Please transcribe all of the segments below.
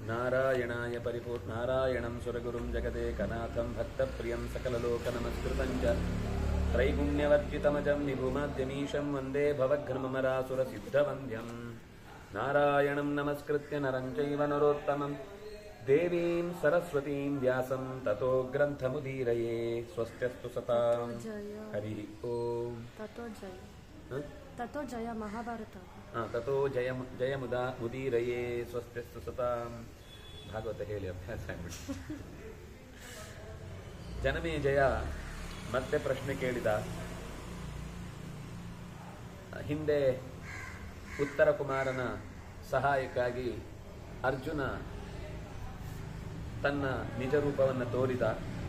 नारायणाय परिपूर् नारायणं सुरगुरुं जगदेकनाथं भक्तप्रियं सकललोकनमस्कृतं च त्रैगुण्यवर्जितमजं विभुमाद्यमीशं वन्दे भवघ्नमरासुरसिद्धवन्द्यम् नारायणं नमस्कृत्य नरं चैव नरोत्तमं देवीं सरस्वतीं व्यासं ततो ग्रन्थमुदीरये स्वस्त्यस्तु सतां ಜಯ हरिः ॐ ತಥೋ ಜಯ ಹ? ತಥೋ ಜಯ ಮಹಾಭಾರತ ಹಾ ತಥೋ ಜಯ ಜಯಮುದ ಮುದೀರಯೇ ಸ್ವಸ್ತಿಸ್ತು ಸತಾಂ ಭಾಗವತ ಹೇಳಿ ಅಭ್ಯಾಸ ಆಗ್ಬಿಟ್ಟು ಜನಮೇ ಜಯ ಮತ್ತೆ ಪ್ರಶ್ನೆ ಕೇಳಿದ ಹಿಂದೆ ಉತ್ತರ ಕುಮಾರನ ಸಹಾಯಕ್ಕಾಗಿ ಅರ್ಜುನ ತನ್ನ ನಿಜ ರೂಪವನ್ನು ತೋರಿದ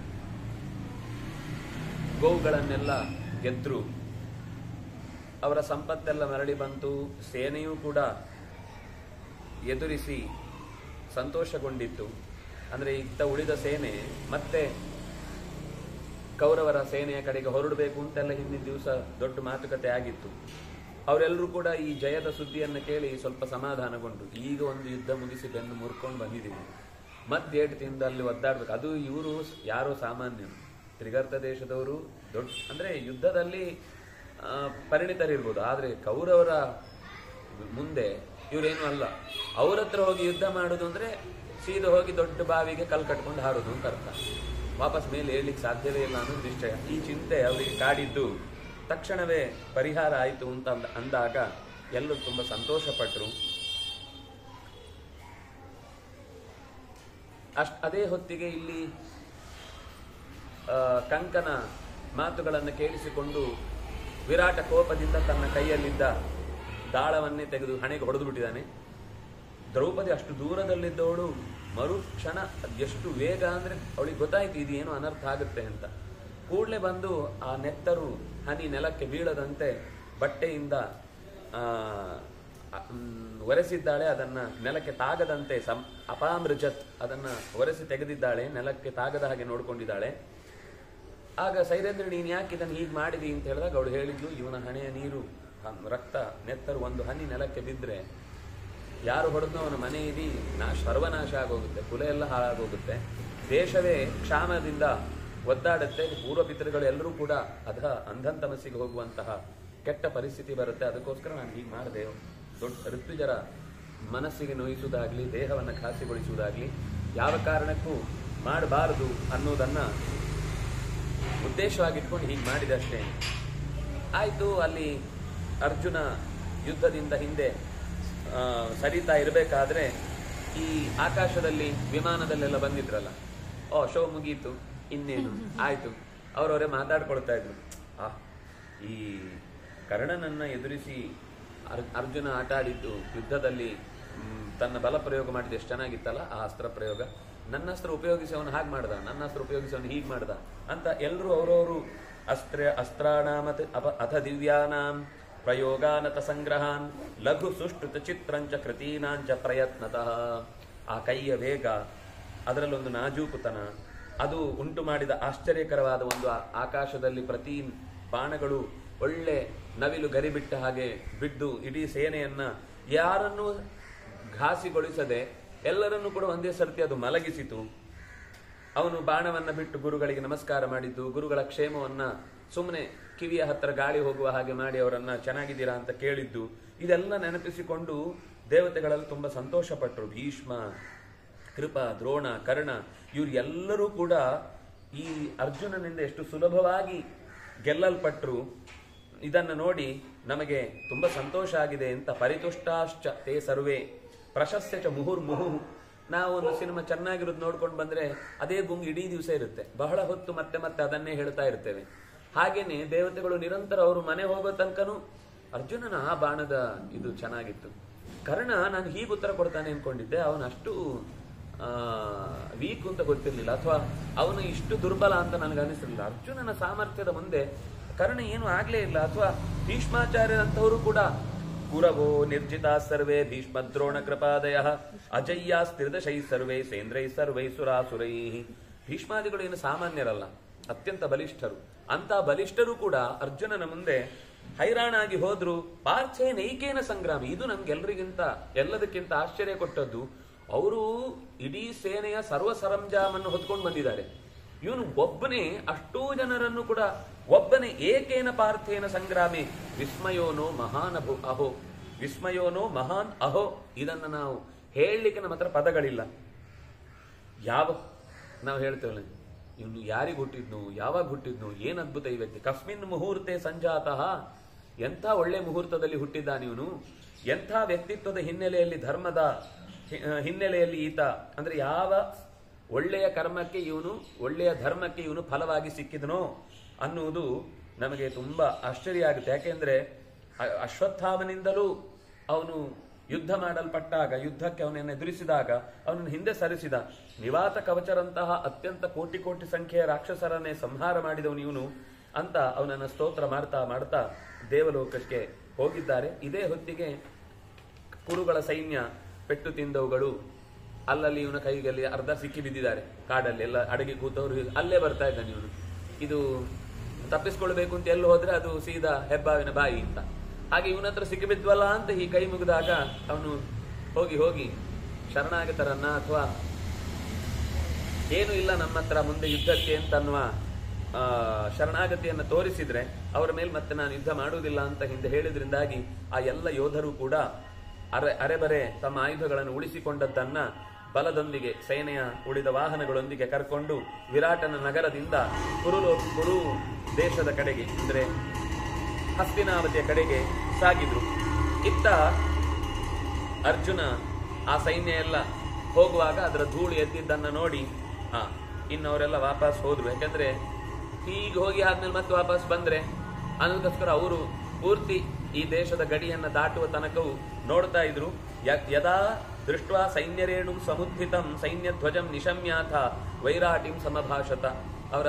ಗೋವುಗಳನ್ನೆಲ್ಲ ಗೆದ್ರು ಅವರ ಸಂಪತ್ತೆಲ್ಲ ಮರಳಿ ಬಂತು ಸೇನೆಯೂ ಕೂಡ ಎದುರಿಸಿ ಸಂತೋಷಗೊಂಡಿತ್ತು ಅಂದರೆ ಇತ್ತ ಉಳಿದ ಸೇನೆ ಮತ್ತೆ ಕೌರವರ ಸೇನೆಯ ಕಡೆಗೆ ಹೊರಡಬೇಕು ಅಂತೆಲ್ಲ ಹಿಂದಿನ ದಿವಸ ದೊಡ್ಡ ಮಾತುಕತೆ ಆಗಿತ್ತು ಅವರೆಲ್ಲರೂ ಕೂಡ ಈ ಜಯದ ಸುದ್ದಿಯನ್ನು ಕೇಳಿ ಸ್ವಲ್ಪ ಸಮಾಧಾನಗೊಂಡು ಈಗ ಒಂದು ಯುದ್ಧ ಮುಗಿಸಿ ಬೆನ್ನು ಮುರ್ಕೊಂಡು ಬಂದಿದ್ದೀವಿ ಮತ್ತೇಟು ತಿಂದು ಅಲ್ಲಿ ಒದ್ದಾಡ್ಬೇಕು ಅದು ಇವರು ಯಾರೋ ಸಾಮಾನ್ಯರು ತ್ರಿಗರ್ತ ದೇಶದವರು ದೊಡ್ಡ ಅಂದ್ರೆ ಯುದ್ಧದಲ್ಲಿ ಆ, ಪರಿಣಿತರಿರ್ಬೋದು ಆದರೆ ಕೌರವರ ಮುಂದೆ ಇವರೇನು ಅಲ್ಲ ಅವ್ರ ಹತ್ರ ಹೋಗಿ ಯುದ್ಧ ಮಾಡುದು ಅಂದ್ರೆ ಸೀದಾ ಹೋಗಿ ದೊಡ್ಡ ಬಾವಿಗೆ ಕಲ್ ಕಟ್ಕೊಂಡು ಹಾರೋದು ಅಂತ ಅರ್ಥ ವಾಪಸ್ ಮೇಲೆ ಏಳ್ಲಿಕ್ಕೆ ಸಾಧ್ಯವೇ ಇಲ್ಲ ಅನ್ನೋದು ನಿಶ್ಚಯ ಈ ಚಿಂತೆ ಅವರಿಗೆ ಕಾಡಿದ್ದು ತಕ್ಷಣವೇ ಪರಿಹಾರ ಆಯಿತು ಅಂತ ಅಂದ- ಅಂದಾಗ ಎಲ್ಲರೂ ತುಂಬಾ ಸಂತೋಷಪಟ್ಟರು ಅಷ್ಟ್ ಅದೇ ಹೊತ್ತಿಗೆ ಇಲ್ಲಿ ಆ, ಕಂಕನ ಮಾತುಗಳನ್ನು ಕೇಳಿಸಿಕೊಂಡು ವಿರಾಟ ಕೋಪದಿಂದ ತನ್ನ ಕೈಯಲ್ಲಿದ್ದ ದಾಳವನ್ನೇ ತೆಗೆದು ಹಣೆಗೆ ಹೊಡೆದು ಬಿಟ್ಟಿದ್ದಾನೆ ದ್ರೌಪದಿ ಅಷ್ಟು ದೂರದಲ್ಲಿದ್ದವಳು ಮರುಕ್ಷಣ ಎಷ್ಟು ವೇಗ ಅಂದ್ರೆ ಅವಳಿಗೆ ಗೊತ್ತಾಯ್ತು ಇದು ಏನು ಅನರ್ಥ ಆಗುತ್ತೆ ಅಂತ ಕೂಡಲೇ ಬಂದು ಆ ನೆತ್ತರು ಹನಿ ನೆಲಕ್ಕೆ ಬೀಳದಂತೆ ಬಟ್ಟೆಯಿಂದ ಆ, ಮ್, ಒರೆಸಿದ್ದಾಳೆ ಅದನ್ನ ನೆಲಕ್ಕೆ ತಾಗದಂತೆ ಸಂ ಅಪಾಮೃಜತ್ ಅದನ್ನ ಒರೆಸಿ ತೆಗೆದಿದ್ದಾಳೆ ನೆಲಕ್ಕೆ ತಾಗದ ಹಾಗೆ ನೋಡ್ಕೊಂಡಿದ್ದಾಳೆ ಆಗ ಸೈರೇಂದ್ರ ನೀನು ಯಾಕೆ ಇದನ್ನು ಹೀಗೆ ಮಾಡಿದಿ ಅಂತ ಹೇಳಿದಾಗ ಅವಳು ಹೇಳಿದ್ಲು ಇವನ ಹಣೆಯ ನೀರು ಹ- ರಕ್ತ ನೆತ್ತರು ಒಂದು ಹನಿ ನೆಲಕ್ಕೆ ಬಿದ್ದರೆ ಯಾರು ಹೊಡೆದು ಅವನ ಮನೆ ಇಡೀ ನಾ ಸರ್ವನಾಶ ಆಗೋಗುತ್ತೆ ಕುಲ ಎಲ್ಲ ಹಾಳಾಗೋಗುತ್ತೆ ದೇಶವೇ ಕ್ಷಾಮದಿಂದ ಒದ್ದಾಡುತ್ತೆ ಪೂರ್ವ ಪಿತೃಗಳು ಎಲ್ಲರೂ ಕೂಡ ಅಧ ಅಂಧನ್ ತಮಸ್ಸಿಗೆ ಹೋಗುವಂತಹ ಕೆಟ್ಟ ಪರಿಸ್ಥಿತಿ ಬರುತ್ತೆ ಅದಕ್ಕೋಸ್ಕರ ನಾನು ಹೀಗೆ ಮಾಡಿದೆ ದೊಡ್ಡ ಋತುಜರ ಮನಸ್ಸಿಗೆ ನೋಯಿಸುವುದಾಗ್ಲಿ ದೇಹವನ್ನು ಖಾಸಿಗೊಳಿಸುವುದಾಗ್ಲಿ ಯಾವ ಕಾರಣಕ್ಕೂ ಮಾಡಬಾರದು ಅನ್ನೋದನ್ನ ಉದ್ದೇಶವಾಗಿಟ್ಕೊಂಡು ಹೀಗೆ ಮಾಡಿದೆ ಅಷ್ಟೇ ಆಯಿತು ಅಲ್ಲಿ ಅರ್ಜುನ ಯುದ್ಧದಿಂದ ಹಿಂದೆ ಆ, ಸರಿತಾ ಇರಬೇಕಾದ್ರೆ ಈ ಆಕಾಶದಲ್ಲಿ ವಿಮಾನದಲ್ಲೆಲ್ಲ ಬಂದಿದ್ರಲ್ಲ ಓ ಶೋ ಮುಗೀತು ಇನ್ನೇನು ಆಯ್ತು ಅವರವರೇ ಮಾತಾಡ್ಕೊಳ್ತಾ ಇದ್ರು ಆ ಈ ಕರ್ಣನನ್ನ ಎದುರಿಸಿ ಅರ್- ಅರ್ಜುನ ಆಟ ಆಡಿದ್ದು ಯುದ್ಧದಲ್ಲಿ ಮ್, ತನ್ನ ಬಲ ಪ್ರಯೋಗ ಮಾಡಿದ್ದು ಎಷ್ಟು ಚೆನ್ನಾಗಿತ್ತಲ್ಲ ಆ ಅಸ್ತ್ರ ಪ್ರಯೋಗ ನನ್ನ ಅಸ್ತ್ರ ಉಪಯೋಗಿಸಿ ಅವನು ಹಾಗೆ ಮಾಡ್ದ ನನ್ನ ಅಸ್ತ್ರ ಉಪಯೋಗಿಸಿ ಅವನು ಹೀಗೆ ಮಾಡ್ದ ಅಂತ ಎಲ್ಲರೂ ಅವರವರು ಅಸ್ತ್ರ ಅಸ್ತ್ರಾಣಾಮತ್ ಅಪ ಅಥ ದಿವ್ಯಾನಾಂ ಪ್ರಯೋಗಾನತ ಸಂಗ್ರಹಾನ್ ಲಘು ಸುಷ್ಠುತ ಚಿತ್ರಂಚ ಕೃತೀನಾಂಚ ಪ್ರಯತ್ನತಃ ಆ ಕೈಯ ವೇಗ ಅದರಲ್ಲೊಂದು ನಾಜೂಕುತನ ಅದು ಉಂಟು ಮಾಡಿದ ಆಶ್ಚರ್ಯಕರವಾದ ಒಂದು ಆ- ಆಕಾಶದಲ್ಲಿ ಪ್ರತಿ ಬಾಣಗಳು ಒಳ್ಳೆ ನವಿಲು ಗರಿಬಿಟ್ಟ ಹಾಗೆ ಬಿದ್ದು ಇಡೀ ಸೇನೆಯನ್ನ ಯಾರನ್ನೂ ಘಾಸಿಗೊಳಿಸದೆ ಎಲ್ಲರನ್ನೂ ಕೂಡ ಒಂದೇ ಸರ್ತಿ ಅದು ಮಲಗಿಸಿತು ಅವನು ಬಾಣವನ್ನ ಬಿಟ್ಟು ಗುರುಗಳಿಗೆ ನಮಸ್ಕಾರ ಮಾಡಿದ್ದು ಗುರುಗಳ ಕ್ಷೇಮವನ್ನ ಸುಮ್ಮನೆ ಕಿವಿಯ ಹತ್ರ ಗಾಳಿ ಹೋಗುವ ಹಾಗೆ ಮಾಡಿ ಅವರನ್ನ ಚೆನ್ನಾಗಿದ್ದೀರಾ ಅಂತ ಕೇಳಿದ್ದು ಇದೆಲ್ಲ ನೆನಪಿಸಿಕೊಂಡು ದೇವತೆಗಳಲ್ಲಿ ತುಂಬಾ ಸಂತೋಷಪಟ್ಟರು ಭೀಷ್ಮ ಕೃಪ ದ್ರೋಣ ಕರ್ಣ ಇವ್ರು ಎಲ್ಲರೂ ಕೂಡ ಈ ಅರ್ಜುನನಿಂದ ಎಷ್ಟು ಸುಲಭವಾಗಿ ಗೆಲ್ಲಲ್ಪಟ್ರು ಇದನ್ನು ನೋಡಿ ನಮಗೆ ತುಂಬಾ ಸಂತೋಷ ಆಗಿದೆ ಅಂತ ಪರಿತುಷ್ಟಾಶ್ಚ ತೇ ಸರ್ವೇ ಪ್ರಶಸ್ಯ ಚ ಮುಹುರ್ಮುಹು ನಾವು ಒಂದು ಸಿನಿಮಾ ಚೆನ್ನಾಗಿರೋದು ನೋಡ್ಕೊಂಡು ಬಂದ್ರೆ ಅದೇ ಗುಂಗು ಇಡೀ ದಿವಸ ಇರುತ್ತೆ ಬಹಳ ಹೊತ್ತು ಮತ್ತೆ ಮತ್ತೆ ಅದನ್ನೇ ಹೇಳ್ತಾ ಇರ್ತೇವೆ ಹಾಗೇನೆ ದೇವತೆಗಳು ನಿರಂತರ ಅವರು ಮನೆ ಹೋಗೋ ತನಕನೂ ಅರ್ಜುನನ ಆ ಬಾಣದ ಇದು ಚೆನ್ನಾಗಿತ್ತು ಕರ್ಣ ನಾನು ಹೀಗೆ ಉತ್ತರ ಕೊಡ್ತಾನೆ ಅನ್ಕೊಂಡಿದ್ದೆ ಅವನು ಅಷ್ಟು ವೀಕ್ ಅಂತ ಗೊತ್ತಿರಲಿಲ್ಲ ಅಥವಾ ಅವನು ಇಷ್ಟು ದುರ್ಬಲ ಅಂತ ನನಗೆ ಅನಿಸಿರಲಿಲ್ಲ ಅರ್ಜುನನ ಸಾಮರ್ಥ್ಯದ ಮುಂದೆ ಕರ್ಣ ಏನು ಆಗ್ಲೇ ಇಲ್ಲ ಅಥವಾ ಭೀಷ್ಮಾಚಾರ್ಯರಂತವರು ಕೂಡ ಕುರವೋ ನಿರ್ಜಿತಾ ಸರ್ವೇ ಭೀಷ್ಮದ್ರೋಣ ಕೃಪಾದಯ ಅಜಯ್ಯಾಸ್ತಿರ್ದಶೈ ಸರ್ವೇ ಸೇಂದ್ರೈ ಸರ್ವೈ ಸುರಾಸುರೈ ಭೀಷ್ಮಾದಿಗಳು ಏನು ಸಾಮಾನ್ಯರಲ್ಲ ಅತ್ಯಂತ ಬಲಿಷ್ಠರು ಅಂತ ಬಲಿಷ್ಠರು ಕೂಡ ಅರ್ಜುನನ ಮುಂದೆ ಹೈರಾಣಾಗಿ ಹೋದ್ರು ಪಾರ್ಥೇನೈಕೇನ ಸಂಗ್ರಾಮಿ ಇದು ನಮ್ಗೆಲ್ರಿಗಿಂತ ಎಲ್ಲದಕ್ಕಿಂತ ಆಶ್ಚರ್ಯ ಕೊಟ್ಟದ್ದು ಅವರು ಇಡೀ ಸೇನೆಯ ಸರ್ವ ಸರಂಜಾಮನ್ನು ಹೊತ್ಕೊಂಡು ಬಂದಿದ್ದಾರೆ ಇವನು ಒಬ್ಬನೇ ಅಷ್ಟೂ ಜನರನ್ನು ಕೂಡ ಒಬ್ಬನೇ ಏಕೇನ ಪಾರ್ಥೇನ ಸಂಗ್ರಾಮಿ ವಿಸ್ಮಯೋನೋ ಮಹಾನ್ ಅಭು ಅಹೋ ವಿಸ್ಮಯೋನೋ ಮಹಾನ್ ಅಹೋ ಇದನ್ನ ನಾವು ಹೇಳಲಿಕ್ಕೆ ನಮ್ಮ ಹತ್ರ ಪದಗಳಿಲ್ಲ ಯಾವ ನಾವು ಹೇಳ್ತೇವಲ್ಲ ಇವನು ಯಾರಿಗೆ ಹುಟ್ಟಿದ್ನು ಯಾವಾಗ ಹುಟ್ಟಿದ್ನು ಏನ್ ಅದ್ಭುತ ಈ ವ್ಯಕ್ತಿ ಕಸ್ಮಿನ್ ಮುಹೂರ್ತೆ ಸಂಜಾತಃ ಎಂಥ ಒಳ್ಳೆ ಮುಹೂರ್ತದಲ್ಲಿ ಹುಟ್ಟಿದ್ದಾನೆ ಇವನು ಎಂಥ ವ್ಯಕ್ತಿತ್ವದ ಹಿನ್ನೆಲೆಯಲ್ಲಿ ಧರ್ಮದ ಹಿ- ಆ, ಹಿನ್ನೆಲೆಯಲ್ಲಿ ಈತ ಅಂದ್ರೆ ಯಾವ ಒಳ್ಳೆಯ ಕರ್ಮಕ್ಕೆ ಇವನು ಒಳ್ಳೆಯ ಧರ್ಮಕ್ಕೆ ಇವನು ಫಲವಾಗಿ ಸಿಕ್ಕಿದನೋ ಅನ್ನುವುದು ನಮಗೆ ತುಂಬಾ ಆಶ್ಚರ್ಯ ಆಗುತ್ತೆ ಯಾಕೆಂದ್ರೆ ಅ- ಅಶ್ವತ್ಥಾಮನಿಂದಲೂ ಅವನು ಯುದ್ಧ ಮಾಡಲ್ಪಟ್ಟಾಗ ಯುದ್ಧಕ್ಕೆ ಅವನನ್ನು ಎದುರಿಸಿದಾಗ ಅವನನ್ನು ಹಿಂದೆ ಸರಿಸಿದ ನಿವಾತ ಕವಚರಂತಹ ಅತ್ಯಂತ ಕೋಟಿ ಕೋಟಿ ಸಂಖ್ಯೆಯ ರಾಕ್ಷಸರನ್ನೇ ಸಂಹಾರ ಮಾಡಿದವನು ಇವನು ಅಂತ ಅವನನ್ನ ಸ್ತೋತ್ರ ಮಾಡ್ತಾ ಮಾಡ್ತಾ ದೇವಲೋಕಕ್ಕೆ ಹೋಗಿದ್ದಾರೆ ಇದೇ ಹೊತ್ತಿಗೆ ಕುರುಗಳ ಸೈನ್ಯ ಪೆಟ್ಟು ತಿಂದವುಗಳು ಅಲ್ಲಲ್ಲಿ ಇವನ ಕೈಯಲ್ಲಿ ಅರ್ಧ ಸಿಕ್ಕಿ ಬಿದ್ದಿದ್ದಾರೆ ಕಾಡಲ್ಲಿ ಎಲ್ಲ ಅಡಗಿ ಕೂತವರು ಹೀಗೆ ಅಲ್ಲೇ ಬರ್ತಾ ಇದ್ದಾನೆ ಇವನು ಇದು ತಪ್ಪಿಸ್ಕೊಳ್ಬೇಕು ಅಂತ ಎಲ್ಲಿ ಹೋದ್ರೆ ಅದು ಸೀದಾ ಹೆಬ್ಬಾವಿನ ಬಾಯಿ ಅಂತ ಹಾಗೆ ಇವನ ಹತ್ರ ಸಿಕ್ಕಿ ಬಿದ್ವಲ್ಲ ಅಂತ ಈ ಕೈ ಮುಗಿದಾಗ ಅವನು ಹೋಗಿ ಹೋಗಿ ಶರಣಾಗತರನ್ನ ಅಥವಾ ಏನು ಇಲ್ಲ ನಮ್ಮ ಹತ್ರ ಮುಂದೆ ಯುದ್ಧಕ್ಕೆ ಅಂತನ್ನುವ ಆ, ಶರಣಾಗತಿಯನ್ನು ತೋರಿಸಿದ್ರೆ ಅವರ ಮೇಲೆ ಮತ್ತೆ ನಾನು ಯುದ್ಧ ಮಾಡುವುದಿಲ್ಲ ಅಂತ ಹಿಂದೆ ಹೇಳಿದ್ರಿಂದಾಗಿ ಆ ಎಲ್ಲ ಯೋಧರು ಕೂಡ ಅರೆ ಅರೆಬರೆ ತಮ್ಮ ಆಯುಧಗಳನ್ನು ಉಳಿಸಿಕೊಂಡದ್ದನ್ನ ಬಲದೊಂದಿಗೆ ಸೇನೆಯ ಉಳಿದ ವಾಹನಗಳೊಂದಿಗೆ ಕರ್ಕೊಂಡು ವಿರಾಟನ ನಗರದಿಂದ ಕುರುಲೋ ಕುರು ದೇಶದ ಕಡೆಗೆ ಅಂದ್ರೆ ಹಸ್ತಿನಾವತಿಯ ಕಡೆಗೆ ಸಾಗಿದ್ರು ಇತ್ತ ಅರ್ಜುನ ಆ ಸೈನ್ಯ ಎಲ್ಲ ಹೋಗುವಾಗ ಅದರ ಧೂಳು ಎದ್ದಿದ್ದನ್ನ ನೋಡಿ ಹಾ ಇನ್ನವರೆಲ್ಲ ವಾಪಸ್ ಹೋದ್ರು ಯಾಕಂದ್ರೆ ಹೀಗೆ ಹೋಗಿ ಆದ್ಮೇಲೆ ಮತ್ತೆ ವಾಪಸ್ ಬಂದ್ರೆ ಅನ್ನೋದಕ್ಕೋಸ್ಕರ ಅವರು ಪೂರ್ತಿ ಈ ದೇಶದ ಗಡಿಯನ್ನ ದಾಟುವ ತನಕವೂ ನೋಡ್ತಾ ಇದ್ರು ಯ- ಯದಾ ದೃಷ್ಟ ಸೈನ್ಯರೇಣು ಸಮುದ್ಧಿತಂ ಸೈನ್ಯ ಧ್ವಜಂ ನಿಶಮ್ಯಾಥ ವೈರಾಟಿಂ ಸಮಭಾಷತ ಅವರ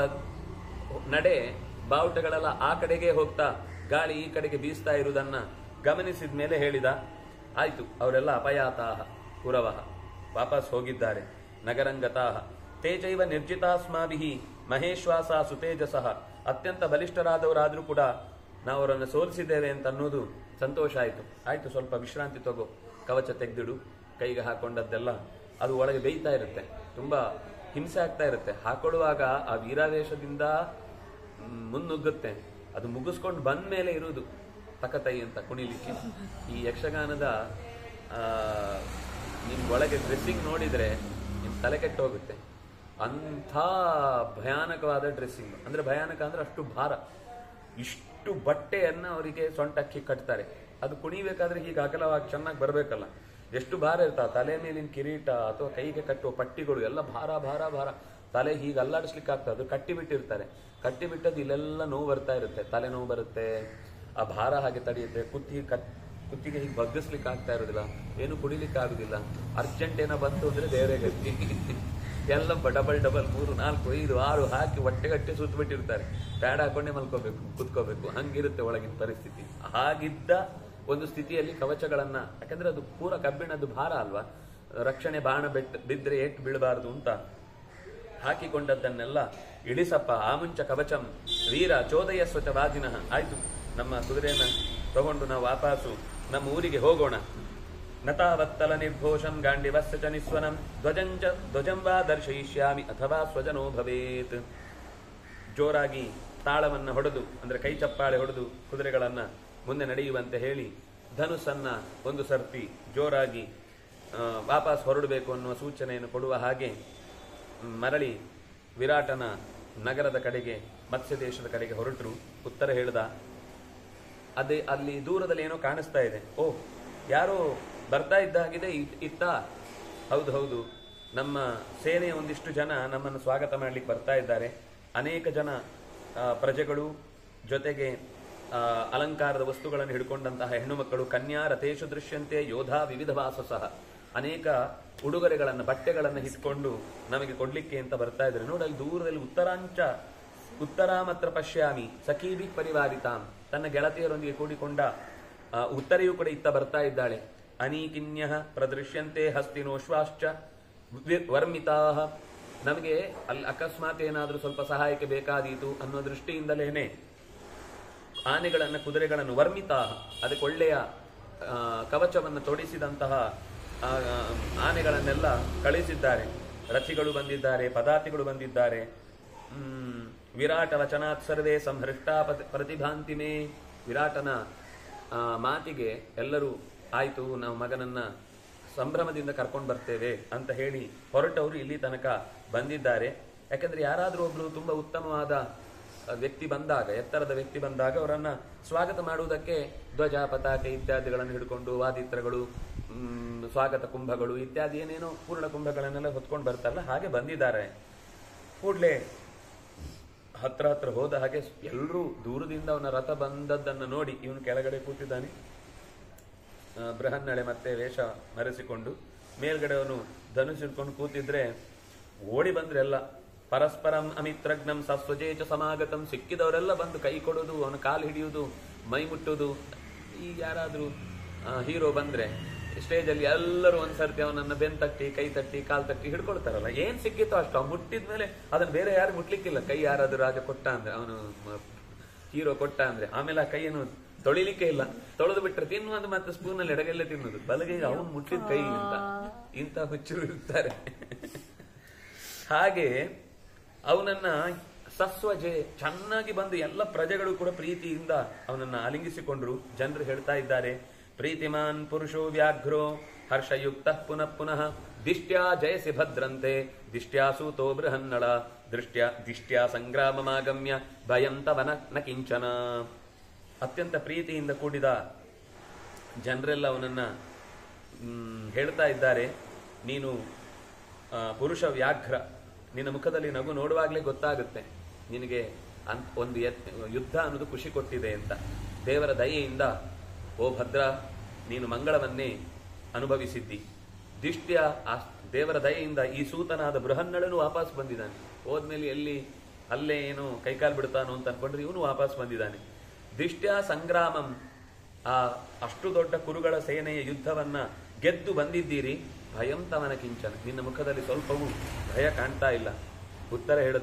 ನಡೆ ಬಾವುಟಗಳೆಲ್ಲ ಆ ಕಡೆಗೆ ಹೋಗ್ತಾ ಗಾಳಿ ಈ ಕಡೆಗೆ ಬೀಸ್ತಾ ಇರುವುದನ್ನ ಗಮನಿಸಿದ ಮೇಲೆ ಹೇಳಿದ ಆಯ್ತು ಅವರೆಲ್ಲ ಅಪಯಾತಾಹ ಕುರವಃ ವಾಪಸ್ ಹೋಗಿದ್ದಾರೆ ನಗರಂಗತಾಹ ತೇಜೈವ ನಿರ್ಜಿತಾಸ್ಮಾಭಿಹಿ ಮಹೇಶ್ವಾಸ ಸುತೇಜಸಃ ಅತ್ಯಂತ ಬಲಿಷ್ಠರಾದವರಾದ್ರೂ ಕೂಡ ನಾವು ಅವರನ್ನು ಸೋಲಿಸಿದ್ದೇವೆ ಅಂತ ಅನ್ನೋದು ಸಂತೋಷ ಆಯ್ತು ಆಯ್ತು ಸ್ವಲ್ಪ ವಿಶ್ರಾಂತಿ ತಗೋ ಕವಚ ತೆಗೆದಿಡು ಕೈಗೆ ಹಾಕೊಂಡದ್ದೆಲ್ಲ ಅದು ಒಳಗೆ ಬೇಯ್ತಾ ಇರುತ್ತೆ ತುಂಬಾ ಹಿಂಸೆ ಆಗ್ತಾ ಇರುತ್ತೆ ಹಾಕೊಳ್ಳುವಾಗ ಆ ವೀರಾವೇಶದಿಂದ ಮ್, ಮುನ್ನುಗ್ಗುತ್ತೆ ಅದು ಮುಗಿಸ್ಕೊಂಡು ಬಂದ ಮೇಲೆ ಇರುವುದು ತಕತೈ ಅಂತ ಕುಣಿಲಿಕ್ಕೆ ಈ ಯಕ್ಷಗಾನದ ಆ, ನಿಮ್ ಒಳಗೆ ಡ್ರೆಸ್ಸಿಂಗ್ ನೋಡಿದ್ರೆ ನಿಮ್ ತಲೆ ಕೆಟ್ಟು ಹೋಗುತ್ತೆ ಅಂಥ ಭಯಾನಕವಾದ ಡ್ರೆಸ್ಸಿಂಗ್ ಅಂದ್ರೆ ಭಯಾನಕ ಅಂದ್ರೆ ಅಷ್ಟು ಭಾರ ಇಷ್ಟು ಬಟ್ಟೆಯನ್ನ ಅವರಿಗೆ ಸೊಂಟಕ್ಕೆ ಕಟ್ತಾರೆ ಅದು ಕುಣಿಬೇಕಾದ್ರೆ ಹೀಗೆ ಅಗಲವಾಗಿ ಚೆನ್ನಾಗಿ ಬರಬೇಕಲ್ಲ ಎಷ್ಟು ಭಾರ ಇರ್ತಾವ ತಲೆ ಮೇಲಿನ ಕಿರೀಟ ಅಥವಾ ಕೈಗೆ ಕಟ್ಟುವ ಪಟ್ಟಿಗಳು ಎಲ್ಲ ಭಾರ ಭಾರ ಭಾರ ತಲೆ ಹೀಗೆ ಅಲ್ಲಾಡಿಸ್ಲಿಕ್ಕೆ ಆಗ್ತದೆ ಅದು ಕಟ್ಟಿ ಬಿಟ್ಟಿರ್ತಾರೆ ಕಟ್ಟಿ ಬಿಟ್ಟದ್ದು ಇಲ್ಲೆಲ್ಲ ನೋವು ಬರ್ತಾ ಇರುತ್ತೆ ತಲೆ ನೋವು ಬರುತ್ತೆ ಆ ಭಾರ ಹಾಗೆ ತಡೆಯುತ್ತೆ ಕುತ್ತಿಗೆ ಕಟ್ ಕುತ್ತಿಗೆ ಹೀಗೆ ಬಗ್ಗಿಸ್ಲಿಕ್ಕೆ ಆಗ್ತಾ ಇರೋದಿಲ್ಲ ಏನು ಕುಡಿಲಿಕ್ಕೆ ಆಗುದಿಲ್ಲ ಅರ್ಜೆಂಟ್ ಏನೋ ಬಂತು ಅಂದ್ರೆ ಬೇರೆ ಗತಿ ಎಲ್ಲ ಡಬಲ್ ಡಬಲ್ ಮೂರು ನಾಲ್ಕು ಐದು ಆರು ಹಾಕಿ ಹೊಟ್ಟೆಗಟ್ಟೆ ಸುತ್ತ ಬಿಟ್ಟಿರ್ತಾರೆ ಪ್ಯಾಡ್ ಹಾಕೊಂಡೇ ಮಲ್ಕೋಬೇಕು ಕುತ್ಕೋಬೇಕು ಹಂಗಿರುತ್ತೆ ಒಳಗಿನ ಪರಿಸ್ಥಿತಿ ಹಾಗಿದ್ದ ಒಂದು ಸ್ಥಿತಿಯಲ್ಲಿ ಕವಚಗಳನ್ನ ಯಾಕಂದ್ರೆ ಅದು ಪೂರ ಕಬ್ಬಿಣದ್ದು ಭಾರ ಅಲ್ವಾ ರಕ್ಷಣೆ ಬಾಣ ಬೆಟ್ ಬಿದ್ರೆ ಏಟ್ ಬೀಳಬಾರದು ಅಂತ ಹಾಕಿಕೊಂಡದ್ದನ್ನೆಲ್ಲ ಇಳಿಸಪ್ಪ ಆಮುಂಚ ಕವಚಂ ವೀರ ಚೋದಯ ಸ್ವಚ ವಾಜಿನಃ ಆಯ್ತು ನಮ್ಮ ಕುದುರೆಯನ್ನ ತಗೊಂಡು ನಾವು ವಾಪಸ್ಸು ನಮ್ಮ ಊರಿಗೆ ಹೋಗೋಣ ನತಾವತ್ತಲ ನಿರ್ಘೋಷಂ ಗಾಂಡಿವಸ್ಸ ಚ ನಿಸ್ವನಂ ಧ್ವಜಂಚ ಧ್ವಜಂ ವಾ ದರ್ಶಯಿಷ್ಯಾಮಿ ಅಥವಾ ಸ್ವಜನೋ ಭವೇತ್ ಜೋರಾಗಿ ತಾಳವನ್ನ ಹೊಡೆದು ಅಂದ್ರೆ ಕೈ ಚಪ್ಪಾಳೆ ಹೊಡೆದು ಕುದುರೆಗಳನ್ನ ಮುಂದೆ ನಡೆಯುವಂತೆ ಹೇಳಿ ಧನುಸ್ಸನ್ನ ಒಂದು ಸರ್ತಿ ಜೋರಾಗಿ ಆ, ವಾಪಸ್ ಹೊರಡಬೇಕು ಅನ್ನುವ ಸೂಚನೆಯನ್ನು ಕೊಡುವ ಹಾಗೆ ಮ್, ಮರಳಿ ವಿರಾಟನ ನಗರದ ಕಡೆಗೆ ಮತ್ಸ್ಯ ದೇಶದ ಕಡೆಗೆ ಹೊರಟರು ಉತ್ತರ ಹೇಳ್ದ ಅದೇ ಅಲ್ಲಿ ದೂರದಲ್ಲಿ ಏನೋ ಕಾಣಿಸ್ತಾ ಇದೆ ಓ ಯಾರೋ ಬರ್ತಾ ಇದ್ದಾಗಿದೆ ಇ- ಇತ್ತ ಹೌದು ಹೌದು ನಮ್ಮ ಸೇನೆಯ ಒಂದಿಷ್ಟು ಜನ ನಮ್ಮನ್ನು ಸ್ವಾಗತ ಮಾಡ್ಲಿಕ್ಕೆ ಬರ್ತಾ ಇದ್ದಾರೆ ಅನೇಕ ಜನ ಆ, ಪ್ರಜೆಗಳು ಜೊತೆಗೆ ಆ, ಅಲಂಕಾರದ ವಸ್ತುಗಳನ್ನು ಹಿಡ್ಕೊಂಡಂತಹ ಹೆಣ್ಣು ಮಕ್ಕಳು ಕನ್ಯಾ ರಥೇಶು ದೃಶ್ಯಂತೆ ಯೋಧಾ ವಿವಿಧ ವಾಸಸಃ ಅನೇಕ ಉಡುಗೊರೆಗಳನ್ನು ಬಟ್ಟೆಗಳನ್ನು ಇಟ್ಕೊಂಡು ನಮಗೆ ಕೊಡ್ಲಿಕ್ಕೆ ಅಂತ ಬರ್ತಾ ಇದ್ದಾರೆ ನೋಡಿ ಅಲ್ಲಿ ದೂರದಲ್ಲಿ ಉತ್ತರಾಂಚ ಉತ್ತರಾಮತ್ರ ಪಶ್ಯಾಮಿ ಸಖೀಭಿ ಪರಿವಾರಿತಾಂ ತನ್ನ ಗೆಳತಿಯರೊಂದಿಗೆ ಕೂಡಿಕೊಂಡ ಆ, ಉತ್ತರೆಯೂ ಕೂಡ ಇತ್ತ ಬರ್ತಾ ಇದ್ದಾಳೆ ಅನೀಕಿನ್ಯ ಪ್ರದೃಶ್ಯಂತೆ ಹಸ್ತಿನೋಶ್ವಾಶ್ಚ ವಿ- ವರ್ಮಿತಾಹ ನಮಗೆ ಅಲ್ಲಿ ಅಕಸ್ಮಾತ್ ಏನಾದರೂ ಸ್ವಲ್ಪ ಸಹಾಯಕ್ಕೆ ಬೇಕಾದೀತು ಅನ್ನೋ ದೃಷ್ಟಿಯಿಂದಲೇನೆ ಆನೆಗಳನ್ನ ಕುದುರೆಗಳನ್ನು ವರ್ಮಿತಾಹ ಅದಕ್ಕೆ ಒಳ್ಳೆಯ ಆ, ಕವಚವನ್ನು ತೊಡಿಸಿದಂತಹ ಆ, ಆನೆಗಳನ್ನೆಲ್ಲ ಕಳಿಸಿದ್ದಾರೆ ರಥಿಗಳು ಬಂದಿದ್ದಾರೆ ಪದಾತಿಗಳು ಬಂದಿದ್ದಾರೆ ಹ್ಮ್, ವಿರಾಟ ವಚನಾತ್ ಸರ್ವೇ ಸಂಹೃಷ್ಟ ಪತಿ- ಪ್ರತಿಭಾಂತಿಮೇ ವಿರಾಟನ ಆ, ಮಾತಿಗೆ ಎಲ್ಲರೂ ಆಯ್ತು ನಾವು ಮಗನನ್ನ ಸಂಭ್ರಮದಿಂದ ಕರ್ಕೊಂಡು ಬರ್ತೇವೆ ಅಂತ ಹೇಳಿ ಹೊರಟವರು ಇಲ್ಲಿ ತನಕ ಬಂದಿದ್ದಾರೆ ಯಾಕಂದ್ರೆ ಯಾರಾದರೂ ಒಬ್ರು ತುಂಬಾ ಉತ್ತಮವಾದ ಆ, ವ್ಯಕ್ತಿ ಬಂದಾಗ ಎತ್ತರದ ವ್ಯಕ್ತಿ ಬಂದಾಗ ಅವರನ್ನ ಸ್ವಾಗತ ಮಾಡುವುದಕ್ಕೆ ಧ್ವಜ ಪತಾಕೆ ಇತ್ಯಾದಿಗಳನ್ನು ಹಿಡ್ಕೊಂಡು ವಾದಿತ್ರಗಳು ಮ್, ಸ್ವಾಗತ ಕುಂಭಗಳು ಇತ್ಯಾದಿ ಏನೇನೋ ಪೂರ್ಣ ಕುಂಭಗಳನ್ನೆಲ್ಲ ಹೊತ್ಕೊಂಡು ಬರ್ತಾರಲ್ಲ ಹಾಗೆ ಬಂದಿದ್ದಾರೆ ಕೂಡ್ಲೆ ಹತ್ರ ಹತ್ರ ಹೋದ ಹಾಗೆ ಎಲ್ಲರೂ ದೂರದಿಂದ ಅವನ ರಥ ಬಂದದ್ದನ್ನು ನೋಡಿ ಇವನು ಕೆಳಗಡೆ ಕೂತಿದ್ದಾನೆ ಆ, ಬೃಹನ್ನಳೆ ಮತ್ತೆ ವೇಷ ಮರೆಸಿಕೊಂಡು ಮೇಲ್ಗಡೆ ಅವನು ಧನುಷ್ ಹಿಡ್ಕೊಂಡು ಕೂತಿದ್ರೆ ಓಡಿ ಬಂದ್ರೆಲ್ಲ ಪರಸ್ಪರಂ ಅಮಿತ್ರಜ್ಞಂ ಸಸ್ವಜೇಚ ಸಮಾಗತಂ ಸಿಕ್ಕಿದವರೆಲ್ಲ ಬಂದು ಕೈ ಕೊಡೋದು ಅವನ ಕಾಲು ಹಿಡಿಯುವುದು ಮೈ ಮುಟ್ಟುವುದು ಈಗ ಯಾರಾದ್ರೂ ಹೀರೋ ಬಂದ್ರೆ ಸ್ಟೇಜಲ್ಲಿ ಎಲ್ಲರೂ ಒಂದ್ಸರ್ತಿ ಅವನನ್ನ ಬೆನ್ ತಟ್ಟಿ ಕೈ ತಟ್ಟಿ ಕಾಲ್ ತಟ್ಟಿ ಹಿಡ್ಕೊಳ್ತಾರಲ್ಲ ಏನ್ ಸಿಕ್ಕಿತ್ತೋ ಅಷ್ಟು ಅವ್ನು ಮುಟ್ಟಿದ ಮೇಲೆ ಅದನ್ನ ಬೇರೆ ಯಾರು ಮುಟ್ಲಿಕ್ಕಿಲ್ಲ ಕೈ ಯಾರಾದ್ರೂ ರಾಜ ಕೊಟ್ಟ ಅಂದ್ರೆ ಅವನು ಹೀರೋ ಕೊಟ್ಟ ಅಂದ್ರೆ ಆಮೇಲೆ ಆ ಕೈಯನ್ನು ತೊಳಿಲಿಕ್ಕೆ ಇಲ್ಲ ತೊಳೆದು ಬಿಟ್ರೆ ತಿನ್ನುವುದು ಮತ್ತೆ ಸ್ಪೂನ್ ಅಲ್ಲಿ ಎಡಗೆಲ್ಲ ತಿನ್ನುದು ಬಲಗೈ ಅವನು ಮುಟ್ಟಿದ ಕೈ ಅಂತ ಇಂಥ ಹುಚ್ಚರು ಇರ್ತಾರೆ ಹಾಗೆ ಅವನನ್ನ ಸಸ್ವಜೆ ಚೆನ್ನಾಗಿ ಬಂದು ಎಲ್ಲ ಪ್ರಜೆಗಳು ಕೂಡ ಪ್ರೀತಿಯಿಂದ ಅವನನ್ನ ಆಲಿಂಗಿಸಿಕೊಂಡ್ರು ಜನರು ಹೇಳ್ತಾ ಇದ್ದಾರೆ ಪ್ರೀತಿಮಾನ್ ಪುರುಷೋ ವ್ಯಾಘ್ರೋ ಹರ್ಷಯುಕ್ತ ಪುನಃ ಪುನಃ ದಿಷ್ಟ್ಯಾ ಜಯಸಿ ಭದ್ರಂತೆ ದಿಷ್ಟ್ಯಾ ಸೂತೋ ಬೃಹನ್ನಳ ದೃಷ್ಟ್ಯಾ ದಿಷ್ಟ್ಯಾ ಸಂಗ್ರಾಮಮಾಗಮ್ಯ ಭಯಂ ತವನ ನ ಕಿಂಚನ ಅತ್ಯಂತ ಪ್ರೀತಿಯಿಂದ ಕೂಡಿದ ಜನರೆಲ್ಲ ಅವನನ್ನ ಮ್, ಹೇಳ್ತಾ ಇದ್ದಾರೆ ನೀನು ಆ, ಪುರುಷ ವ್ಯಾಘ್ರ ನಿನ್ನ ಮುಖದಲ್ಲಿ ನಗು ನೋಡುವಾಗಲೇ ಗೊತ್ತಾಗುತ್ತೆ ನಿನಗೆ ಅಂತ ಒಂದು ಯತ್- ಯುದ್ಧ ಅನ್ನೋದು ಖುಷಿ ಕೊಟ್ಟಿದೆ ಅಂತ ದೇವರ ದಯೆಯಿಂದ ಓ ಭದ್ರ ನೀನು ಮಂಗಳವನ್ನೇ ಅನುಭವಿಸಿದ್ದಿ ದಿಷ್ಟ್ಯ ಆ ದೇವರ ದಯೆಯಿಂದ ಈ ಸೂತನಾದ ಬೃಹನ್ನಳನು ವಾಪಸ್ ಬಂದಿದ್ದಾನೆ ಹೋದ್ಮೇಲೆ ಎಲ್ಲಿ ಅಲ್ಲೇ ಏನು ಕೈಕಾಲು ಬಿಡ್ತಾನೋ ಅಂತ ಅನ್ಕೊಂಡ್ರೆ ಇವನು ವಾಪಸ್ ಬಂದಿದ್ದಾನೆ ದಿಷ್ಟ್ಯ ಸಂಗ್ರಾಮಂ ಆ ಅಷ್ಟು ದೊಡ್ಡ ಕುರುಗಳ ಸೇನೆಯ ಯುದ್ಧವನ್ನ ಗೆದ್ದು ಬಂದಿದ್ದೀರಿ ಭಯಂ ತವನ ಕಿಂಚನ ನಿನ್ನ ಮುಖದಲ್ಲಿ ಸ್ವಲ್ಪವೂ ಭಯ ಕಾಣ್ತಾ ಇಲ್ಲ ಉತ್ತರ ಹೇಳ್ದ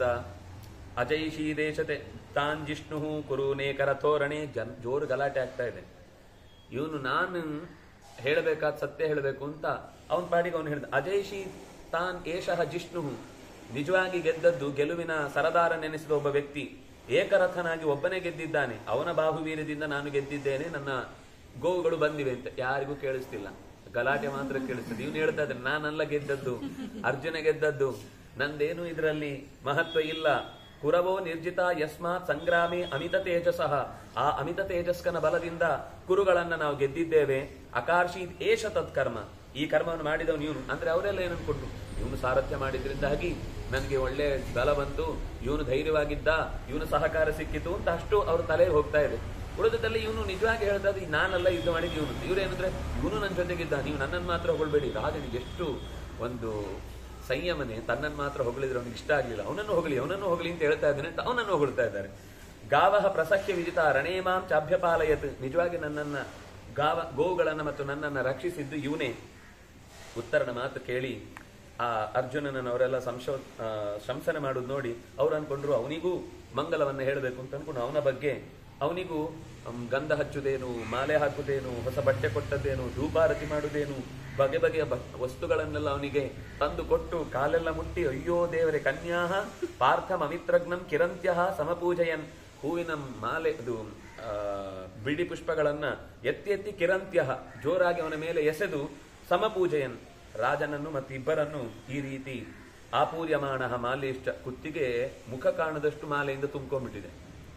ಅಜೈಷಿ ದೇಶತೆ ತಾನ್ ಜಿಷ್ಣು ಕುರುನೇಕರ ತೋರಣೆ ಜನ್ ಜೋರು ಗಲಾಟೆ ಆಗ್ತಾ ಇದೆ ಇವನು ನಾನು ಹೇಳಬೇಕಾದ ಸತ್ಯ ಹೇಳಬೇಕು ಅಂತ ಅವನ ಪಾಡಿಗೆ ಅವನು ಹೇಳ್ದ ಅಜೈಷಿ ತಾನ್ ಏಷಃ ಜಿಷ್ಣು ನಿಜವಾಗಿ ಗೆದ್ದದ್ದು ಗೆಲುವಿನ ಸರದಾರ ನೆನೆಸಿದ ಒಬ್ಬ ವ್ಯಕ್ತಿ ಏಕರಥನಾಗಿ ಒಬ್ಬನೇ ಗೆದ್ದಿದ್ದಾನೆ ಅವನ ಬಾಹುವೀರ್ಯದಿಂದ ನಾನು ಗೆದ್ದಿದ್ದೇನೆ ನನ್ನ ಗೋವುಗಳು ಬಂದಿವೆ ಅಂತ ಯಾರಿಗೂ ಕೇಳಿಸ್ತಿಲ್ಲ ಗಲಾಟೆ ಮಾತ್ರ ಕೇಳಿಸ್ತದೆ ಇವನು ಹೇಳ್ತಾ ಇದ್ದಾನೆ ನಾನಲ್ಲ ಗೆದ್ದದ್ದು ಅರ್ಜುನ ಗೆದ್ದದ್ದು ನಂದೇನು ಇದರಲ್ಲಿ ಮಹತ್ವ ಇಲ್ಲ ಕುರವೋ ನಿರ್ಜಿತ ಯಸ್ಮಾತ್ ಸಂಗ್ರಾಮಿ ಅಮಿತ ತೇಜಸಃ ಆ ಅಮಿತ ತೇಜಸ್ಕನ ಬಲದಿಂದ ಕುರುಗಳನ್ನ ನಾವು ಗೆದ್ದಿದ್ದೇವೆ ಅಕಾರ್ಷೀತ್ ಏಷ ತತ್ಕರ್ಮ ಈ ಕರ್ಮವನ್ನು ಮಾಡಿದವನು ಇವನು ಅಂದ್ರೆ ಅವರೆಲ್ಲ ಏನು ಅನ್ಕೊಂಡ್ರು ಇವನು ಸಾರಥ್ಯ ಮಾಡಿದ್ರಿಂದಾಗಿ ನನಗೆ ಒಳ್ಳೆ ಬಲ ಬಂತು ಇವನು ಧೈರ್ಯವಾಗಿದ್ದ ಇವನು ಸಹಕಾರ ಸಿಕ್ಕಿತು ಅಂತ ಅಷ್ಟು ಅವ್ರ ತಲೆಗೆ ಹೋಗ್ತಾ ಇದೆ ಉಳಿದದಲ್ಲಿ ಇವನು ನಿಜವಾಗಿ ಹೇಳ್ತಾ ಇದ್ದ, ನಾನಲ್ಲ ಯುದ್ಧ ಮಾಡಿದ್ದು ಇವನು ಇವ್ರೇನಂದ್ರೆ ಇವನು ನನ್ನ ಜೊತೆಗಿದ್ದ ನೀವು ನನ್ನನ್ನು ಮಾತ್ರ ಹೊಗಳ್ಬೇಡಿ ರಾಜನಿಗೆ ಎಷ್ಟು ಒಂದು ಸಂಯಮನೆ ತನ್ನನ್ನು ಮಾತ್ರ ಹೊಗಳಿದ್ರೆ ಅವನಿಗೆ ಇಷ್ಟ ಆಗಲಿಲ್ಲ ಅವನನ್ನು ಹೊಗಳಿ ಅವನನ್ನು ಹೊಗಳಿ ಅಂತ ಹೇಳ್ತಾ ಇದ್ದಾನೆ ಅಂತ ಅವನನ್ನು ಹೊಗಳ್ತಾ ಇದ್ದಾರೆ ಗಾವಹ ಪ್ರಸಖ್ಯ ವಿಜಿತ ರಣೇಮಾಂ ಚಾಭ್ಯಪಾಲಯತ್ ನಿಜವಾಗಿ ನನ್ನನ್ನ ಗಾವ ಗೋವುಗಳನ್ನ ಮತ್ತು ನನ್ನನ್ನ ರಕ್ಷಿಸಿದ್ದು ಇವನೇ ಉತ್ತರನ ಮಾತು ಕೇಳಿ ಆ ಅರ್ಜುನನನ್ನು ಅವರೆಲ್ಲ ಸಂಶೋ ಆ, ಶಂಸನೆ ಮಾಡುದು ನೋಡಿ ಅವ್ರು ಅನ್ಕೊಂಡ್ರು ಅವನಿಗೂ ಮಂಗಲವನ್ನ ಹೇಳಬೇಕು ಅಂತ ಅನ್ಕೊಂಡು ಅವನ ಬಗ್ಗೆ ಅವನಿಗೂ ಮ್, ಗಂಧ ಹಚ್ಚುದೇನು ಮಾಲೆ ಹಾಕುದೇನು ಹೊಸ ಬಟ್ಟೆ ಕೊಟ್ಟದ್ದೇನು ಧೂಪಾರತಿ ಮಾಡುದೇನು ಬಗೆ ಬಗೆಯ ಬ- ವಸ್ತುಗಳನ್ನೆಲ್ಲ ಅವನಿಗೆ ತಂದು ಕೊಟ್ಟು ಕಾಲೆಲ್ಲ ಮುಟ್ಟಿ ಅಯ್ಯೋ ದೇವರೇ ಕನ್ಯಾಹ ಪಾರ್ಥಂ ಅಮಿತ್ರಗ್ನಂ ಕಿರಂತ್ಯ ಸಮಪೂಜಯನ್ ಹೂವಿನ ಮಾಲೆ ಇದು ಆ, ಬಿಡಿ ಪುಷ್ಪಗಳನ್ನ ಎತ್ತಿ ಎತ್ತಿ ಕಿರಂತ್ಯ ಜೋರಾಗಿ ಅವನ ಮೇಲೆ ಎಸೆದು ಸಮಪೂಜೆಯನ್ ರಾಜನನ್ನು ಮತ್ತು ಇಬ್ಬರನ್ನು ಈ ರೀತಿ ಆಪೂರ್ಯಮಾಣ ಮಾಲೆಷ್ಟ ಕುತ್ತಿಗೆ ಮುಖ ಕಾಣದಷ್ಟು ಮಾಲೆಯಿಂದ ತುಂಬಿಕೊಂಡ್ಬಿಟ್ಟಿದೆ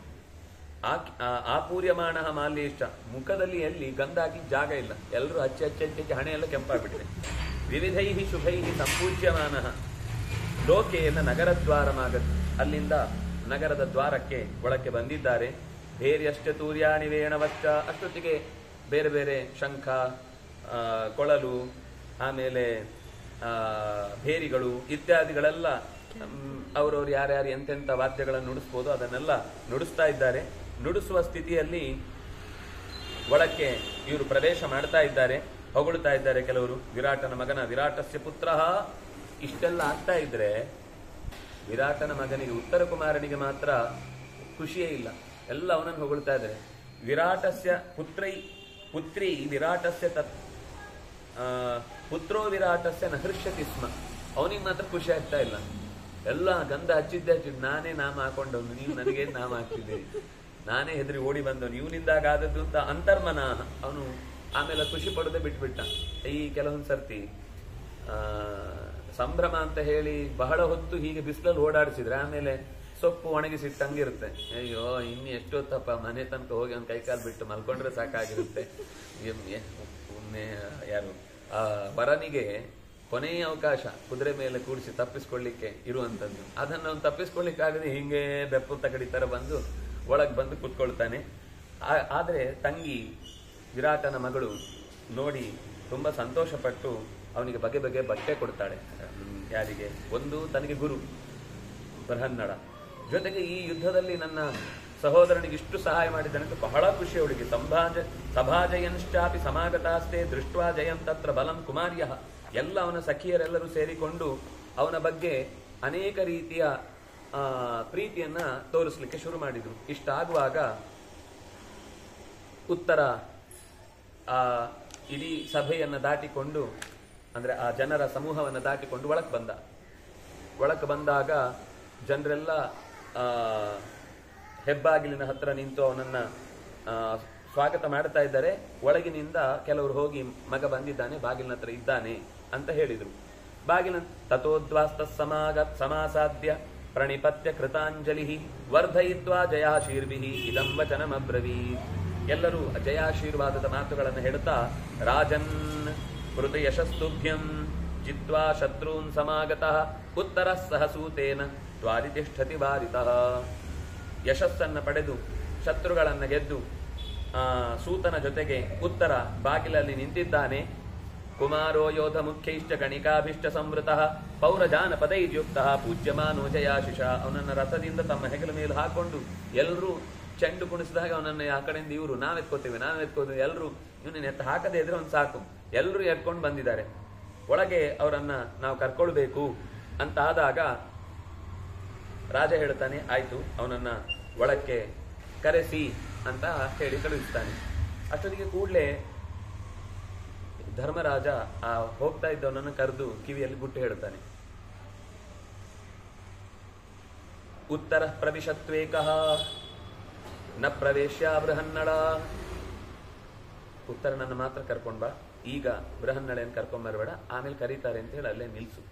ಆ- ಆ- ಆಪೂರ್ಯಮಾಣ ಮಾಲ್ಯೇಷ್ಟ ಮುಖದಲ್ಲಿ ಎಲ್ಲಿ ಗಂಧ ಹಾಕಿ ಜಾಗ ಇಲ್ಲ ಎಲ್ಲರೂ ಹಚ್ಚಿ ಹಚ್ಚಿ ಹಚ್ಚಿ ಹಚ್ಚಿ ಹಣೆ ಎಲ್ಲ ಕೆಂಪಾಗ್ಬಿಟ್ಟಿದೆ ವಿವಿಧೈ ಸಂಪೂಜ್ಯಮಾನ ಸಂಪೂಜ್ಯಮಾನ ಲೋಕೇನ ನಗರದ್ವಾರಮಾಗತ್ ಅಲ್ಲಿಂದ ನಗರದ ದ್ವಾರಕ್ಕೆ ಒಳಕ್ಕೆ ಬಂದಿದ್ದಾರೆ ಭೇರ್ಯಶ್ಚ ತೂರ್ಯಾಣಿ ವೇಣವಶ್ಚ ಅಷ್ಟೊತ್ತಿಗೆ ಬೇರೆ ಬೇರೆ ಶಂಖ ಆ, ಕೊಳಲು ಆಮೇಲೆ ಆ, ಭೇರಿಗಳು ಇತ್ಯಾದಿಗಳೆಲ್ಲ ಅವರವ್ರು ಯಾರ್ಯಾರು ಎಂತೆಂಥ ವಾದ್ಯಗಳನ್ನು ನುಡಿಸ್ಬೋದು ಅದನ್ನೆಲ್ಲ ನುಡಿಸ್ತಾ ಇದ್ದಾರೆ ನುಡಿಸುವ ಸ್ಥಿತಿಯಲ್ಲಿ ಒಳಕ್ಕೆ ಇವರು ಪ್ರವೇಶ ಮಾಡ್ತಾ ಇದ್ದಾರೆ ಹೊಗಳುತ್ತಾ ಇದ್ದಾರೆ ಕೆಲವರು ವಿರಾಟನ ಮಗನ ವಿರಾಟಸ್ಯ ಪುತ್ರ ಇಷ್ಟೆಲ್ಲ ಆಗ್ತಾ ಇದ್ರೆ ವಿರಾಟನ ಮಗನಿಗೆ ಉತ್ತರ ಕುಮಾರನಿಗೆ ಮಾತ್ರ ಖುಷಿಯೇ ಇಲ್ಲ ಎಲ್ಲ ಅವನನ್ನು ಹೊಗಳ್ತಾ ಇದ್ದಾರೆ ವಿರಾಟಸ್ಯ ಪುತ್ರೈ ಪುತ್ರಿ ವಿರಾಟಸ್ಯ ತತ್ ಆ, ಪುತ್ರೋ ವಿರಾಟಸ್ಯ ನಹೃಷ್ಯತಿ ಸ್ಮ ಅವನಿಗೆ ಮಾತ್ರ ಖುಷಿ ಆಗ್ತಾ ಇಲ್ಲ ಎಲ್ಲ ಗಂಧ ಹಚ್ಚಿದ್ದೆ ಹಚ್ಚಿದ್ ನಾನೇ ನಾಮ ಹಾಕೊಂಡವನು ನೀವು ನನಗೆ ನಾಮ ಹಾಕ್ತಿದ್ದೀರಿ ನಾನೇ ಹೆದರಿ ಓಡಿ ಬಂದವನು ಇವನಿಂದಾಗ ಆದದ್ದು ಅಂತ ಅಂತರ್ಮನ ಅವನು ಆಮೇಲೆ ಖುಷಿ ಪಡೋದೇ ಬಿಟ್ಬಿಟ್ಟ ಈ ಕೆಲವೊಂದ್ ಸರ್ತಿ ಆ, ಸಂಭ್ರಮ ಅಂತ ಹೇಳಿ ಬಹಳ ಹೊತ್ತು ಹೀಗೆ ಬಿಸಿಲಲ್ಲಿ ಓಡಾಡಿಸಿದ್ರೆ ಆಮೇಲೆ ಸೊಪ್ಪು ಒಣಗಿಸಿಟ್ಟಂಗಿರುತ್ತೆ ಅಯ್ಯೋ ಇನ್ನು ಎಷ್ಟೊತ್ತಪ್ಪ ಮನೆ ತನಕ ಹೋಗಿ ಒಂದು ಕೈಕಾಲು ಬಿಟ್ಟು ಮಲ್ಕೊಂಡ್ರೆ ಸಾಕಾಗಿರುತ್ತೆ ಎಂ- ಎ- ಒಮ್ಮೆ ಯಾರು ಆ ವರನಿಗೆ ಕೊನೆಯ ಅವಕಾಶ ಕುದುರೆ ಮೇಲೆ ಕೂಡಿಸಿ ತಪ್ಪಿಸ್ಕೊಳ್ಳಿಕ್ಕೆ ಇರುವಂತದ್ದು ಅದನ್ನ ಅವ್ನು ತಪ್ಪಿಸ್ಕೊಳ್ಳಿಕ್ಕಾಗದೆ ಹಿಂಗೆ ಬೆಪ್ಪು ತಗಡಿ ತರ ಬಂದು ಒಳಗ್ ಬಂದು ಕುತ್ಕೊಳ್ತಾನೆ ಆ- ಆದ್ರೆ ತಂಗಿ ವಿರಾಟನ ಮಗಳು ನೋಡಿ ತುಂಬಾ ಸಂತೋಷಪಟ್ಟು ಅವನಿಗೆ ಬಗೆ ಬಗೆ ಬಟ್ಟೆ ಕೊಡ್ತಾಳೆ ಹ್ಮ್, ಯಾರಿಗೆ ಒಂದು ತನಗೆ ಗುರು ಬೃಹನ್ನಡ ಜೊತೆಗೆ ಈ ಯುದ್ಧದಲ್ಲಿ ನನ್ನ ಸಹೋದರನಿಗೆ ಇಷ್ಟು ಸಹಾಯ ಮಾಡಿದ್ದಾನೆ ಬಹಳ ಖುಷಿ ಅವಳಿಗೆ ಸಂಭಾಜ ಸಭಾಜಯಂಶ್ಚಾಪಿ ಸಮಾಗತಾಸ್ತೆ ದೃಷ್ಟ್ವಾ ಜಯಂ ತತ್ರ ಬಲಂ ಕುಮಾರ್ಯ ಎಲ್ಲ ಅವನ ಸಖಿಯರೆಲ್ಲರೂ ಸೇರಿಕೊಂಡು ಅವನ ಬಗ್ಗೆ ಅನೇಕ ರೀತಿಯ ಆ, ಪ್ರೀತಿಯನ್ನ ತೋರಿಸ್ಲಿಕ್ಕೆ ಶುರು ಮಾಡಿದ್ರು ಇಷ್ಟಾಗುವಾಗ ಉತ್ತರ ಆ ಇಡೀ ಸಭೆಯನ್ನ ದಾಟಿಕೊಂಡು ಅಂದ್ರೆ ಆ ಜನರ ಸಮೂಹವನ್ನು ದಾಟಿಕೊಂಡು ಒಳಕ್ ಬಂದ ಒಳಕ್ ಬಂದಾಗ ಜನರೆಲ್ಲ ಆ, ಹೆಬ್ಬಾಗಿಲಿನ ಹತ್ರ ನಿಂತು ಅವನನ್ನ ಆ, ಸ್ವಾಗತ ಮಾಡ್ತಾ ಇದ್ದಾರೆ ಒಳಗಿನಿಂದ ಕೆಲವರು ಹೋಗಿ ಮಗ ಬಂದಿದ್ದಾನೆ ಬಾಗಿಲಿನ ಹತ್ರ ಇದ್ದಾನೆ ಅಂತ ಹೇಳಿದ್ರು ಬಾಗಿಲ ತಥೋದ್ವಾಸ್ತ ಸಮಾಗ ಸಮಾಸಾದ್ಯ ಪ್ರಣಿಪತ್ಯ ಕೃತಾಂಜಲಿ ವರ್ಧಯಿತ್ವಾ ಜಯಾಶೀರ್ಭಿ ಇದಂ ವಚನಮಬ್ರವೀತ್ ಎಲ್ಲರೂ ಜಯಾಶೀರ್ವಾದದ ಮಾತುಗಳನ್ನು ಹೇಳುತ್ತಾ ರಾಜನ್ ಕೃತ ಯಶಸ್ತುಭ್ಯಂ ಜಿತ್ವಾ ಶತ್ರೂನ್ ಸಮಾಗತಃ ಉತ್ತರ ಸಹಸೂತೇನ ತ್ವಾರಿತಿಷ್ಠತಿ ವಾರಿತಃ ಯಶಸ್ಸನ್ನ ಪಡೆದು ಶತ್ರುಗಳನ್ನ ಗೆದ್ದು ಆ, ಸೂತನ ಜೊತೆಗೆ ಉತ್ತರ ಬಾಗಿಲಲ್ಲಿ ನಿಂತಿದ್ದಾನೆ ಕುಮಾರೋ ಯೋಧ ಮುಖ್ಯೈಷ್ಟ ಗಣಿಕಾಭಿಷ್ಟ ಸಂವೃತ ಪೌರಜಾನ ಪದೈರ್ಯುಕ್ತ ಪೂಜ್ಯಮಾನೋ ಜಯಾಶಿಷ ಅವನನ್ನ ರಥದಿಂದ ತಮ್ಮ ಹೆಗಲ ಮೇಲೆ ಹಾಕೊಂಡು ಎಲ್ಲರೂ ಚೆಂಡು ಕುಣಿಸಿದಾಗ ಅವನನ್ನ ಆ ಕಡೆಯಿಂದ ಇವರು ನಾವ್ ಎತ್ಕೋತೇವೆ ನಾವ್ ಎತ್ಕೋತೇವೆ ಎಲ್ಲರೂ ಇವನನ್ನ ಎತ್ತ ಹಾಕದೇ ಇದ್ರೆ ಒಂದು ಸಾಕು ಎಲ್ಲರೂ ಎತ್ಕೊಂಡು ಬಂದಿದ್ದಾರೆ ಒಳಗೆ ಅವರನ್ನ ನಾವು ಕರ್ಕೊಳ್ಬೇಕು ಅಂತ ಆದಾಗ ರಾಜ ಹೇಳ್ತಾನೆ ಆಯ್ತು ಅವನನ್ನ ಒಳಕ್ಕೆ ಕರೆಸಿ ಅಂತ ಹೇಳಿ ಕಳುಹಿಸ್ತಾನೆ ಅಷ್ಟೊತ್ತಿಗೆ ಕೂಡಲೇ ಧರ್ಮರಾಜ ಆ ಹೋಗ್ತಾ ಇದ್ದವನನ್ನು ಕರೆದು ಕಿವಿಯಲ್ಲಿ ಗುಟ್ಟು ಹೇಳ್ತಾನೆ ಉತ್ತರ ಪ್ರವಿಶತ್ವೇಕ ನ ಪ್ರವೇಶ್ಯ ಬೃಹನ್ನಡ ಉತ್ತರನನ್ನು ಮಾತ್ರ ಕರ್ಕೊಂಡ್ ಬಾ ಈಗ ಬೃಹನ್ನಳೆಯನ್ನು ಕರ್ಕೊಂಡ್ ಬರಬೇಡ ಆಮೇಲೆ ಕರೀತಾರೆ ಅಂತ ಹೇಳಿ ಅಲ್ಲೇ ನಿಲ್ಸು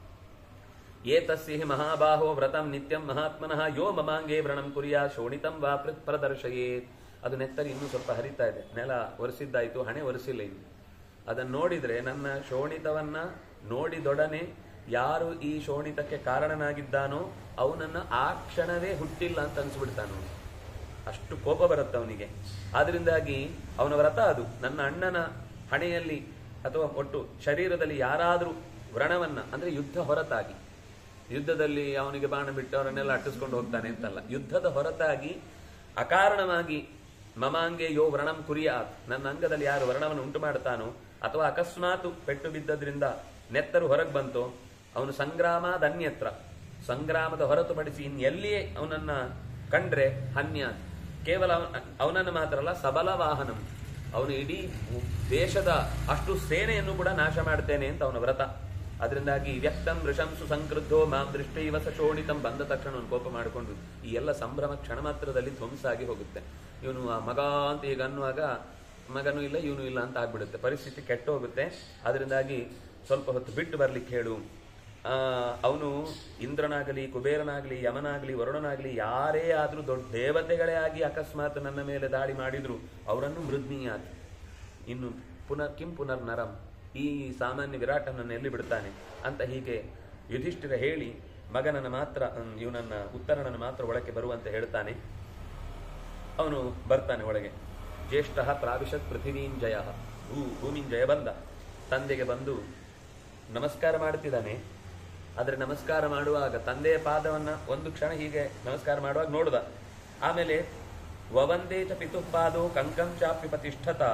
ಏತಸ್ಸಿ ಹಿ ಮಹಾಬಾಹೋ ವ್ರತಂ ನಿತ್ಯಂ ಮಹಾತ್ಮನಃ ಯೋ ಮಮಾಂಗೇ ವ್ರಣಂ ಕುರಿಯ ಶೋಣಿತಂ ವಾ ಪ್ರ- ಪ್ರದರ್ಶಯೇತ್ ಅದು ನೆತ್ತರಿ ಇನ್ನೂ ಸ್ವಲ್ಪ ಹರಿತಾ ಇದೆ ನೆಲ ಒರೆಸಿದ್ದಾಯ್ತು ಹಣೆ ಒರೆಸಿಲ್ಲ ಇನ್ನು ಅದನ್ನು ನೋಡಿದ್ರೆ ನನ್ನ ಶೋಣಿತವನ್ನ ನೋಡಿದೊಡನೆ ಯಾರು ಈ ಶೋಣಿತಕ್ಕೆ ಕಾರಣನಾಗಿದ್ದಾನೋ ಅವನನ್ನ ಆ ಕ್ಷಣವೇ ಹುಟ್ಟಿಲ್ಲ ಅಂತ ಅನ್ಸ್ಬಿಡ್ತಾನು ಅಷ್ಟು ಕೋಪ ಬರುತ್ತೆ ಅವನಿಗೆ ಆದ್ರಿಂದಾಗಿ ಅವನ ವ್ರತ ಅದು ನನ್ನ ಅಣ್ಣನ ಹಣೆಯಲ್ಲಿ ಅಥವಾ ಒಟ್ಟು ಶರೀರದಲ್ಲಿ ಯಾರಾದರೂ ವ್ರಣವನ್ನ ಅಂದ್ರೆ ಯುದ್ಧ ಹೊರತಾಗಿ ಯುದ್ಧದಲ್ಲಿ ಅವನಿಗೆ ಬಾಣ ಬಿಟ್ಟು ಅವರನ್ನೆಲ್ಲ ಅಟ್ಟಿಸ್ಕೊಂಡು ಹೋಗ್ತಾನೆ ಅಂತಲ್ಲ ಯುದ್ಧದ ಹೊರತಾಗಿ ಅಕಾರಣವಾಗಿ ಮಮಾಂಗೆ ಯೋ ವ್ರಣಂ ಕುರಿಯಾತ್ ನನ್ನ ಅಂಗದಲ್ಲಿ ಯಾರು ವರ್ಣವನ್ನು ಉಂಟು ಮಾಡ್ತಾನೋ ಅಥವಾ ಅಕಸ್ಮಾತ್ ಪೆಟ್ಟು ಬಿದ್ದದ್ರಿಂದ ನೆತ್ತರು ಹೊರಗೆ ಬಂತೋ ಅವನು ಸಂಗ್ರಾಮದನ್ಯತ್ರ ಸಂಗ್ರಾಮದ ಹೊರತುಪಡಿಸಿ ಇನ್ನೆಲ್ಲಿಯೇ ಅವನನ್ನ ಕಂಡ್ರೆ ಹನ್ಯ ಕೇವಲ ಅವನ- ಅವನನ್ನು ಮಾತ್ರ ಅಲ್ಲ ಸಬಲ ವಾಹನಂ ಅವನು ಇಡೀ ದೇಶದ ಅಷ್ಟು ಸೇನೆಯನ್ನು ಕೂಡ ನಾಶ ಮಾಡ್ತೇನೆ ಅಂತ ಅವನ ವ್ರತ ಅದರಿಂದಾಗಿ ವ್ಯಕ್ತಂ ವೃಷಂಸು ಸಂಕ್ರುದ್ಧೋ ಮಾಂ ದೃಷ್ಟೈವ ಸ ಶೋಣಿತಂ ಬಂದ ತಕ್ಷಣ ಅವನು ಕೋಪ ಮಾಡಿಕೊಂಡು ಈ ಎಲ್ಲ ಸಂಭ್ರಮ ಕ್ಷಣ ಮಾತ್ರದಲ್ಲಿ ಧ್ವಂಸ ಆಗಿ ಹೋಗುತ್ತೆ ಇವನು ಆ ಮಗ ಅಂತ ಈಗ ಅನ್ನುವಾಗ ಮಗನೂ ಇಲ್ಲ ಇವನು ಇಲ್ಲ ಅಂತ ಆಗ್ಬಿಡುತ್ತೆ ಪರಿಸ್ಥಿತಿ ಕೆಟ್ಟು ಹೋಗುತ್ತೆ ಅದರಿಂದಾಗಿ ಸ್ವಲ್ಪ ಹೊತ್ತು ಬಿಟ್ಟು ಬರ್ಲಿಕ್ಕೆ ಹೇಳು ಆ ಅವನು ಇಂದ್ರನಾಗಲಿ ಕುಬೇರನಾಗಲಿ ಯಮನಾಗಲಿ ವರುಣನಾಗಲಿ ಯಾರೇ ಆದ್ರೂ ದೊಡ್ಡ ದೇವತೆಗಳೇ ಆಗಿ ಅಕಸ್ಮಾತ್ ನನ್ನ ಮೇಲೆ ದಾಳಿ ಮಾಡಿದ್ರು ಅವರನ್ನು ಮೃದ್ನೀಯಾತ್ ಇನ್ನು ಪುನರ್ ಕಿಂ ಪುನರ್ ನರಂ ಈ ಸಾಮಾನ್ಯ ವಿರಾಟನನ್ನು ಎಲ್ಲಿ ಬಿಡ್ತಾನೆ ಅಂತ ಹೀಗೆ ಯುಧಿಷ್ಠಿರ ಹೇಳಿ ಮಗನನ್ನ ಮಾತ್ರ ಹ್ಮ್, ಇವನನ್ನ ಉತ್ತರನನ್ನು ಮಾತ್ರ ಒಳಕ್ಕೆ ಬರುವಂತೆ ಹೇಳ್ತಾನೆ ಅವನು ಬರ್ತಾನೆ ಒಳಗೆ ಜ್ಯೇಷ್ಠ ಪ್ರಾವಿಶತ್ ಪೃಥಿವೀಂಜಯ ಭೂ ಭೂಮಿಂಜಯ ಬಂದ ತಂದೆಗೆ ಬಂದು ನಮಸ್ಕಾರ ಮಾಡ್ತಿದ್ದಾನೆ ಆದ್ರೆ ನಮಸ್ಕಾರ ಮಾಡುವಾಗ ತಂದೆಯ ಪಾದವನ್ನ ಒಂದು ಕ್ಷಣ ಹೀಗೆ ನಮಸ್ಕಾರ ಮಾಡುವಾಗ ನೋಡುದ ಆಮೇಲೆ ವವಂದೇ ಚ ಪಿತುಪಾದೋ ಕಂಕಂ ಚಾಪಿ ಪ್ರತಿಷ್ಠತ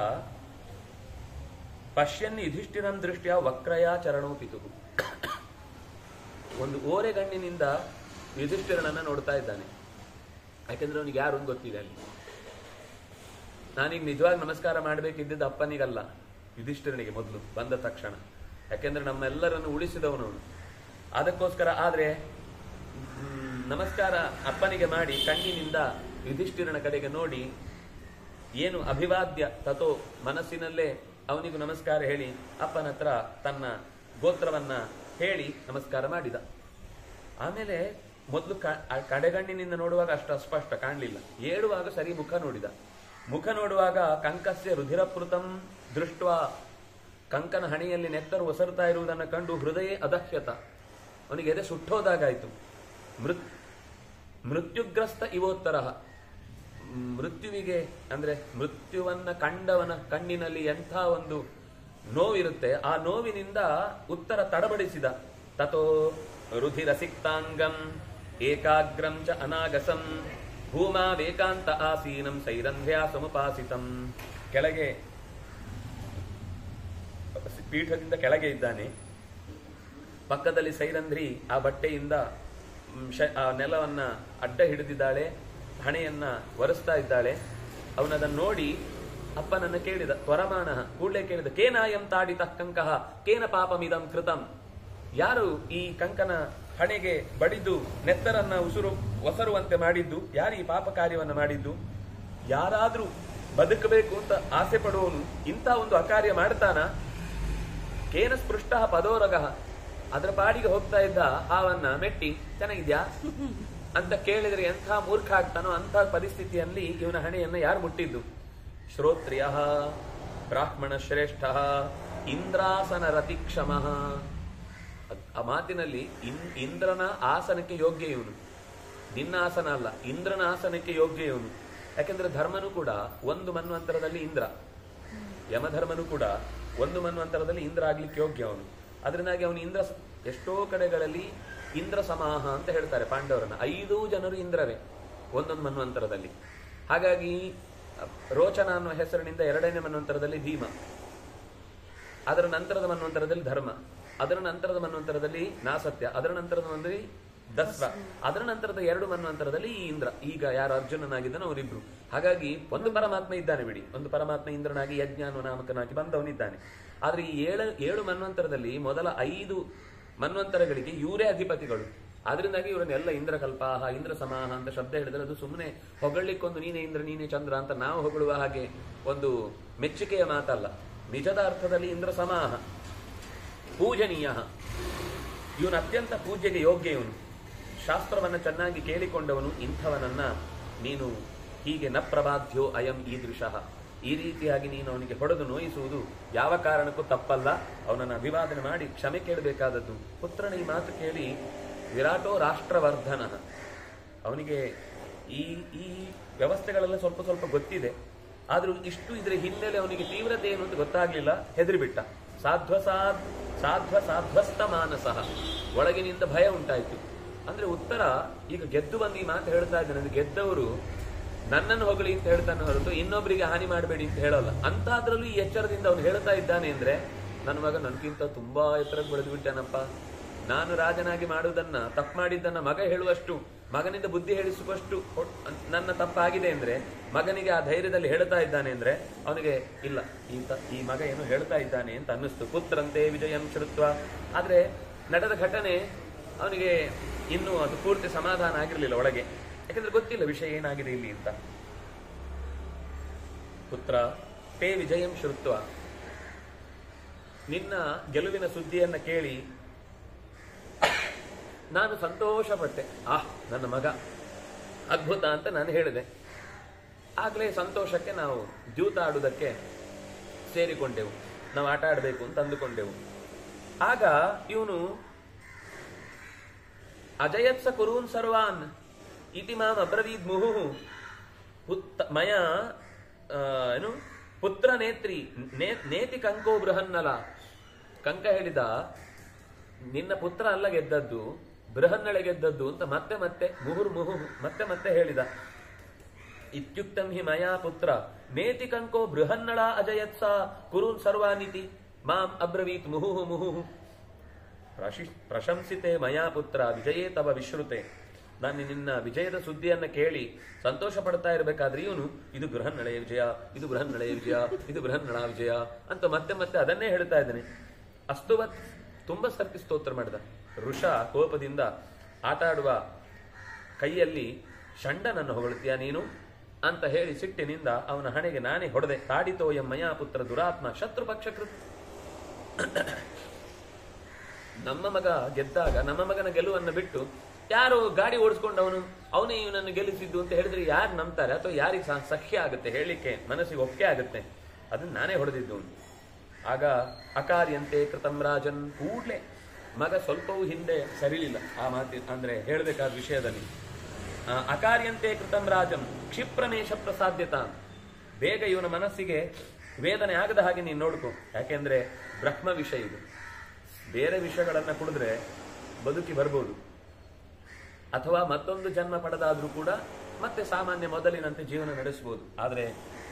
ಪಶ್ಯನ್ ಯುಧಿಷ್ಠಿರಂ ದೃಷ್ಟ್ಯ ವಕ್ರಯ ಚರಣೋ ಪಿತುಹು ಒಂದು ಓರೆಗಣ್ಣಿನಿಂದ ಯುಧಿಷ್ಠಿರನನ್ನ ನೋಡ್ತಾ ಇದ್ದಾನೆ ಯಾಕೆಂದ್ರೆ ಅವನಿಗೆ ಯಾರು ಗೊತ್ತಿದೆ ಅಲ್ಲಿ ನಾನೀಗ ನಿಜವಾಗಿ ನಮಸ್ಕಾರ ಮಾಡಬೇಕಿದ್ದಿದ್ದು ಅಪ್ಪನಿಗಲ್ಲ ಯುಧಿಷ್ಠಿರನಿಗೆ ಮೊದಲು ಬಂದ ತಕ್ಷಣ ಯಾಕೆಂದ್ರೆ ನಮ್ಮೆಲ್ಲರನ್ನು ಉಳಿಸಿದವನು ಅವನು ಅದಕ್ಕೋಸ್ಕರ ಆದ್ರೆ ಮ್, ನಮಸ್ಕಾರ ಅಪ್ಪನಿಗೆ ಮಾಡಿ ಕಣ್ಣಿನಿಂದ ಯುಧಿಷ್ಠಿರನ ಕಡೆಗೆ ನೋಡಿ ಏನು ಅಭಿವಾದ್ಯ ತಥೋ ಮನಸ್ಸಿನಲ್ಲೇ ಅವನಿಗೂ ನಮಸ್ಕಾರ ಹೇಳಿ ಅಪ್ಪನ ಹತ್ರ ತನ್ನ ಗೋತ್ರವನ್ನ ಹೇಳಿ ನಮಸ್ಕಾರ ಮಾಡಿದ ಆಮೇಲೆ ಮೊದಲು ಕಡೆಗಣ್ಣಿನಿಂದ ನೋಡುವಾಗ ಅಷ್ಟು ಅಸ್ಪಷ್ಟ ಕಾಣಲಿಲ್ಲ ಏಳುವಾಗ ಸರಿ ಮುಖ ನೋಡಿದ ಮುಖ ನೋಡುವಾಗ ಕಂಕಸ್ಯ ರುಧಿರಪೃತಂ ದೃಷ್ಟ ಕಂಕನ ಹಣೆಯಲ್ಲಿ ನೆತ್ತರು ಒಸರುತ್ತಾ ಇರುವುದನ್ನು ಕಂಡು ಹೃದಯ ಅದಹ್ಯತ ಅವನಿಗೆ ಎದೆ ಸುಟ್ಟೋದಾಗಾಯ್ತು ಮೃತ್ ಮೃತ್ಯುಗ್ರಸ್ತ ಇವೋತ್ತರ ಮೃತ್ಯುವಿಗೆ ಅಂದ್ರೆ ಮೃತ್ಯುವನ್ನ ಕಂಡವನ ಕಣ್ಣಿನಲ್ಲಿ ಎಂಥ ಒಂದು ನೋವಿರುತ್ತೆ ಆ ನೋವಿನಿಂದ ಉತ್ತರ ತಡಬಡಿಸಿದ ತಥೋ ರುಧಿರ ಸಿಕ್ತಾಂಗಂ ಏಕಾಗ್ರಂ ಚ ಅನಾಗಸಂ ಭೂಮಾ ವೇಕಾಂತ ಆಸೀನಂ ಸೈರಂಧ್ಯ ಸಮುಪಾಸಿತಂ ಕೆಳಗೆ ಪೀಠದಿಂದ ಕೆಳಗೆ ಇದ್ದಾನೆ ಪಕ್ಕದಲ್ಲಿ ಸೈರಂಧ್ರಿ ಆ ಬಟ್ಟೆಯಿಂದ ಮ್, ಶ- ಆ ನೆಲವನ್ನ ಅಡ್ಡ ಹಿಡಿದಿದ್ದಾಳೆ ಹಣೆಯನ್ನ ಒರೆಸ್ತಾ ಇದ್ದಾಳೆ ಅವನದನ್ನು ನೋಡಿ ಅಪ್ಪನನ್ನ ಕೇಳಿದ ತ್ವರಮಾಣ ಕೂಡಲೇ ಕೇಳಿದ ಕೇನಾಯಂ ತಾಡಿತ ಕಂಕಃ ಕೇನ ಪಾಪಮಿದಂ ಕೃತಂ ಯಾರು ಈ ಕಂಕನ ಹಣೆಗೆ ಬಡಿದು ನೆತ್ತರನ್ನ ಉಸುರು ಒಸರುವಂತೆ ಮಾಡಿದ್ದು ಯಾರು ಈ ಪಾಪ ಕಾರ್ಯವನ್ನ ಮಾಡಿದ್ದು ಯಾರಾದ್ರೂ ಬದುಕಬೇಕು ಅಂತ ಆಸೆ ಪಡುವವನು ಇಂಥ ಒಂದು ಅಕಾರ್ಯ ಮಾಡ್ತಾನ ಕೇನ ಸ್ಪೃಷ್ಟ ಪದೋರಗ ಅದರ ಪಾಡಿಗೆ ಹೋಗ್ತಾ ಇದ್ದ ಹಾವನ್ನ ಮೆಟ್ಟಿ ಚೆನ್ನಾಗಿದ್ಯಾ ಅಂತ ಕೇಳಿದ್ರೆ ಎಂಥ ಮೂರ್ಖ ಆಗ್ತಾನೋ ಅಂತ ಪರಿಸ್ಥಿತಿಯಲ್ಲಿ ಇವನ ಹಣೆಯನ್ನ ಯಾರು ಮುಟ್ಟಿದ್ದು ಶ್ರೋತ್ರಿಯ ಬ್ರಾಹ್ಮಣ ಶ್ರೇಷ್ಠ ಇಂದ್ರಾಸನ ರತಿಕ್ಷಮ ಆ ಮಾತಿನಲ್ಲಿ ಇನ್- ಇಂದ್ರನ ಆಸನಕ್ಕೆ ಯೋಗ್ಯ ಇವನು ನಿನ್ನ ಆಸನ ಅಲ್ಲ ಇಂದ್ರನ ಆಸನಕ್ಕೆ ಯೋಗ್ಯ ಇವನು ಯಾಕೆಂದ್ರೆ ಧರ್ಮನು ಕೂಡ ಒಂದು ಮನ್ವಂತರದಲ್ಲಿ ಇಂದ್ರ ಯಮಧರ್ಮನು ಕೂಡ ಒಂದು ಮನ್ವಂತರದಲ್ಲಿ ಇಂದ್ರ ಆಗ್ಲಿಕ್ಕೆ ಯೋಗ್ಯ ಅವನು ಅದರಿಂದಾಗಿ ಅವನು ಇಂದ್ರ ಸ- ಎಷ್ಟೋ ಕಡೆಗಳಲ್ಲಿ ಇಂದ್ರ ಸಮಾಹ ಅಂತ ಹೇಳ್ತಾರೆ ಪಾಂಡವರನ್ನ ಐದೂ ಜನರು ಇಂದ್ರವೇ ಒಂದೊಂದು ಮನ್ವಂತರದಲ್ಲಿ ಹಾಗಾಗಿ ಅ, ರೋಚನ ಅನ್ನುವ ಹೆಸರಿನಿಂದ ಎರಡನೇ ಮನ್ವಂತರದಲ್ಲಿ ಭೀಮ ಅದರ ನಂತರದ ಮನ್ವಂತರದಲ್ಲಿ ಧರ್ಮ ಅದರ ನಂತರದ ಮನ್ವಂತರದಲ್ಲಿ ನಾಸತ್ಯ ಅದರ ನಂತರದ ಮನ್ವಂತರದಲ್ಲಿ ದಸ್ರ ಅದರ ನಂತರದ ಎರಡು ಮನ್ವಂತರದಲ್ಲಿ ಈ ಇಂದ್ರ ಈಗ ಯಾರು ಅರ್ಜುನನಾಗಿದ್ದಾನೋ ಅವರಿಬ್ರು ಹಾಗಾಗಿ ಒಂದು ಪರಮಾತ್ಮ ಇದ್ದಾನೆ ಬಿಡಿ ಒಂದು ಪರಮಾತ್ಮ ಇಂದ್ರನಾಗಿ ಯಜ್ಞ ಅನ್ನೋ ನಾಮಕನಾಗಿ ಬಂದವನಿದ್ದಾನೆ ಆದ್ರೆ ಈ ಏಳು ಏಳು ಮನ್ವಂತರದಲ್ಲಿ ಮೊದಲ ಐದು ಮನ್ವಂತರಗಳಿಗೆ ಇವರೇ ಅಧಿಪತಿಗಳು ಆದ್ರಿಂದಾಗಿ ಇವರನ್ನೆಲ್ಲ ಇಂದ್ರ ಕಲ್ಪಾಹ ಇಂದ್ರ ಸಮಾಹ ಅಂತ ಶಬ್ದ ಹೇಳಿದ್ರೆ ಅದು ಸುಮ್ಮನೆ ಹೊಗಳಿಕ್ಕೊಂದು ನೀನೇ ಇಂದ್ರ ನೀನೇ ಚಂದ್ರ ಅಂತ ನಾವು ಹೊಗಳುವ ಹಾಗೆ ಒಂದು ಮೆಚ್ಚುಗೆಯ ಮಾತಲ್ಲ ನಿಜದ ಅರ್ಥದಲ್ಲಿ ಇಂದ್ರ ಸಮಾಹ ಪೂಜನೀಯ ಇವನು ಅತ್ಯಂತ ಪೂಜೆಗೆ ಯೋಗ್ಯ ಇವನು ಶಾಸ್ತ್ರವನ್ನ ಚೆನ್ನಾಗಿ ಕೇಳಿಕೊಂಡವನು ಇಂಥವನನ್ನ ನೀನು ಹೀಗೆ ನ ಪ್ರಬಾಧ್ಯ ಅಯಂ ಈದೃಶಃ ಈ ರೀತಿಯಾಗಿ ನೀನು ಅವನಿಗೆ ಹೊಡೆದು ನೋಯಿಸುವುದು ಯಾವ ಕಾರಣಕ್ಕೂ ತಪ್ಪಲ್ಲ ಅವನನ್ನು ಅಭಿವಾದನೆ ಮಾಡಿ ಕ್ಷಮೆ ಕೇಳಬೇಕಾದದ್ದು ಪುತ್ರನ ಈ ಮಾತು ಕೇಳಿ ವಿರಾಟೋ ರಾಷ್ಟ್ರವರ್ಧನ ಅವನಿಗೆ ಈ ಈ ವ್ಯವಸ್ಥೆಗಳೆಲ್ಲ ಸ್ವಲ್ಪ ಸ್ವಲ್ಪ ಗೊತ್ತಿದೆ ಆದ್ರೂ ಇಷ್ಟು ಇದರ ಹಿನ್ನೆಲೆ ಅವನಿಗೆ ತೀವ್ರತೆ ಏನು ಅಂತ ಗೊತ್ತಾಗ್ಲಿಲ್ಲ ಹೆದರಿಬಿಟ್ಟ ಸಾಧ್ವ ಸಾಧ್ ಸಾಧ್ವ ಸಾಧ್ವಸ್ತ ಮಾನಸಃ ಒಳಗಿನಿಂದ ಭಯ ಉಂಟಾಯ್ತು ಅಂದ್ರೆ ಉತ್ತರ ಈಗ ಗೆದ್ದು ಬಂದು ಈ ಮಾತು ಹೇಳ್ತಾ ಇದ್ದಾನೆ ಅಂದ್ರೆ ಗೆದ್ದವರು ನನ್ನನ್ನು ಹೊಗಳಿ ಅಂತ ಹೇಳ್ತಾನೆ ಹೊರತು ಇನ್ನೊಬ್ಬರಿಗೆ ಹಾನಿ ಮಾಡಬೇಡಿ ಅಂತ ಹೇಳಲ್ಲ ಅಂತಾದ್ರಲ್ಲೂ ಈ ಎಚ್ಚರದಿಂದ ಅವನು ಹೇಳ್ತಾ ಇದ್ದಾನೆ ಅಂದ್ರೆ ನನ್ನ ಮಗ ನನ್ಗಿಂತ ತುಂಬಾ ಎತ್ತರಕ್ಕೆ ಬೆಳೆದು ಬಿಟ್ಟಾನಪ್ಪ ನಾನು ರಾಜನಾಗಿ ಮಾಡುವುದನ್ನ ತಪ್ಪು ಮಾಡಿದ್ದನ್ನ ಮಗ ಹೇಳುವಷ್ಟು ಮಗನಿಂದ ಬುದ್ಧಿ ಹೇಳಿಸುವಷ್ಟು ಹೊ- ನನ್ನ ತಪ್ಪಾಗಿದೆ ಅಂದ್ರೆ ಮಗನಿಗೆ ಆ ಧೈರ್ಯದಲ್ಲಿ ಹೇಳ್ತಾ ಇದ್ದಾನೆ ಅಂದ್ರೆ ಅವನಿಗೆ ಇಲ್ಲ ಈತ ಈ ಮಗ ಏನು ಹೇಳ್ತಾ ಇದ್ದಾನೆ ಅಂತ ಅನ್ನಿಸ್ತು ಪುತ್ರಂತೆ ವಿಜಯಂ ಶ್ರುತ್ವ ಆದ್ರೆ ನಡೆದ ಘಟನೆ ಅವನಿಗೆ ಇನ್ನೂ ಅದು ಪೂರ್ತಿ ಸಮಾಧಾನ ಆಗಿರಲಿಲ್ಲ ಒಳಗೆ ಯಾಕಂದ್ರೆ ಗೊತ್ತಿಲ್ಲ ವಿಷಯ ಏನಾಗಿದೆ ಇಲ್ಲಿ ಅಂತ ಪುತ್ರ ತೇ ವಿಜಯಂ ಶ್ರುತ್ವ ನಿನ್ನ ಗೆಲುವಿನ ಸುದ್ದಿಯನ್ನ ಕೇಳಿ ನಾನು ಸಂತೋಷಪಟ್ಟೆ ಆಹ್ ನನ್ನ ಮಗ ಅದ್ಭುತ ಅಂತ ನಾನು ಹೇಳಿದೆ ಆಗ್ಲೇ ಸಂತೋಷಕ್ಕೆ ನಾವು ದ್ಯೂತ ಆಡುವುದಕ್ಕೆ ಸೇರಿಕೊಂಡೆವು ನಾವು ಆಟ ಆಡಬೇಕು ಅಂತ ಅಂದುಕೊಂಡೆವು ಆಗ ಇವನು ಅಜಯತ್ಸ ಕುರೂನ್ ಸರ್ವಾನ್ ಇತಿ ಮಾಂ ಅಬ್ರವೀದ್ ಮುಹುಹು ಪುತ್ತ ಮಯ ಆ, ಏನು ಪುತ್ರ ನೇತ್ರಿ ನೇ- ನೇತಿ ಕಂಕೋ ಬೃಹನ್ನಲ ಕಂಕ ಹೇಳಿದ ನಿನ್ನ ಪುತ್ರ ಅಲ್ಲ ಗೆದ್ದದ್ದು ಬೃಹನ್ನಳೆ ಗೆದ್ದದ್ದು ಅಂತ ಮತ್ತೆ ಮತ್ತೆ ಮುಹುರ್ ಮುಹು ಮತ್ತೆ ಮತ್ತೆ ಹೇಳಿದ ಇತ್ಯುಕ್ತಂ ಹಿ ಮಯಾ ಪುತ್ರ ನೇತಿ ಕಂಕೋ ಬೃಹನ್ನಳ ಅಜಯತ್ಸ ಕುರುನ್ ಸರ್ವಾನಿತಿ ಮಾಂ ಅಬ್ರವೀತ್ ಮುಹುಹು ಮುಹುಹು ಪ್ರಶಿ ಪ್ರಶಂಸಿತೆ ಮಯಾ ಪುತ್ರ ವಿಜಯೇ ತವ ವಿಶ್ರುತೆ ನಾನು ನಿನ್ನ ವಿಜಯದ ಸುದ್ದಿಯನ್ನ ಕೇಳಿ ಸಂತೋಷ ಪಡ್ತಾ ಇರಬೇಕಾದ್ರೆ ಇವನು ಇದು ಬೃಹನ್ನಳೆಯ ವಿಜಯ ಇದು ಬೃಹನ್ನಳೆಯ ವಿಜಯ ಇದು ಬೃಹನ್ನಳ ವಿಜಯ ಅಂತ ಮತ್ತೆ ಮತ್ತೆ ಅದನ್ನೇ ಹೇಳ್ತಾ ಇದ್ದಾನೆ ಅಸ್ತುವತ್ ತುಂಬಾ ಸರ್ತಿ ಸ್ತೋತ್ರ ಮಾಡಿದ ಋಷ ಕೋಪದಿಂದ ಆಟ ಆಡುವ ಕೈಯಲ್ಲಿ ಷಂಡನನ್ನು ಹೊಗಳ್ತೀಯ ನೀನು ಅಂತ ಹೇಳಿ ಸಿಟ್ಟಿನಿಂದ ಅವನ ಹಣೆಗೆ ನಾನೇ ಹೊಡೆದೆ ತಾಡಿತೋಯ ಮಯಾ ಪುತ್ರ ದುರಾತ್ಮ ಶತ್ರು ಪಕ್ಷಕೃತ್ ನಮ್ಮ ಮಗ ಗೆದ್ದಾಗ ನಮ್ಮ ಮಗನ ಗೆಲುವನ್ನು ಬಿಟ್ಟು ಯಾರು ಗಾಡಿ ಓಡಿಸ್ಕೊಂಡು ಅವನು ಅವನೇ ಇವನನ್ನು ಗೆಲ್ಲಿಸಿದ್ದು ಅಂತ ಹೇಳಿದ್ರೆ ಯಾರು ನಂಬ್ತಾರೆ ಅಥವಾ ಯಾರಿಗೆ ಸಹ ಸಖ್ಯ ಆಗುತ್ತೆ ಹೇಳಿಕೆ ಮನಸ್ಸಿಗೆ ಒಪ್ಪಿಗೆ ಆಗುತ್ತೆ ಅದನ್ನ ನಾನೇ ಹೊಡೆದಿದ್ದು ಅವ್ನು. ಆಗ ಅಕಾರ್ಯಂತೆ ಕೃತಂ ರಾಜನ್ ಕೂಡ್ಲೆ ಮಗ ಸ್ವಲ್ಪವೂ ಹಿಂದೆ ಸರಿಲಿಲ್ಲ ಆ ಮಾತಿ ಅಂದ್ರೆ ಹೇಳಬೇಕಾದ ವಿಷಯದಲ್ಲಿ ಆ, ಅಕಾರ್ಯಂತೆ ಕೃತಂ ರಾಜನ್ ಕ್ಷಿಪ್ರಮೇಶ ಪ್ರಸಾದ್ಯತ ಬೇಗ ಇವನ ಮನಸ್ಸಿಗೆ ವೇದನೆ ಆಗದ ಹಾಗೆ ನೀನು ನೋಡ್ಕೊ ಯಾಕೆಂದ್ರೆ ಬ್ರಹ್ಮ ವಿಷಯ ಇದು ಬೇರೆ ವಿಷಯಗಳನ್ನ ಕುಡಿದ್ರೆ ಬದುಕಿ ಬರ್ಬೋದು ಅಥವಾ ಮತ್ತೊಂದು ಜನ್ಮ ಪಡೆದಾದ್ರೂ ಕೂಡ ಮತ್ತೆ ಸಾಮಾನ್ಯ ಮೊದಲಿನಂತೆ ಜೀವನ ನಡೆಸಬಹುದು ಆದ್ರೆ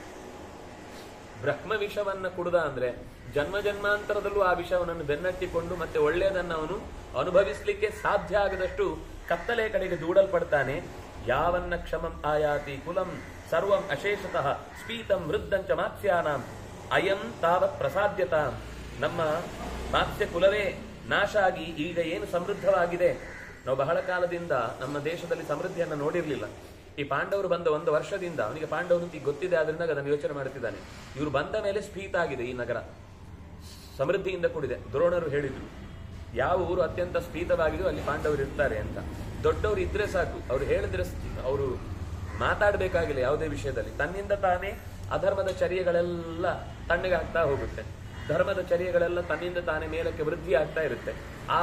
ಬ್ರಹ್ಮ ವಿಷವನ್ನ ಕುಡ್ದ ಅಂದ್ರೆ ಜನ್ಮ ಜನ್ಮಾಂತರದಲ್ಲೂ ಆ ವಿಷವನನ್ನು ಬೆನ್ನಟ್ಟಿಕೊಂಡು ಮತ್ತೆ ಒಳ್ಳೆಯದನ್ನ ಅವನು ಅನುಭವಿಸ್ಲಿಕ್ಕೆ ಸಾಧ್ಯ ಆಗದಷ್ಟು ಕತ್ತಲೆ ಕಡೆಗೆ ದೂಡಲ್ಪಡ್ತಾನೆ ಯಾವನ್ನ ಕ್ಷಮಂ ಆಯಾತಿ ಕುಲಂ ಸರ್ವಂ ಅಶೇಷತಃ ಸ್ಪೀತಂ ವೃದ್ಧಂಚ ಮಾತ್ಸ್ಯಾನಾಂ ಅಯಂ ತಾವತ್ ಪ್ರಸಾದ್ಯತಾಂ ನಮ್ಮ ಮಾತ್ಸ್ಯ ಕುಲವೇ ನಾಶ ಆಗಿ ಈಗ ಏನು ಸಮೃದ್ಧವಾಗಿದೆ ನಾವು ಬಹಳ ಕಾಲದಿಂದ ನಮ್ಮ ದೇಶದಲ್ಲಿ ಸಮೃದ್ಧಿಯನ್ನ ನೋಡಿರ್ಲಿಲ್ಲ ಈ ಪಾಂಡವರು ಬಂದ ಒಂದು ವರ್ಷದಿಂದ ಅವನಿಗೆ ಪಾಂಡವರು ಅಂತ ಈಗ ಗೊತ್ತಿದೆ ಆದ್ರಿಂದ ಅದನ್ನು ಯೋಚನೆ ಮಾಡುತ್ತಿದ್ದಾನೆ ಇವರು ಬಂದ ಮೇಲೆ ಸ್ಫೀತ ಆಗಿದೆ ಈ ನಗರ ಸಮೃದ್ಧಿಯಿಂದ ಕೂಡಿದೆ ದ್ರೋಣರು ಹೇಳಿದ್ರು ಯಾವ ಊರು ಅತ್ಯಂತ ಸ್ಫೀತವಾಗಿದೆಯೋ ಅಲ್ಲಿ ಪಾಂಡವರು ಇರ್ತಾರೆ ಅಂತ ದೊಡ್ಡವರು ಇದ್ರೆ ಸಾಕು ಅವ್ರು ಹೇಳಿದ್ರೆ ಅವರು ಮಾತಾಡಬೇಕಾಗಿಲ್ಲ ಯಾವುದೇ ವಿಷಯದಲ್ಲಿ ತನ್ನಿಂದ ತಾನೇ ಅಧರ್ಮದ ಚರ್ಯಗಳೆಲ್ಲ ತಣ್ಣಗೆ ಆಗ್ತಾ ಹೋಗುತ್ತೆ ಧರ್ಮದ ಚರ್ಯಗಳೆಲ್ಲ ತನ್ನಿಂದ ತಾನೇ ಮೇಲಕ್ಕೆ ವೃದ್ಧಿ ಆಗ್ತಾ ಇರುತ್ತೆ ಆ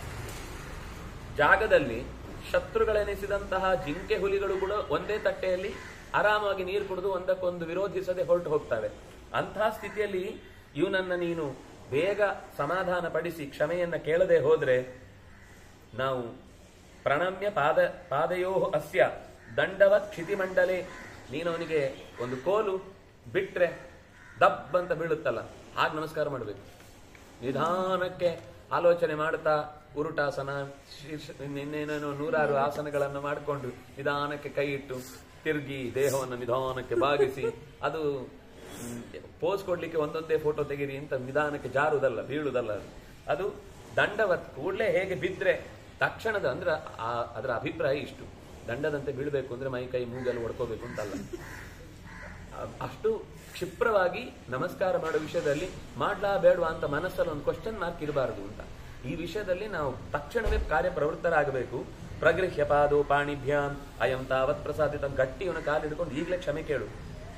ಜಾಗದಲ್ಲಿ ಶತ್ರುಗಳೆನಿಸಿದಂತಹ ಜಿಂಕೆ ಹುಲಿಗಳು ಕೂಡ ಒಂದೇ ತಟ್ಟೆಯಲ್ಲಿ ಆರಾಮಾಗಿ ನೀರು ಕುಡಿದು ಒಂದಕ್ಕೊಂದು ವಿರೋಧಿಸದೆ ಹೊರಟು ಹೋಗ್ತವೆ ಅಂತಹ ಸ್ಥಿತಿಯಲ್ಲಿ ಇವನನ್ನ ನೀನು ಬೇಗ ಸಮಾಧಾನ ಪಡಿಸಿ ಕ್ಷಮೆಯನ್ನ ಕೇಳದೆ ಹೋದ್ರೆ ನಾವು ಪ್ರಣಮ್ಯ ಪಾದ ಪಾದಯೋ ಅಸ್ಯ ದಂಡವತ್ ಕ್ಷಿತಿಮಂಡಲೆ ನೀನು ಅವನಿಗೆ ಒಂದು ಕೋಲು ಬಿಟ್ರೆ ದಬ್ ಅಂತ ಬೀಳುತ್ತಲ್ಲ ಹಾಗೆ ನಮಸ್ಕಾರ ಮಾಡಬೇಕು ನಿಧಾನಕ್ಕೆ ಆಲೋಚನೆ ಮಾಡ್ತಾ ಉರುಟಾಸನ ಶೀರ್ಷ ಇನ್ನೇನೇನೋ ನೂರಾರು ಆಸನಗಳನ್ನು ಮಾಡಿಕೊಂಡು ನಿಧಾನಕ್ಕೆ ಕೈ ಇಟ್ಟು ತಿರುಗಿ ದೇಹವನ್ನು ನಿಧಾನಕ್ಕೆ ಬಾಗಿಸಿ ಅದು ಪೋಸ್ ಕೊಡ್ಲಿಕ್ಕೆ ಒಂದೊಂದೇ ಫೋಟೋ ತೆಗೀರಿ ಅಂತ ನಿಧಾನಕ್ಕೆ ಜಾರುವುದಲ್ಲ ಬೀಳುವುದಲ್ಲ ಅದು ಅದು ದಂಡವತ್ ಕೂಡಲೇ ಹೇಗೆ ಬಿದ್ರೆ ತಕ್ಷಣದ ಅಂದ್ರೆ ಆ ಅದರ ಅಭಿಪ್ರಾಯ ಇಷ್ಟು ದಂಡದಂತೆ ಬೀಳ್ಬೇಕು ಅಂದ್ರೆ ಮೈ ಕೈ ಮೂಗೆಲ್ಲ ಒಡ್ಕೋಬೇಕು ಅಂತಲ್ಲ ಅ- ಅಷ್ಟು ಕ್ಷಿಪ್ರವಾಗಿ ನಮಸ್ಕಾರ ಮಾಡೋ ವಿಷಯದಲ್ಲಿ ಮಾಡ್ಲಾ ಬೇಡವಾ ಅಂತ ಮನಸ್ಸಲ್ಲಿ ಒಂದು ಕ್ವಶನ್ ಮಾರ್ಕ್ ಇರಬಾರದು ಅಂತ ಈ ವಿಷಯದಲ್ಲಿ ನಾವು ತಕ್ಷಣವೇ ಕಾರ್ಯಪ್ರವೃತ್ತರಾಗಬೇಕು ಪ್ರಗೃಹ್ಯ ಪಾದೋ ಪಾಣಿಭ್ಯಾಂ ಅಯಂ ತಾವತ್ ಪ್ರಸಾದಿತ ಗಟ್ಟಿ ಇವನ ಕಾಲು ಹಿಡ್ಕೊಂಡು ಈಗಲೇ ಕ್ಷಮೆ ಕೇಳು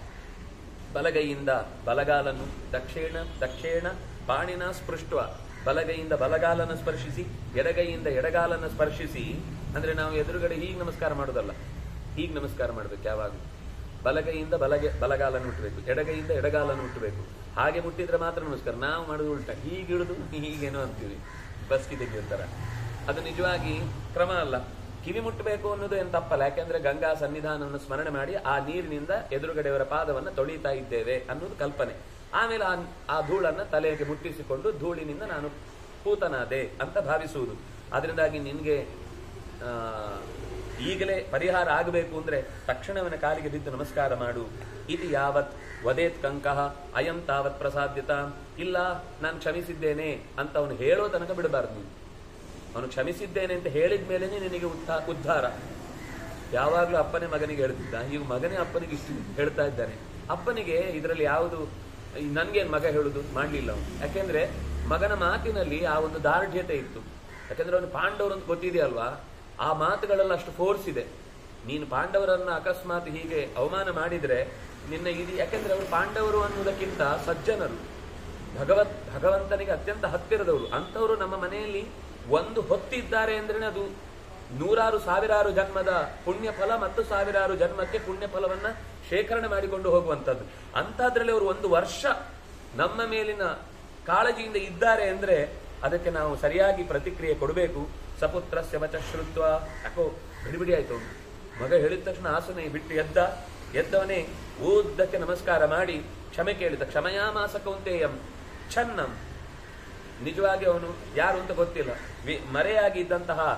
ಬಲಗೈಯಿಂದ ಬಲಗಾಲನ್ನು ದಕ್ಷಿಣ ದಕ್ಷಿಣ ಪಾಣಿನ ಸ್ಪೃಷ್ಟ ಬಲಗೈಯಿಂದ ಬಲಗಾಲನ್ನು ಸ್ಪರ್ಶಿಸಿ ಎಡಗೈಯಿಂದ ಎಡಗಾಲನ್ನು ಸ್ಪರ್ಶಿಸಿ ಅಂದ್ರೆ ನಾವು ಎದುರುಗಡೆ ಹೀಗೆ ನಮಸ್ಕಾರ ಮಾಡೋದಲ್ಲ ಹೀಗೆ ನಮಸ್ಕಾರ ಮಾಡ್ಬೇಕು ಯಾವಾಗ ಬಲಗೈಯಿಂದ ಬಲಗೆ ಬಲಗಾಲನ್ನು ಮುಟ್ಟಬೇಕು ಎಡಗೈಯಿಂದ ಎಡಗಾಲನ್ನು ಮುಟ್ಟಬೇಕು ಹಾಗೆ ಮುಟ್ಟಿದ್ರೆ ಮಾತ್ರ ನಮಸ್ಕಾರ ನಾವು ಮಾಡೋದು ಉಲ್ಟ ಹೀಗೆ ಇಳಿದು ಹೀಗೇನೋ ಅಂತೀವಿ ಬಸ್ಕಿ ತೆಗೆಯುತ್ತರ ಅದು ನಿಜವಾಗಿ ಕ್ರಮ ಅಲ್ಲ ಕಿವಿ ಮುಟ್ಟಬೇಕು ಅನ್ನೋದು ಏನು ತಪ್ಪಲ್ಲ ಯಾಕೆಂದ್ರೆ ಗಂಗಾ ಸನ್ನಿಧಾನವನ್ನು ಸ್ಮರಣೆ ಮಾಡಿ ಆ ನೀರಿನಿಂದ ಎದುರುಗಡೆಯವರ ಪಾದವನ್ನು ತೊಳಿತಾ ಇದ್ದೇವೆ ಅನ್ನೋದು ಕಲ್ಪನೆ ಆಮೇಲೆ ಆ ಆ ಧೂಳನ್ನ ತಲೆಗೆ ಮುಟ್ಟಿಸಿಕೊಂಡು ಧೂಳಿನಿಂದ ನಾನು ಪೂತನಾದೆ ಅಂತ ಭಾವಿಸುವುದು ಅದರಿಂದಾಗಿ ನಿನ್ಗೆ ಆ, ಈಗಲೇ ಪರಿಹಾರ ಆಗಬೇಕು ಅಂದ್ರೆ ತಕ್ಷಣವನ ಕಾಲಿಗೆ ಬಿದ್ದು ನಮಸ್ಕಾರ ಮಾಡು ಇದು ಯಾವತ್ ವದೇತ್ ಕಂಕಃ ಅಯಂ ತಾವತ್ ಪ್ರಸಾದ್ಯತ ಇಲ್ಲ ನಾನು ಕ್ಷಮಿಸಿದ್ದೇನೆ ಅಂತ ಅವನು ಹೇಳೋ ತನಕ ಬಿಡಬಾರ್ದು ನೀನು ಅವನು ಕ್ಷಮಿಸಿದ್ದೇನೆ ಅಂತ ಹೇಳಿದ ಮೇಲೇನೆ ನಿನಗೆ ಉದ್ಧಾ- ಉದ್ಧಾರ ಯಾವಾಗ್ಲೂ ಅಪ್ಪನೇ ಮಗನಿಗೆ ಹೇಳ್ತಿದ್ದ ಈಗ ಮಗನೇ ಅಪ್ಪನಿಗೆ ಇಷ್ಟು ಹೇಳ್ತಾ ಇದ್ದಾನೆ ಅಪ್ಪನಿಗೆ ಇದರಲ್ಲಿ ಯಾವುದು ಈ ನನ್ಗೇನ್ ಮಗ ಹೇಳುದು ಮಾಡ್ಲಿಲ್ಲ ಅವನು ಯಾಕೆಂದ್ರೆ ಮಗನ ಮಾತಿನಲ್ಲಿ ಆ ಒಂದು ದಾರ್ಢ್ಯತೆ ಇತ್ತು ಯಾಕೆಂದ್ರೆ ಅವನು ಪಾಂಡವರು ಅಂತ ಗೊತ್ತಿದೆಯಲ್ವಾ ಆ ಮಾತುಗಳೆಲ್ಲ ಅಷ್ಟು ಫೋರ್ಸ್ ಇದೆ ನೀನು ಪಾಂಡವರನ್ನ ಅಕಸ್ಮಾತ್ ಹೀಗೆ ಅವಮಾನ ಮಾಡಿದ್ರೆ ನಿನ್ನ ಇದು ಯಾಕೆಂದ್ರೆ ಅವರು ಪಾಂಡವರು ಅನ್ನುವುದಕ್ಕಿಂತ ಸಜ್ಜನರು ಭಗವತ್ ಭಗವಂತನಿಗೆ ಅತ್ಯಂತ ಹತ್ತಿರದವರು ಅಂಥವರು ನಮ್ಮ ಮನೆಯಲ್ಲಿ ಒಂದು ಹೊತ್ತಿದ್ದಾರೆ ಅಂದ್ರೆ ಅದು ನೂರಾರು ಸಾವಿರಾರು ಜನ್ಮದ ಪುಣ್ಯ ಫಲ ಮತ್ತು ಸಾವಿರಾರು ಜನ್ಮಕ್ಕೆ ಪುಣ್ಯ ಫಲವನ್ನ ಶೇಖರಣೆ ಮಾಡಿಕೊಂಡು ಹೋಗುವಂಥದ್ದು ಅಂಥದ್ರಲ್ಲಿ ಅವರು ಒಂದು ವರ್ಷ ನಮ್ಮ ಮೇಲಿನ ಕಾಳಜಿಯಿಂದ ಇದ್ದಾರೆ ಅಂದ್ರೆ ಅದಕ್ಕೆ ನಾವು ಸರಿಯಾಗಿ ಪ್ರತಿಕ್ರಿಯೆ ಕೊಡಬೇಕು ಸಪುತ್ರಸ್ಯ ವಚ ಶ್ರುತ್ವ ಯಾಕೋ ಬಿಡಿಬಿಡಿ ಆಯ್ತು ಅವ್ನು. ಮಗ ಹೇಳಿದ ತಕ್ಷಣ ಆಸನ ಬಿಟ್ಟು ಎದ್ದ ಎದ್ದವನೇ ಉದ್ದಕ್ಕೆ ನಮಸ್ಕಾರ ಮಾಡಿ ಕ್ಷಮೆ ಕೇಳಿದ ಕ್ಷಮಯಾಮಾಸ ಕೌಂತೇಯಂ ಛನ್ನಂ ನಿಜವಾಗಿ ಅವನು ಯಾರು ಅಂತ ಗೊತ್ತಿಲ್ಲ ವಿ- ಮರೆಯಾಗಿ ಇದ್ದಂತಹ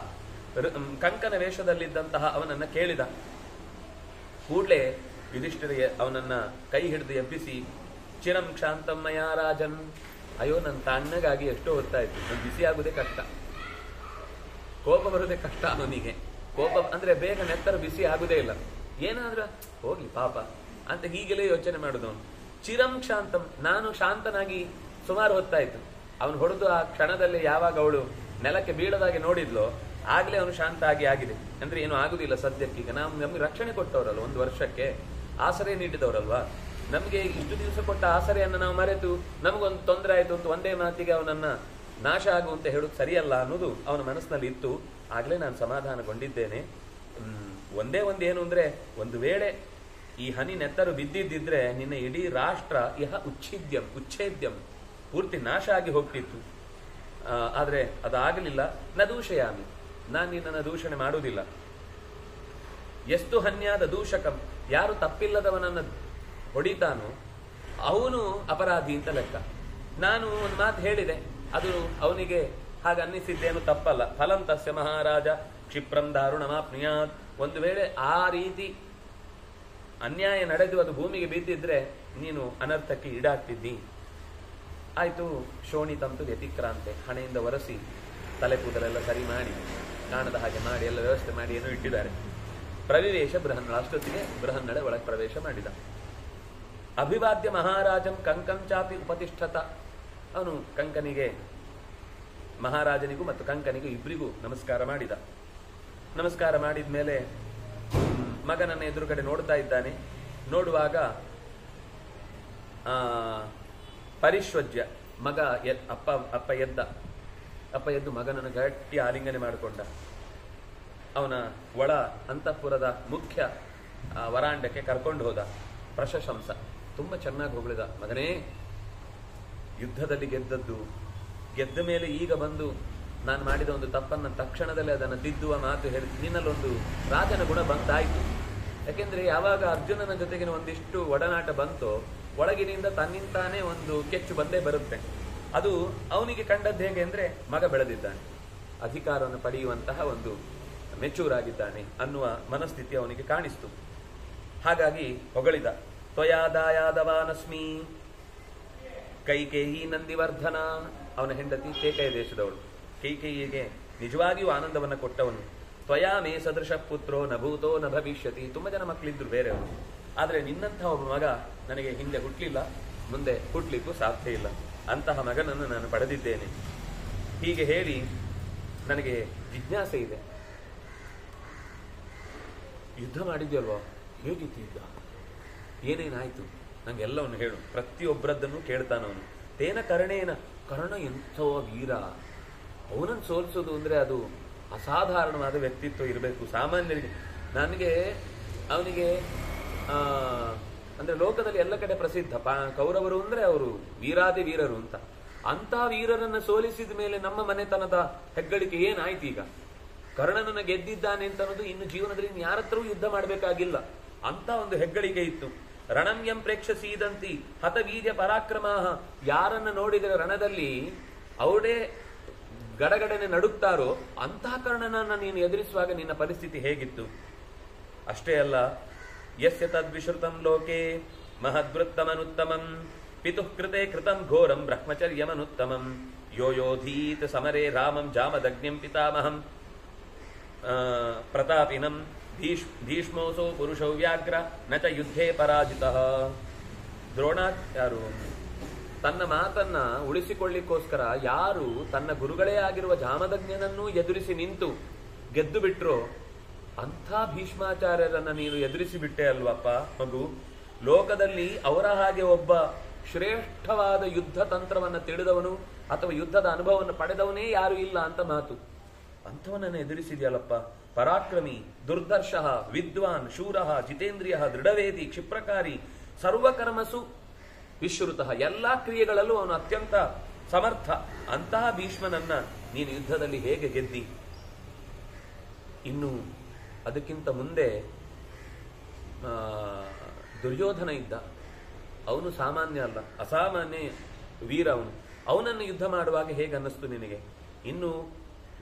ರ- ಮ್, ಕಂಕನ ವೇಷದಲ್ಲಿದ್ದಂತಹ ಅವನನ್ನ ಕೇಳಿದ ಕೂಡ್ಲೆ ಯುಧಿಷ್ಠಿರಿಗೆ ಅವನನ್ನ ಕೈ ಹಿಡಿದು ಎಬ್ಬಿಸಿ ಚಿರಂ ಕ್ಷಾಂತಮ್ಮಯ ರಾಜನ್ ಅಯ್ಯೋ ನನ್ನ ತಣ್ಣಗಾಗಿ ಎಷ್ಟೋ ಹೊತ್ತಾಯ್ತು ನನ್ ಬಿಸಿ ಆಗುದೇ ಕಷ್ಟ ಕೋಪ ಬರುದೇ ಕಷ್ಟ ಅವನಿಗೆ ಕೋಪ ಅಂದ್ರೆ ಬೇಗ ನೆತ್ತರ ಬಿಸಿ ಆಗುದೇ ಇಲ್ಲ ಏನಾದ್ರೂ ಹೋಗ್ಲಿ ಪಾಪ ಅಂತ ಹೀಗೆಲೇ ಯೋಚನೆ ಮಾಡುದು ಅವನು ಚಿರಂ ಶಾಂತಂ ನಾನು ಶಾಂತನಾಗಿ ಸುಮಾರು ಹೊತ್ತಾಯ್ತು ಅವನು ಹೊಡೆದು ಆ ಕ್ಷಣದಲ್ಲಿ ಯಾವಾಗ ಅವಳು ನೆಲಕ್ಕೆ ಬೀಳದಾಗೆ ನೋಡಿದ್ಲೋ ಆಗ್ಲೇ ಅವನು ಶಾಂತ ಆಗಿ ಆಗಿದೆ ಅಂದ್ರೆ ಏನು ಆಗುದಿಲ್ಲ ಸದ್ಯಕ್ಕೀಗ ನಾವು ನಮ್ಗೆ ರಕ್ಷಣೆ ಕೊಟ್ಟವರಲ್ಲ ಒಂದು ವರ್ಷಕ್ಕೆ ಆಸರೆ ನೀಡಿದವರಲ್ವಾ ನಮ್ಗೆ ಇಷ್ಟು ದಿವಸ ಕೊಟ್ಟ ಆಸರೆಯನ್ನು ನಾವು ಮರೆತು ನಮಗೊಂದು ತೊಂದರೆ ಆಯ್ತು ಅಂತ ಒಂದೇ ಮಾತಿಗೆ ಅವನನ್ನ ನಾಶ ಆಗುವಂತೆ ಹೇಳೋದು ಸರಿಯಲ್ಲ ಅನ್ನೋದು ಅವನ ಮನಸ್ಸಿನಲ್ಲಿ ಇತ್ತು ಆಗ್ಲೇ ನಾನು ಸಮಾಧಾನಗೊಂಡಿದ್ದೇನೆ ಹ್ಮ್, ಒಂದೇ ಒಂದು ಏನು ಅಂದ್ರೆ ಒಂದು ವೇಳೆ ಈ ಹನಿ ನೆತ್ತರು ಬಿದ್ದಿದ್ದಿದ್ರೆ ನಿನ್ನ ಇಡೀ ರಾಷ್ಟ್ರ ಇಹ ಉಚ್ಛಿದ್ಯಂ ಉಚ್ಛೇದ್ಯಂ ಪೂರ್ತಿ ನಾಶ ಆಗಿ ಹೋಗ್ತಿತ್ತು ಆ, ಆದ್ರೆ ಅದಾಗಲಿಲ್ಲ ನ ದೂಷಯಾಮಿ ನಾನು ನಿನ್ನನ್ನು ದೂಷಣೆ ಮಾಡುವುದಿಲ್ಲ ಎಷ್ಟು ಹನ್ಯಾದ ದೂಷಕಂ ಯಾರು ತಪ್ಪಿಲ್ಲದವನನ್ನ ಹೊಡಿತಾನೋ ಅವನು ಅಪರಾಧಿ ಅಂತ ಲೆಕ್ಕ ನಾನು ಒಂದು ಮಾತು ಹೇಳಿದೆ ಅದು ಅವನಿಗೆ ಹಾಗೆ ಅನ್ನಿಸಿದ್ದೇನು ತಪ್ಪಲ್ಲ ಫಲಂ ತಸ್ಯ ಮಹಾರಾಜ ಕ್ಷಿಪ್ರಂ ದಾರುಣಮಾಪ್ನುಯಾತ್ ಒಂದು ವೇಳೆ ಆ ರೀತಿ ಅನ್ಯಾಯ ನಡೆದು ಅದು ಭೂಮಿಗೆ ಬಿದ್ದಿದ್ರೆ ನೀನು ಅನರ್ಥಕ್ಕೆ ಈಡಾಗ್ತಿದ್ದಿ ಆಯ್ತು ಶೋಣಿತಂತು ವ್ಯತಿಕ್ರಾಂತೆ ಹಣೆಯಿಂದ ಒರೆಸಿ ತಲೆ ಕೂದಲೆಲ್ಲ ಸರಿ ಮಾಡಿ ಕಾಣದ ಹಾಗೆ ಮಾಡಿ ಎಲ್ಲ ವ್ಯವಸ್ಥೆ ಮಾಡಿ ಏನೋ ಇಟ್ಟಿದ್ದಾರೆ ಪ್ರವಿವೇಶ ಬೃಹನ್ನಳ ಅಷ್ಟೊತ್ತಿಗೆ ಬೃಹನ್ನಳೆ ಒಳಗೆ ಪ್ರವೇಶ ಮಾಡಿದ ಅಭಿವಾದ್ಯ ಮಹಾರಾಜಂ ಕಂಕಂ ಚಾಪಿ ಉಪತಿಷ್ಠತ ಅವನು ಕಂಕನಿಗೆ ಮಹಾರಾಜನಿಗೂ ಮತ್ತು ಕಂಕನಿಗೂ ಇಬ್ಬರಿಗೂ ನಮಸ್ಕಾರ ಮಾಡಿದ ನಮಸ್ಕಾರ ಮಾಡಿದ ಮೇಲೆ ಮಗನನ್ನ ಎದುರುಗಡೆ ನೋಡ್ತಾ ಇದ್ದಾನೆ ನೋಡುವಾಗ ಆ ಪರಿಶ್ವಜ್ಯ ಮಗ ಎದ್- ಅಪ್ಪ ಅಪ್ಪ ಎದ್ದ ಅಪ್ಪ ಎದ್ದು ಮಗನನ್ನು ಗಟ್ಟಿ ಆಲಿಂಗನೆ ಮಾಡಿಕೊಂಡ ಅವನ ಒಳ ಅಂತಃಪುರದ ಮುಖ್ಯ ಆ, ವರಾಂಡಕ್ಕೆ ಕರ್ಕೊಂಡು ಹೋದ ಪ್ರಶಂಸ ತುಂಬಾ ಚೆನ್ನಾಗಿ ಹೊಗಳಿದ ಮಗನೇ ಯುದ್ಧದಲ್ಲಿ ಗೆದ್ದದ್ದು ಗೆದ್ದ ಮೇಲೆ ಈಗ ಬಂದು ನಾನು ಮಾಡಿದ ಒಂದು ತಪ್ಪನ್ನ ತಕ್ಷಣದಲ್ಲಿ ಅದನ್ನು ತಿದ್ದುವ ಮಾತು ಹೇಳಿ ನಿನ್ನಲ್ಲೊಂದು ರಾಜನ ಗುಣ ಬಂದಾಯ್ತು ಯಾಕೆಂದ್ರೆ ಯಾವಾಗ ಅರ್ಜುನನ ಜೊತೆಗಿನ ಒಂದಿಷ್ಟು ಒಡನಾಟ ಬಂತೋ ಒಳಗಿನಿಂದ ತನ್ನಿಂತಾನೇ ಒಂದು ಕೆಚ್ಚು ಬಂದೇ ಬರುತ್ತೆ ಅದು ಅವನಿಗೆ ಕಂಡದ್ದು ಹೇಗೆ ಅಂದ್ರೆ ಮಗ ಬೆಳೆದಿದ್ದಾನೆ ಅಧಿಕಾರವನ್ನು ಪಡೆಯುವಂತಹ ಒಂದು ಮೆಚೂರ್ ಆಗಿದ್ದಾನೆ ಅನ್ನುವ ಮನಸ್ಥಿತಿ ಅವನಿಗೆ ಕಾಣಿಸ್ತು ಹಾಗಾಗಿ ಹೊಗಳಿದ ತ್ವಯಾದಾಯಾದವಾನಸ್ಮಿ ಕೈಕೇಯಿ ನಂದಿವರ್ಧನ ಅವನ ಹೆಂಡತಿ ಕೇಕೆಯ ದೇಶದವಳು ಕೈಕೇಯಿಗೆ ನಿಜವಾಗಿಯೂ ಆನಂದವನ್ನ ಕೊಟ್ಟವನು ತ್ವಯಾ ಮೇ ಸದೃಶ ಪುತ್ರೋ ನ ಭೂತೋ ನ ಭವಿಷ್ಯತಿ ತುಂಬಾ ಜನ ಮಕ್ಕಳಿದ್ರು ಬೇರೆಯವರು ಆದ್ರೆ ನಿನ್ನಂತಹ ಒಬ್ಬ ಮಗ ನನಗೆ ಹಿಂದೆ ಹುಟ್ಲಿಲ್ಲ ಮುಂದೆ ಹುಟ್ಲಿಕ್ಕೂ ಸಾಧ್ಯ ಇಲ್ಲ ಅಂತಹ ಮಗನನ್ನು ನಾನು ಪಡೆದಿದ್ದೇನೆ ಹೀಗೆ ಹೇಳಿ ನನಗೆ ಜಿಜ್ಞಾಸೆ ಇದೆ ಯುದ್ಧ ಮಾಡಿದ್ಯಲ್ವಾ ಹೇಗಿತ್ತು ಯುದ್ಧ ಏನೇನಾಯ್ತು ನಂಗೆಲ್ಲವನ್ನು ಹೇಳು ಪ್ರತಿಯೊಬ್ಬರದ್ದನ್ನು ಕೇಳ್ತಾನವನು ತೇನ ಕರ್ಣೇನ ಕರ್ಣ ಎಂಥವ ವೀರ ಅವನನ್ನು ಸೋಲಿಸೋದು ಅಂದ್ರೆ ಅದು ಅಸಾಧಾರಣವಾದ ವ್ಯಕ್ತಿತ್ವ ಇರಬೇಕು ಸಾಮಾನ್ಯರಿಗೆ ನನಗೆ ಅವನಿಗೆ ಆ ಅಂದ್ರೆ ಲೋಕದಲ್ಲಿ ಎಲ್ಲ ಕಡೆ ಪ್ರಸಿದ್ಧ ಪಾ ಕೌರವರು ಅಂದ್ರೆ ಅವರು ವೀರಾದಿ ವೀರರು ಅಂತ ಅಂತ ವೀರರನ್ನ ಸೋಲಿಸಿದ ಮೇಲೆ ನಮ್ಮ ಮನೆತನದ ಹೆಗ್ಗಳಿಕೆ ಏನಾಯ್ತು ಈಗ ಕರ್ಣನನ್ನ ಗೆದ್ದಿದ್ದಾನೆ ಅಂತ ಅನ್ನೋದು ಇನ್ನು ಜೀವನದಲ್ಲಿ ಯಾರ ಹತ್ರವೂ ಯುದ್ಧ ಮಾಡಬೇಕಾಗಿಲ್ಲ ಅಂತ ಒಂದು ಹೆಗ್ಗಳಿಕೆ ಇತ್ತು ರಣಂಯಂ ಪ್ರೇಕ್ಷಸೀದಂತಿ ಹತವೀರ್ಯ ಪರಾಕ್ರಮ ಯಾರನ್ನ ನೋಡಿದರೆ ರಣದಲ್ಲಿ ಅವರೇ ಗಡಗಡನೆ ನಡುಗ್ತಾರೋ ಅಂತಹ ಕರ್ಣನನ್ನ ನೀನು ಎದುರಿಸುವಾಗ ನಿನ್ನ ಪರಿಸ್ಥಿತಿ ಹೇಗಿತ್ತು ಅಷ್ಟೇ ಅಲ್ಲ ಯಸ್ಯ ತದ್ವಿಶ್ರುತಂ ಲೋಕೆ ಮಹದ್ವೃತ್ತಮನುತ್ತಮಂ ಪಿತುಃ ಕೃತೆ ಕೃತಂ ಘೋರಂ ಬ್ರಹ್ಮಚರ್ಯಮನುತ್ತಮಂ ಯೋ ಯೋಧೀತ್ ಸಮರೆ ರಾಮಂ ಜಾಮದಗ್ನಿಂ ಪಿತಾಮಹಂ ಆ, ಪ್ರತಾಪಿನಂ ಭೀಷ್ ಭೀಷ್ಮೋಸೋ ಪುರುಷೋ ವ್ಯಾಘ್ರ ನ ಚ ಯುದ್ಧೇ ಪರಾಜಿತ ದ್ರೋಣ ಯಾರು ತನ್ನ ಮಾತನ್ನ ಉಳಿಸಿಕೊಳ್ಳಿಕ್ಕೋಸ್ಕರ ಯಾರು ತನ್ನ ಗುರುಗಳೇ ಆಗಿರುವ ಜಾಮದಗ್ನ್ಯನನ್ನೂ ಎದುರಿಸಿ ನಿಂತು ಗೆದ್ದು ಬಿಟ್ರೋ ಅಂಥ ಭೀಷ್ಮಾಚಾರ್ಯರನ್ನ ನೀನು ಎದುರಿಸಿ ಬಿಟ್ಟೆ ಅಲ್ವಪ್ಪ ಮಗು ಲೋಕದಲ್ಲಿ ಅವರ ಹಾಗೆ ಒಬ್ಬ ಶ್ರೇಷ್ಠವಾದ ಯುದ್ಧ ತಂತ್ರವನ್ನ ತಿಳಿದವನು ಅಥವಾ ಯುದ್ಧದ ಅನುಭವವನ್ನು ಪಡೆದವನೇ ಯಾರು ಇಲ್ಲ ಅಂತ ಮಾತು ಅಂಥವನನ್ನು ಎದುರಿಸಿದ್ಯಲ್ಲಪ್ಪ ಪರಾಕ್ರಮಿ ದುರ್ದರ್ಶ ವಿದ್ವಾನ್ ಶೂರ ಜಿತೇಂದ್ರಿಯ ದೃಢವೇದಿ ಕ್ಷಿಪ್ರಕಾರಿ ಸರ್ವಕರ್ಮಸು ವಿಶ್ರುತಃ ಎಲ್ಲಾ ಕ್ರಿಯೆಗಳಲ್ಲೂ ಅವನು ಅತ್ಯಂತ ಸಮರ್ಥ ಅಂತಹ ಭೀಷ್ಮನನ್ನ ನೀನು ಯುದ್ಧದಲ್ಲಿ ಹೇಗೆ ಗೆದ್ದಿ ಇನ್ನು ಅದಕ್ಕಿಂತ ಮುಂದೆ ಆ, ದುರ್ಯೋಧನ ಇದ್ದ ಅವನು ಸಾಮಾನ್ಯ ಅಲ್ಲ ಅಸಾಮಾನ್ಯ ವೀರ ಅವನು ಅವನನ್ನು ಯುದ್ಧ ಮಾಡುವಾಗ ಹೇಗೆ ಅನ್ನಿಸ್ತು ನಿನಗೆ ಇನ್ನು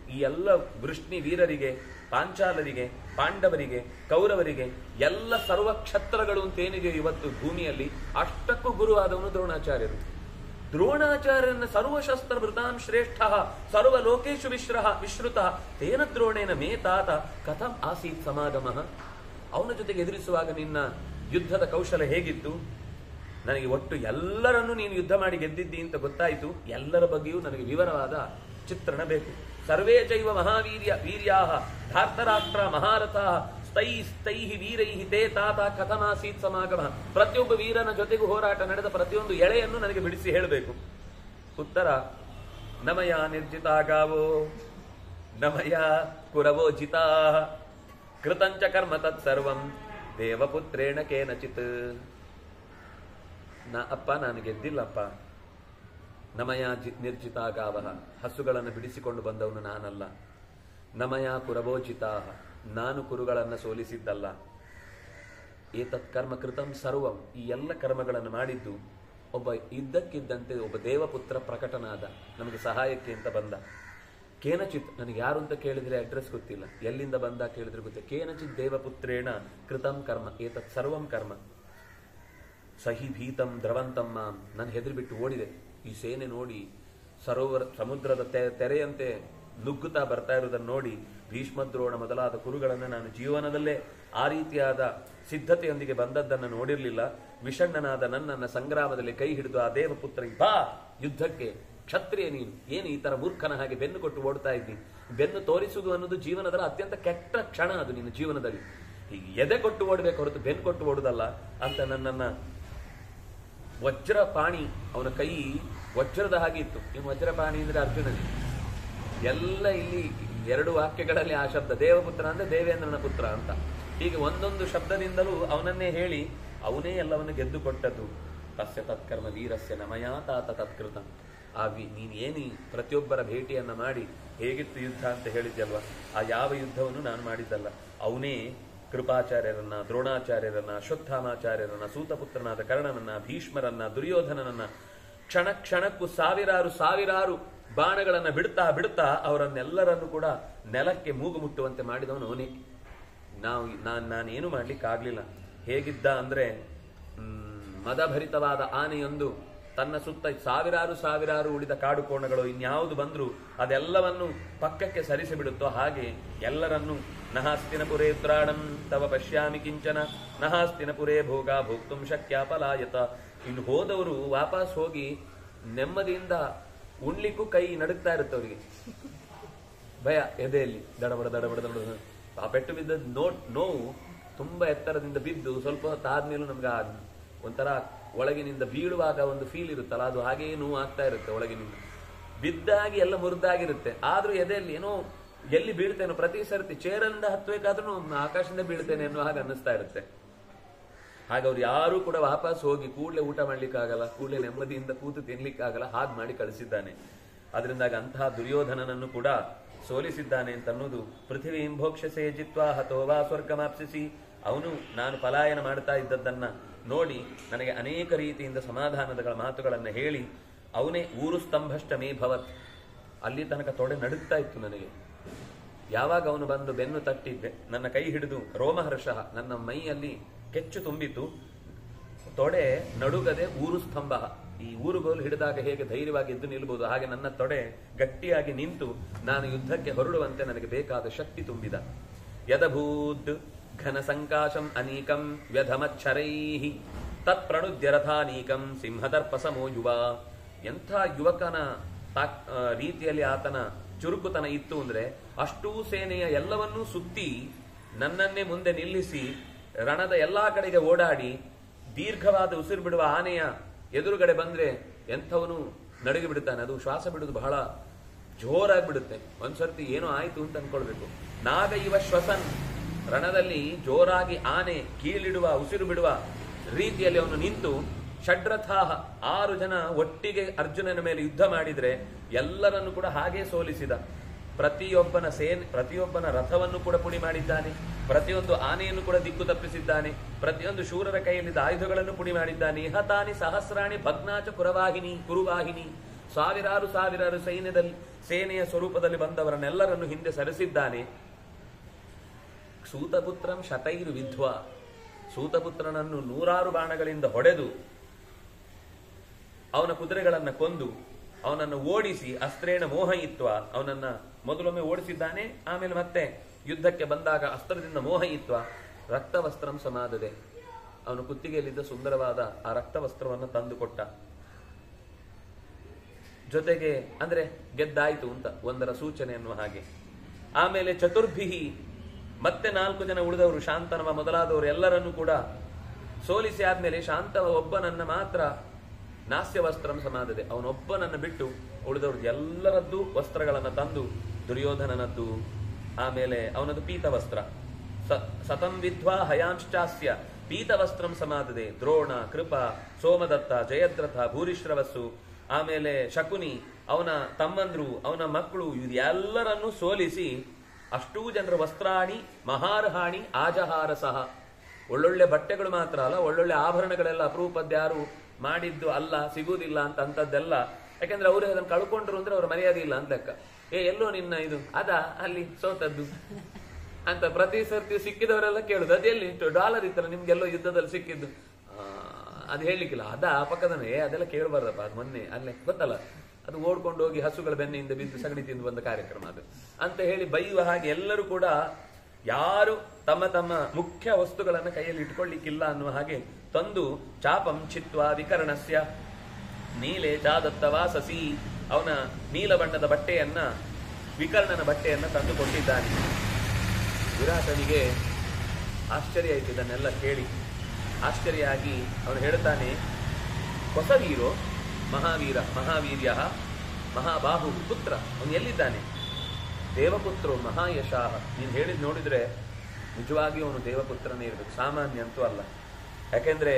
ಈ ಎಲ್ಲ ವೃಷ್ಣಿ ವೀರರಿಗೆ ಪಾಂಚಾಲರಿಗೆ ಪಾಂಡವರಿಗೆ ಕೌರವರಿಗೆ ಎಲ್ಲ ಸರ್ವ ಕ್ಷತ್ರಗಳು ಅಂತೇನಿದೆ ಇವತ್ತು ಭೂಮಿಯಲ್ಲಿ ಅಷ್ಟಕ್ಕೂ ಗುರುವಾದವನು ದ್ರೋಣಾಚಾರ್ಯರು ದ್ರೋಣಾಚಾರ್ಯನ ಸರ್ವಶಸ್ತ್ರ ವೃತಾನ್ ಶ್ರೇಷ್ಠ ಸರ್ವ ಲೋಕೇಶು ವಿಶ್ರ ವಿಶ್ರುತ ತೇನ ದ್ರೋಣೇನ ಮೇ ತಾತ ಕಥಂ ಆಸೀತ್ ಸಮಾಗಮ ಅವನ ಜೊತೆಗೆ ಎದುರಿಸುವಾಗ ನಿನ್ನ ಯುದ್ಧದ ಕೌಶಲ ಹೇಗಿತ್ತು ನನಗೆ ಒಟ್ಟು ಎಲ್ಲರನ್ನೂ ನೀನು ಯುದ್ಧ ಮಾಡಿ ಗೆದ್ದಿದ್ದಿ ಅಂತ ಗೊತ್ತಾಯಿತು ಎಲ್ಲರ ಬಗ್ಗೆಯೂ ನನಗೆ ವಿವರವಾದ ಚಿತ್ರಣ ಬೇಕು ಸರ್ವೇ ಚೈವ ಮಹಾವೀರ್ಯ ವೀರ್ಯಾ ಧಾರ್ತರಾಷ್ಟ್ರ ಮಹಾರಥ ಸ್ಥೈ ಸ್ಥೈ ವೀರೈ ತೇ ತಾತ ಕಥಮಾಸೀತ್ ಸಮಾಗಮ ಪ್ರತಿಯೊಬ್ಬ ವೀರನ ಜೊತೆಗೂ ಹೋರಾಟ ನಡೆದ ಪ್ರತಿಯೊಂದು ಎಳೆಯನ್ನು ನನಗೆ ಬಿಡಿಸಿ ಹೇಳಬೇಕು ಉತ್ತರ ನಮಯ ನಿರ್ಜಿತಾಗಾವೋ ನಮಯ ಕುರವೋ ಜಿತಾ ಕೃತಂಚ ಕರ್ಮ ತತ್ಸರ್ವಂ ದೇವಪುತ್ರೇಣ ಕೇನಚಿತ್ ನಾ ಅಪ್ಪ ನಾನು ಗೆದ್ದಿಲ್ಲಪ್ಪ ನಮಯ ಜಿ ನಿರ್ಜಿತಾಗಾವಹ ಹಸುಗಳನ್ನು ಬಿಡಿಸಿಕೊಂಡು ಬಂದವನು ನಾನಲ್ಲ ನಮಯ ಕುರವೋಜಿತಾ ನಾನು ಕುರುಗಳನ್ನು ಸೋಲಿಸಿದ್ದಲ್ಲ ಏತತ್ ಕರ್ಮ ಕೃತಂ ಸರ್ವಂ ಈ ಎಲ್ಲ ಕರ್ಮಗಳನ್ನು ಮಾಡಿದ್ದು ಒಬ್ಬ ಇದ್ದಕ್ಕಿದ್ದಂತೆ ಒಬ್ಬ ದೇವಪುತ್ರ ಪ್ರಕಟನಾದ ನಮಗೆ ಸಹಾಯಕ್ಕೆ ಅಂತ ಬಂದ ಕೇನಚಿತ್ ನನಗೆ ಯಾರು ಅಂತ ಕೇಳಿದ್ರೆ ಅಡ್ರೆಸ್ ಗೊತ್ತಿಲ್ಲ ಎಲ್ಲಿಂದ ಬಂದ ಕೇಳಿದ್ರೆ ಗೊತ್ತಿಲ್ಲ ಕೇನಚಿತ್ ದೇವಪುತ್ರೇಣ ಕೃತಂ ಕರ್ಮ ಏತತ್ ಸರ್ವಂ ಕರ್ಮ ಸಹಿ ಭೀತಂ ದ್ರವಂತಂ ಮಾಂ ನಾನು ಹೆದರಿ ಬಿಟ್ಟು ಓಡಿದೆ ಈ ಸೇನೆ ನೋಡಿ ಸರೋವರ ಸಮುದ್ರದ ತೆ- ತೆರೆಯಂತೆ ನುಗ್ಗುತ್ತಾ ಬರ್ತಾ ಇರುವುದನ್ನು ನೋಡಿ ಭೀಷ್ಮದ್ರೋಣ ಮೊದಲಾದ ಕುರುಗಳನ್ನು ನಾನು ಜೀವನದಲ್ಲೇ ಆ ರೀತಿಯಾದ ಸಿದ್ಧತೆಯೊಂದಿಗೆ ಬಂದದ್ದನ್ನು ನೋಡಿರಲಿಲ್ಲ ವಿಷಣ್ಣನಾದ ನನ್ನನ್ನ ಸಂಗ್ರಾಮದಲ್ಲಿ ಕೈ ಹಿಡಿದು ಆ ದೇವಪುತ್ರ ಬಾ ಯುದ್ಧಕ್ಕೆ ಕ್ಷತ್ರಿಯ ನೀನು ಏನು ಈ ತರ ಮೂರ್ಖನ ಹಾಗೆ ಬೆನ್ನು ಕೊಟ್ಟು ಓಡ್ತಾ ಇದ್ದಿ ಬೆನ್ನು ತೋರಿಸುವುದು ಅನ್ನೋದು ಜೀವನದ ಅತ್ಯಂತ ಕೆಟ್ಟ ಕ್ಷಣ ಅದು ನಿನ್ನ ಜೀವನದಲ್ಲಿ ಈಗ ಎದೆ ಕೊಟ್ಟು ಓಡಬೇಕು ಹೊರತು ಬೆನ್ನು ಕೊಟ್ಟು ಓಡುದಲ್ಲ ಅಂತ ನನ್ನನ್ನ ವಜ್ರಪಾಣಿ ಅವನ ಕೈ ವಜ್ರದ ಹಾಗೆ ಇತ್ತು ಇನ್ನು ವಜ್ರಪಾಣಿ ಅಂದ್ರೆ ಅರ್ಜುನನೇ ಎಲ್ಲ ಇಲ್ಲಿ ಎರಡು ವಾಕ್ಯಗಳಲ್ಲಿ ಆ ಶಬ್ದ ದೇವಪುತ್ರ ಅಂದ್ರೆ ದೇವೇಂದ್ರನ ಪುತ್ರ ಅಂತ ಹೀಗೆ ಒಂದೊಂದು ಶಬ್ದದಿಂದಲೂ ಅವನನ್ನೇ ಹೇಳಿ ಅವನೇ ಎಲ್ಲವನ್ನು ಗೆದ್ದು ಕೊಟ್ಟದ್ದು ತಸ್ಯ ತತ್ಕರ್ಮ ವೀರಸ್ಯ ನಮಯಾ ತಾತ ತತ್ಕೃತ ಆ ವಿ ನೀನು ಏನಿ ಪ್ರತಿಯೊಬ್ಬರ ಭೇಟಿಯನ್ನ ಮಾಡಿ ಹೇಗಿತ್ತು ಯುದ್ಧ ಅಂತ ಹೇಳಿದ್ಯಲ್ವಾ ಆ ಯಾವ ಯುದ್ಧವನ್ನು ನಾನು ಮಾಡಿದ್ದಲ್ಲ ಅವನೇ ಕೃಪಾಚಾರ್ಯರನ್ನ ದ್ರೋಣಾಚಾರ್ಯರನ್ನ ಅಶ್ವತ್ಥಾಮಾಚಾರ್ಯರನ್ನ ಸೂತಪುತ್ರನಾದ ಕರ್ಣನನ್ನ ಭೀಷ್ಮರನ್ನ ದುರ್ಯೋಧನನನ್ನ ಕ್ಷಣ ಕ್ಷಣಕ್ಕೂ ಸಾವಿರಾರು ಸಾವಿರಾರು ಬಾಣಗಳನ್ನ ಬಿಡ್ತಾ ಬಿಡ್ತಾ ಅವರನ್ನೆಲ್ಲರನ್ನು ಕೂಡ ನೆಲಕ್ಕೆ ಮೂಗು ಮುಟ್ಟುವಂತೆ ಮಾಡಿದವನು ಅವನೇ ನಾವು ನಾನು ನಾನೇನು ಮಾಡ್ಲಿಕ್ಕಾಗ್ಲಿಲ್ಲ ಹೇಗಿದ್ದ ಅಂದ್ರೆ ಮ್, ಮದಭರಿತವಾದ ಆನೆಯೊಂದು ತನ್ನ ಸುತ್ತ ಸಾವಿರಾರು ಸಾವಿರಾರು ಉಳಿದ ಕಾಡು ಕೋಣಗಳು ಇನ್ಯಾವುದು ಬಂದ್ರು ಅದೆಲ್ಲವನ್ನು ಪಕ್ಕಕ್ಕೆ ಸರಿಸಿ ಬಿಡುತ್ತೋ ಹಾಗೆ ಎಲ್ಲರನ್ನು ನಹಾಸ್ತಿನಪುರೇ ತ್ರಾಣಂ ತವ ಪಶ್ಯಾಮಿ ಕಿಂಚನ ನಹಾಸ್ತಿನಪುರೇ ಭೋಗ ಭೋಕ್ತುಂ ಶಕ್ಯ ಪಲಾಯತ ಇನ್ನು ಹೋದವರು ವಾಪಸ್ ಹೋಗಿ ನೆಮ್ಮದಿಯಿಂದ ಉಣ್ಲಿಕ್ಕೂ ಕೈ ನಡುಗ್ತಾ ಇರುತ್ತೆ ಅವರಿಗೆ ಭಯ ಎದೆಯಲ್ಲಿ ದಡಬಡ ದಡಬಡ ದಡಬಡ ಆ ಪೆಟ್ಟು ಬಿದ್ದ ನೋ ನೋವು ತುಂಬಾ ಎತ್ತರದಿಂದ ಬಿದ್ದು ಸ್ವಲ್ಪ ಹೊತ್ತಾದ್ಮೇಲೂ ನಮ್ಗೆ ಆ ಒಂಥರ ಒಳಗಿನಿಂದ ಬೀಳುವಾಗ ಒಂದು ಫೀಲ್ ಇರುತ್ತಲ್ಲ ಅದು ಹಾಗೇ ನೋವು ಆಗ್ತಾ ಇರುತ್ತೆ ಒಳಗಿನಿಂದ ಬಿದ್ದಾಗಿ ಎಲ್ಲ ಮುರಿದಾಗಿರುತ್ತೆ ಆದ್ರೂ ಎದೆಯಲ್ಲಿ ಏನೋ ಎಲ್ಲಿ ಬೀಳ್ತೇನೋ ಪ್ರತಿ ಸರ್ತಿ ಚೇರಿಂದ ಹತ್ಬೇಕಾದ್ರೂ ಆಕಾಶದಿಂದ ಬೀಳ್ತೇನೆ ಅನ್ನೋ ಹಾಗೆ ಅನ್ನಿಸ್ತಾ ಇರುತ್ತೆ ಹಾಗೆ ಅವ್ರು ಯಾರು ಕೂಡ ವಾಪಸ್ ಹೋಗಿ ಕೂಡಲೇ ಊಟ ಮಾಡ್ಲಿಕ್ಕಾಗಲ್ಲ ಕೂಡಲೇ ನೆಮ್ಮದಿಯಿಂದ ಕೂತು ತಿನ್ಲಿಕ್ಕಾಗಲ್ಲ ಹಾಗೆ ಮಾಡಿ ಕಳಿಸಿದ್ದಾನೆ ಅದರಿಂದಾಗಿ ಅಂತಹ ದುರ್ಯೋಧನನನ್ನು ಕೂಡ ಸೋಲಿಸಿದ್ದಾನೆ ಅಂತ ಅನ್ನೋದು ಪೃಥ್ವಿ ಇಂಭೋಕ್ಷಸೆ ಜಿತ್ವಾ ಹತೋವಾ ಸ್ವರ್ಗಮಾಪ್ಸಿಸಿ ಅವನು ನಾನು ಪಲಾಯನ ಮಾಡ್ತಾ ಇದ್ದದ್ದನ್ನ ನೋಡಿ ನನಗೆ ಅನೇಕ ರೀತಿಯಿಂದ ಸಮಾಧಾನದ ಮಾತುಗಳನ್ನು ಹೇಳಿ ಅವನೇ ಊರು ಸ್ತಂಭಷ್ಟ ಮೇ ಭವತ್ ಅಲ್ಲಿ ತನಕ ತೊಡೆ ನಡುಗ್ತಾ ಇತ್ತು ನನಗೆ ಯಾವಾಗ ಅವನು ಬಂದು ಬೆನ್ನು ತಟ್ಟಿದ್ದೆ ನನ್ನ ಕೈ ಹಿಡಿದು ರೋಮಹರ್ಷ ನನ್ನ ಮೈಯಲ್ಲಿ ಕೆಚ್ಚು ತುಂಬಿತು ತೊಡೆ ನಡುಗದೆ ಊರು ಸ್ತಂಭ ಈ ಊರುಗೋಲು ಹಿಡಿದಾಗ ಹೇಗೆ ಧೈರ್ಯವಾಗಿ ಎದ್ದು ನಿಲ್ಬಹುದು ಹಾಗೆ ನನ್ನ ತೊಡೆ ಗಟ್ಟಿಯಾಗಿ ನಿಂತು ನಾನು ಯುದ್ಧಕ್ಕೆ ಹೊರಡುವಂತೆ ನನಗೆ ಬೇಕಾದ ಶಕ್ತಿ ತುಂಬಿದ ಯದಭೂದ್ ಘನ ಸಂಕಾಶಂ ಅನೀಕಂ ವ್ಯಧಮಚ್ಛರೈ ತತ್ಪ್ರಣುದ್ಯ ರಥಾನೀಕಂ ಸಿಂಹದರ್ಪ ಸಮೋ ಯುವ ಎಂಥ ಯುವಕನ ತಾಕ್- ಆ, ರೀತಿಯಲ್ಲಿ ಆತನ ಚುರುಕುತನ ಇತ್ತು ಅಂದ್ರೆ ಅಷ್ಟೂ ಸೇನೆಯ ಎಲ್ಲವನ್ನೂ ಸುತ್ತಿ ನನ್ನನ್ನೇ ಮುಂದೆ ನಿಲ್ಲಿಸಿ ರಣದ ಎಲ್ಲಾ ಕಡೆಗೆ ಓಡಾಡಿ ದೀರ್ಘವಾದ ಉಸಿರು ಬಿಡುವ ಆನೆಯ ಎದುರುಗಡೆ ಬಂದ್ರೆ ಎಂಥವನು ನಡುಗಿ ಬಿಡುತ್ತಾನೆ ಅದು ಶ್ವಾಸ ಬಿಡುವುದು ಬಹಳ ಜೋರಾಗಿ ಬಿಡುತ್ತೆ ಒಂದ್ಸರ್ತಿ ಏನೋ ಆಯ್ತು ಅಂತ ಅನ್ಕೊಳ್ಬೇಕು ನಾಗ ಇವ ಶ್ವಸನ್ ರಣದಲ್ಲಿ ಜೋರಾಗಿ ಆನೆ ಕೀಳಿಡುವ ಉಸಿರು ಬಿಡುವ ರೀತಿಯಲ್ಲಿ ಅವನು ನಿಂತು ಷಡ್ರಥಾಹ ಆರು ಜನ ಒಟ್ಟಿಗೆ ಅರ್ಜುನನ ಮೇಲೆ ಯುದ್ಧ ಮಾಡಿದ್ರೆ ಎಲ್ಲರನ್ನು ಕೂಡ ಹಾಗೆ ಸೋಲಿಸಿದ ಪ್ರತಿಯೊಬ್ಬನ ಸೇನೆ ಪ್ರತಿಯೊಬ್ಬನ ರಥವನ್ನು ಕೂಡ ಪುಡಿ ಮಾಡಿದ್ದಾನೆ ಪ್ರತಿಯೊಂದು ಆನೆಯನ್ನು ಕೂಡ ದಿಕ್ಕು ತಪ್ಪಿಸಿದ್ದಾನೆ ಪ್ರತಿಯೊಂದು ಶೂರರ ಕೈಯಲ್ಲಿದ್ದ ಆಯುಧಗಳನ್ನು ಪುಡಿ ಮಾಡಿದ್ದಾನೆ ಹತಾನಿ ಸಹಸ್ರಾಣಿ ಭಗ್ನಾಚ ಪುರವಾಹಿನಿ ಕುರುವಾಹಿನಿ ಸಾವಿರಾರು ಸಾವಿರಾರು ಸೈನ್ಯದಲ್ಲಿ ಸೇನೆಯ ಸ್ವರೂಪದಲ್ಲಿ ಬಂದವರನ್ನೆಲ್ಲರನ್ನು ಹಿಂದೆ ಸರಿಸಿದ್ದಾನೆ ಸೂತಪುತ್ರಂ ಶತೈರು ವಿಧ್ವ ಸೂತಪುತ್ರನನ್ನು ನೂರಾರು ಬಾಣಗಳಿಂದ ಹೊಡೆದು ಅವನ ಕುದುರೆಗಳನ್ನ ಕೊಂದು ಅವನನ್ನು ಓಡಿಸಿ ಅಸ್ತ್ರೇಣ ಮೋಹಯಿತ್ವ ಅವನನ್ನ ಮೊದಲೊಮ್ಮೆ ಓಡಿಸಿದ್ದಾನೆ ಆಮೇಲೆ ಮತ್ತೆ ಯುದ್ಧಕ್ಕೆ ಬಂದಾಗ ಅಸ್ತ್ರದಿಂದ ಮೋಹಯಿತ್ವ ರಕ್ತವಸ್ತ್ರಂ ಸಮಾದದೆ ಅವನು ಕುತ್ತಿಗೆಯಲ್ಲಿದ್ದ ಸುಂದರವಾದ ಆ ರಕ್ತವಸ್ತ್ರವನ್ನು ತಂದುಕೊಟ್ಟ ಜೊತೆಗೆ ಅಂದ್ರೆ ಗೆದ್ದಾಯ್ತು ಅಂತ ಒಂದರ ಸೂಚನೆ ಅನ್ನುವ ಹಾಗೆ ಆಮೇಲೆ ಚತುರ್ಭಿಹಿ ಮತ್ತೆ ನಾಲ್ಕು ಜನ ಉಳಿದವರು ಶಾಂತನವ ಮೊದಲಾದವರು ಎಲ್ಲರನ್ನೂ ಕೂಡ ಸೋಲಿಸಿ ಆದ್ಮೇಲೆ ಶಾಂತವ ಒಬ್ಬನನ್ನ ಮಾತ್ರ ನಾಸ್ಯ ವಸ್ತ್ರಂ ಸಮಾದದೆ ಅವನೊಬ್ಬನನ್ನ ಬಿಟ್ಟು ಉಳಿದವ್ರದ್ದು ಎಲ್ಲರದ್ದು ವಸ್ತ್ರಗಳನ್ನ ತಂದು ದುರ್ಯೋಧನನದ್ದು ಆಮೇಲೆ ಅವನದು ಪೀತವಸ್ತ್ರ ಸ- ಸತಂ ವಿದ್ವಾ ಹಯಾಂಶ್ಚಾಸ್ಯ ಪೀತವಸ್ತ್ರಂ ಸಮಾದದೆ ದ್ರೋಣ ಕೃಪ ಸೋಮದತ್ತ ಜಯದ್ರಥ ಭೂರಿಶ್ರವಸ್ಸು ಆಮೇಲೆ ಶಕುನಿ ಅವನ ತಮ್ಮಂದ್ರು ಅವನ ಮಕ್ಕಳು ಇದೆಲ್ಲರನ್ನೂ ಸೋಲಿಸಿ ಅಷ್ಟೂ ಜನರ ವಸ್ತ್ರಾಣಿ ಮಹಾರ್ಹಾಣಿ ಆಜಹಾರ ಸಹ ಒಳ್ಳೊಳ್ಳೆ ಬಟ್ಟೆಗಳು ಮಾತ್ರ ಅಲ್ಲ ಒಳ್ಳೊಳ್ಳೆ ಆಭರಣಗಳೆಲ್ಲ ಅಪರೂಪದ್ಯಾರು ಮಾಡಿದ್ದು ಅಲ್ಲ ಸಿಗುವುದಿಲ್ಲ ಅಂತ ಅಂತದ್ದೆಲ್ಲ ಯಾಕಂದ್ರೆ ಅವರು ಅದನ್ನು ಕಳ್ಕೊಂಡ್ರು ಅಂದ್ರೆ ಅವ್ರ ಮರ್ಯಾದೆ ಇಲ್ಲ ಅಂತ ಲೆಕ್ಕ ಏ ಎಲ್ಲೋ ನಿನ್ನ ಇದು ಅದ ಅಲ್ಲಿ ಸೋತದ್ದು ಅಂತ ಪ್ರತಿ ಸರ್ತಿ ಸಿಕ್ಕಿದವರೆಲ್ಲ ಕೇಳುದು ಅದು ಎಲ್ಲಿ ಇತ್ತು ಡಾಲರ್ ಇತ್ತಲ್ಲ ನಿಮ್ಗೆಲ್ಲೋ ಯುದ್ಧದಲ್ಲಿ ಸಿಕ್ಕಿದ್ದು ಆ, ಅದು ಹೇಳಲಿಕ್ಕಿಲ್ಲ ಅದ ಆ ಪಕ್ಕದನೇ ಏ ಅದೆಲ್ಲ ಕೇಳಬಾರ್ದಪ್ಪ ಅದು ಮೊನ್ನೆ ಅಲ್ಲೇ ಗೊತ್ತಲ್ಲ ಅದು ಓಡ್ಕೊಂಡು ಹೋಗಿ ಹಸುಗಳ ಬೆನ್ನೆಯಿಂದ ಬಿದ್ದು ಸಗಣಿ ತಿಂದು ಬಂದ ಕಾರ್ಯಕ್ರಮ ಅದು ಅಂತ ಹೇಳಿ ಬೈಯುವ ಹಾಗೆ ಎಲ್ಲರೂ ಕೂಡ ಯಾರು ತಮ್ಮ ತಮ್ಮ ಮುಖ್ಯ ವಸ್ತುಗಳನ್ನು ಕೈಯಲ್ಲಿ ಇಟ್ಕೊಳ್ಳಿಕ್ಕಿಲ್ಲ ಅನ್ನುವ ಹಾಗೆ ತಂದು ಚಾಪಂ ಚಿತ್ವ ವಿಕರಣಸ್ಯ ನೀಲೆ ಚಾದತ್ತ ವಾಸಸಿ ಅವನ ನೀಲ ಬಣ್ಣದ ಬಟ್ಟೆಯನ್ನ ವಿಕರ್ಣನ ಬಟ್ಟೆಯನ್ನ ತಂದು ಕೊಟ್ಟಿದ್ದಾನೆ ವಿರಾಟನಿಗೆ ಆಶ್ಚರ್ಯ ಆಯ್ತು ಇದನ್ನೆಲ್ಲ ಕೇಳಿ ಆಶ್ಚರ್ಯ ಆಗಿ ಅವನು ಹೇಳ್ತಾನೆ ಹೊಸ ವೀರೋ ಮಹಾವೀರ ಮಹಾವೀರ್ಯ ಮಹಾಬಾಹು ಪುತ್ರ ಅವನು ಎಲ್ಲಿದ್ದಾನೆ ದೇವಪುತ್ರು ಮಹಾಯಶಾಹ ನೀನು ಹೇಳಿದ್ ನೋಡಿದ್ರೆ ನಿಜವಾಗಿಯೂ ಅವನು ದೇವಪುತ್ರನೇ ಇರಬೇಕು ಸಾಮಾನ್ಯ ಅಂತೂ ಅಲ್ಲ ಯಾಕೆಂದ್ರೆ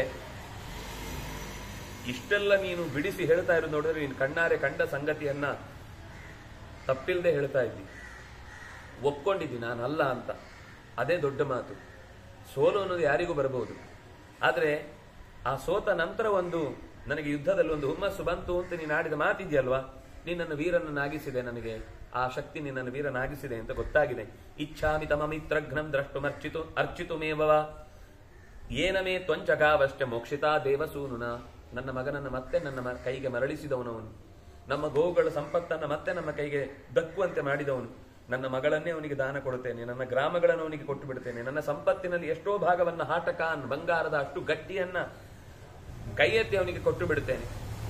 ಇಷ್ಟೆಲ್ಲ ನೀನು ಬಿಡಿಸಿ ಹೇಳ್ತಾ ಇರೋದು ನೋಡಿದ್ರೆ ನೀನು ಕಣ್ಣಾರೆ ಕಂಡ ಸಂಗತಿಯನ್ನ ತಪ್ಪಿಲ್ಲದೆ ಹೇಳ್ತಾ ಇದ್ದಿ ಒಪ್ಕೊಂಡಿದ್ದಿ ನಾನಲ್ಲ ಅಂತ ಅದೇ ದೊಡ್ಡ ಮಾತು ಸೋಲು ಅನ್ನೋದು ಯಾರಿಗೂ ಬರಬಹುದು ಆದರೆ ಆ ಸೋತ ನಂತರ ಒಂದು ನನಗೆ ಯುದ್ಧದಲ್ಲಿ ಒಂದು ಹುಮ್ಮಸ್ಸು ಬಂತು ಅಂತ ನೀನು ಆಡಿದ ಮಾತಿದ್ಯಲ್ವಾ ನಿನ್ನನ್ನು ವೀರನನ್ನಾಗಿಸಿದೆ ನನಗೆ ಆ ಶಕ್ತಿ ನಿನ್ನನ್ನು ವೀರನಾಗಿಸಿದೆ ಅಂತ ಗೊತ್ತಾಗಿದೆ ಇಚ್ಛಾಮಿ ತಮ ಮಿತ್ರಘ್ನಂ ದ್ರಷ್ಟುಮರ್ಚಿತು ಅರ್ಚಿತುಮೇವವ ಏನಮೇ ತ್ವಂಚಗಾವಷ್ಟೆ ಮೋಕ್ಷಿತಾ ದೇವಸೂನುನ ನನ್ನ ಮಗನನ್ನು ಮತ್ತೆ ನನ್ನ ಮ- ಕೈಗೆ ಮರಳಿಸಿದವನವನು ನಮ್ಮ ಗೋವುಗಳ ಸಂಪತ್ತನ್ನು ಮತ್ತೆ ನಮ್ಮ ಕೈಗೆ ದಕ್ಕುವಂತೆ ಮಾಡಿದವನು ನನ್ನ ಮಗಳನ್ನೇ ಅವನಿಗೆ ದಾನ ಕೊಡುತ್ತೇನೆ ನನ್ನ ಗ್ರಾಮಗಳನ್ನು ಅವನಿಗೆ ಕೊಟ್ಟು ಬಿಡುತ್ತೇನೆ ನನ್ನ ಸಂಪತ್ತಿನಲ್ಲಿ ಎಷ್ಟೋ ಭಾಗವನ್ನ ಹಾಟಕಾನ್ ಬಂಗಾರದ ಅಷ್ಟು ಗಟ್ಟಿಯನ್ನ ಕೈ ಎತ್ತಿ ಅವನಿಗೆ ಕೊಟ್ಟು ಬಿಡುತ್ತೇನೆ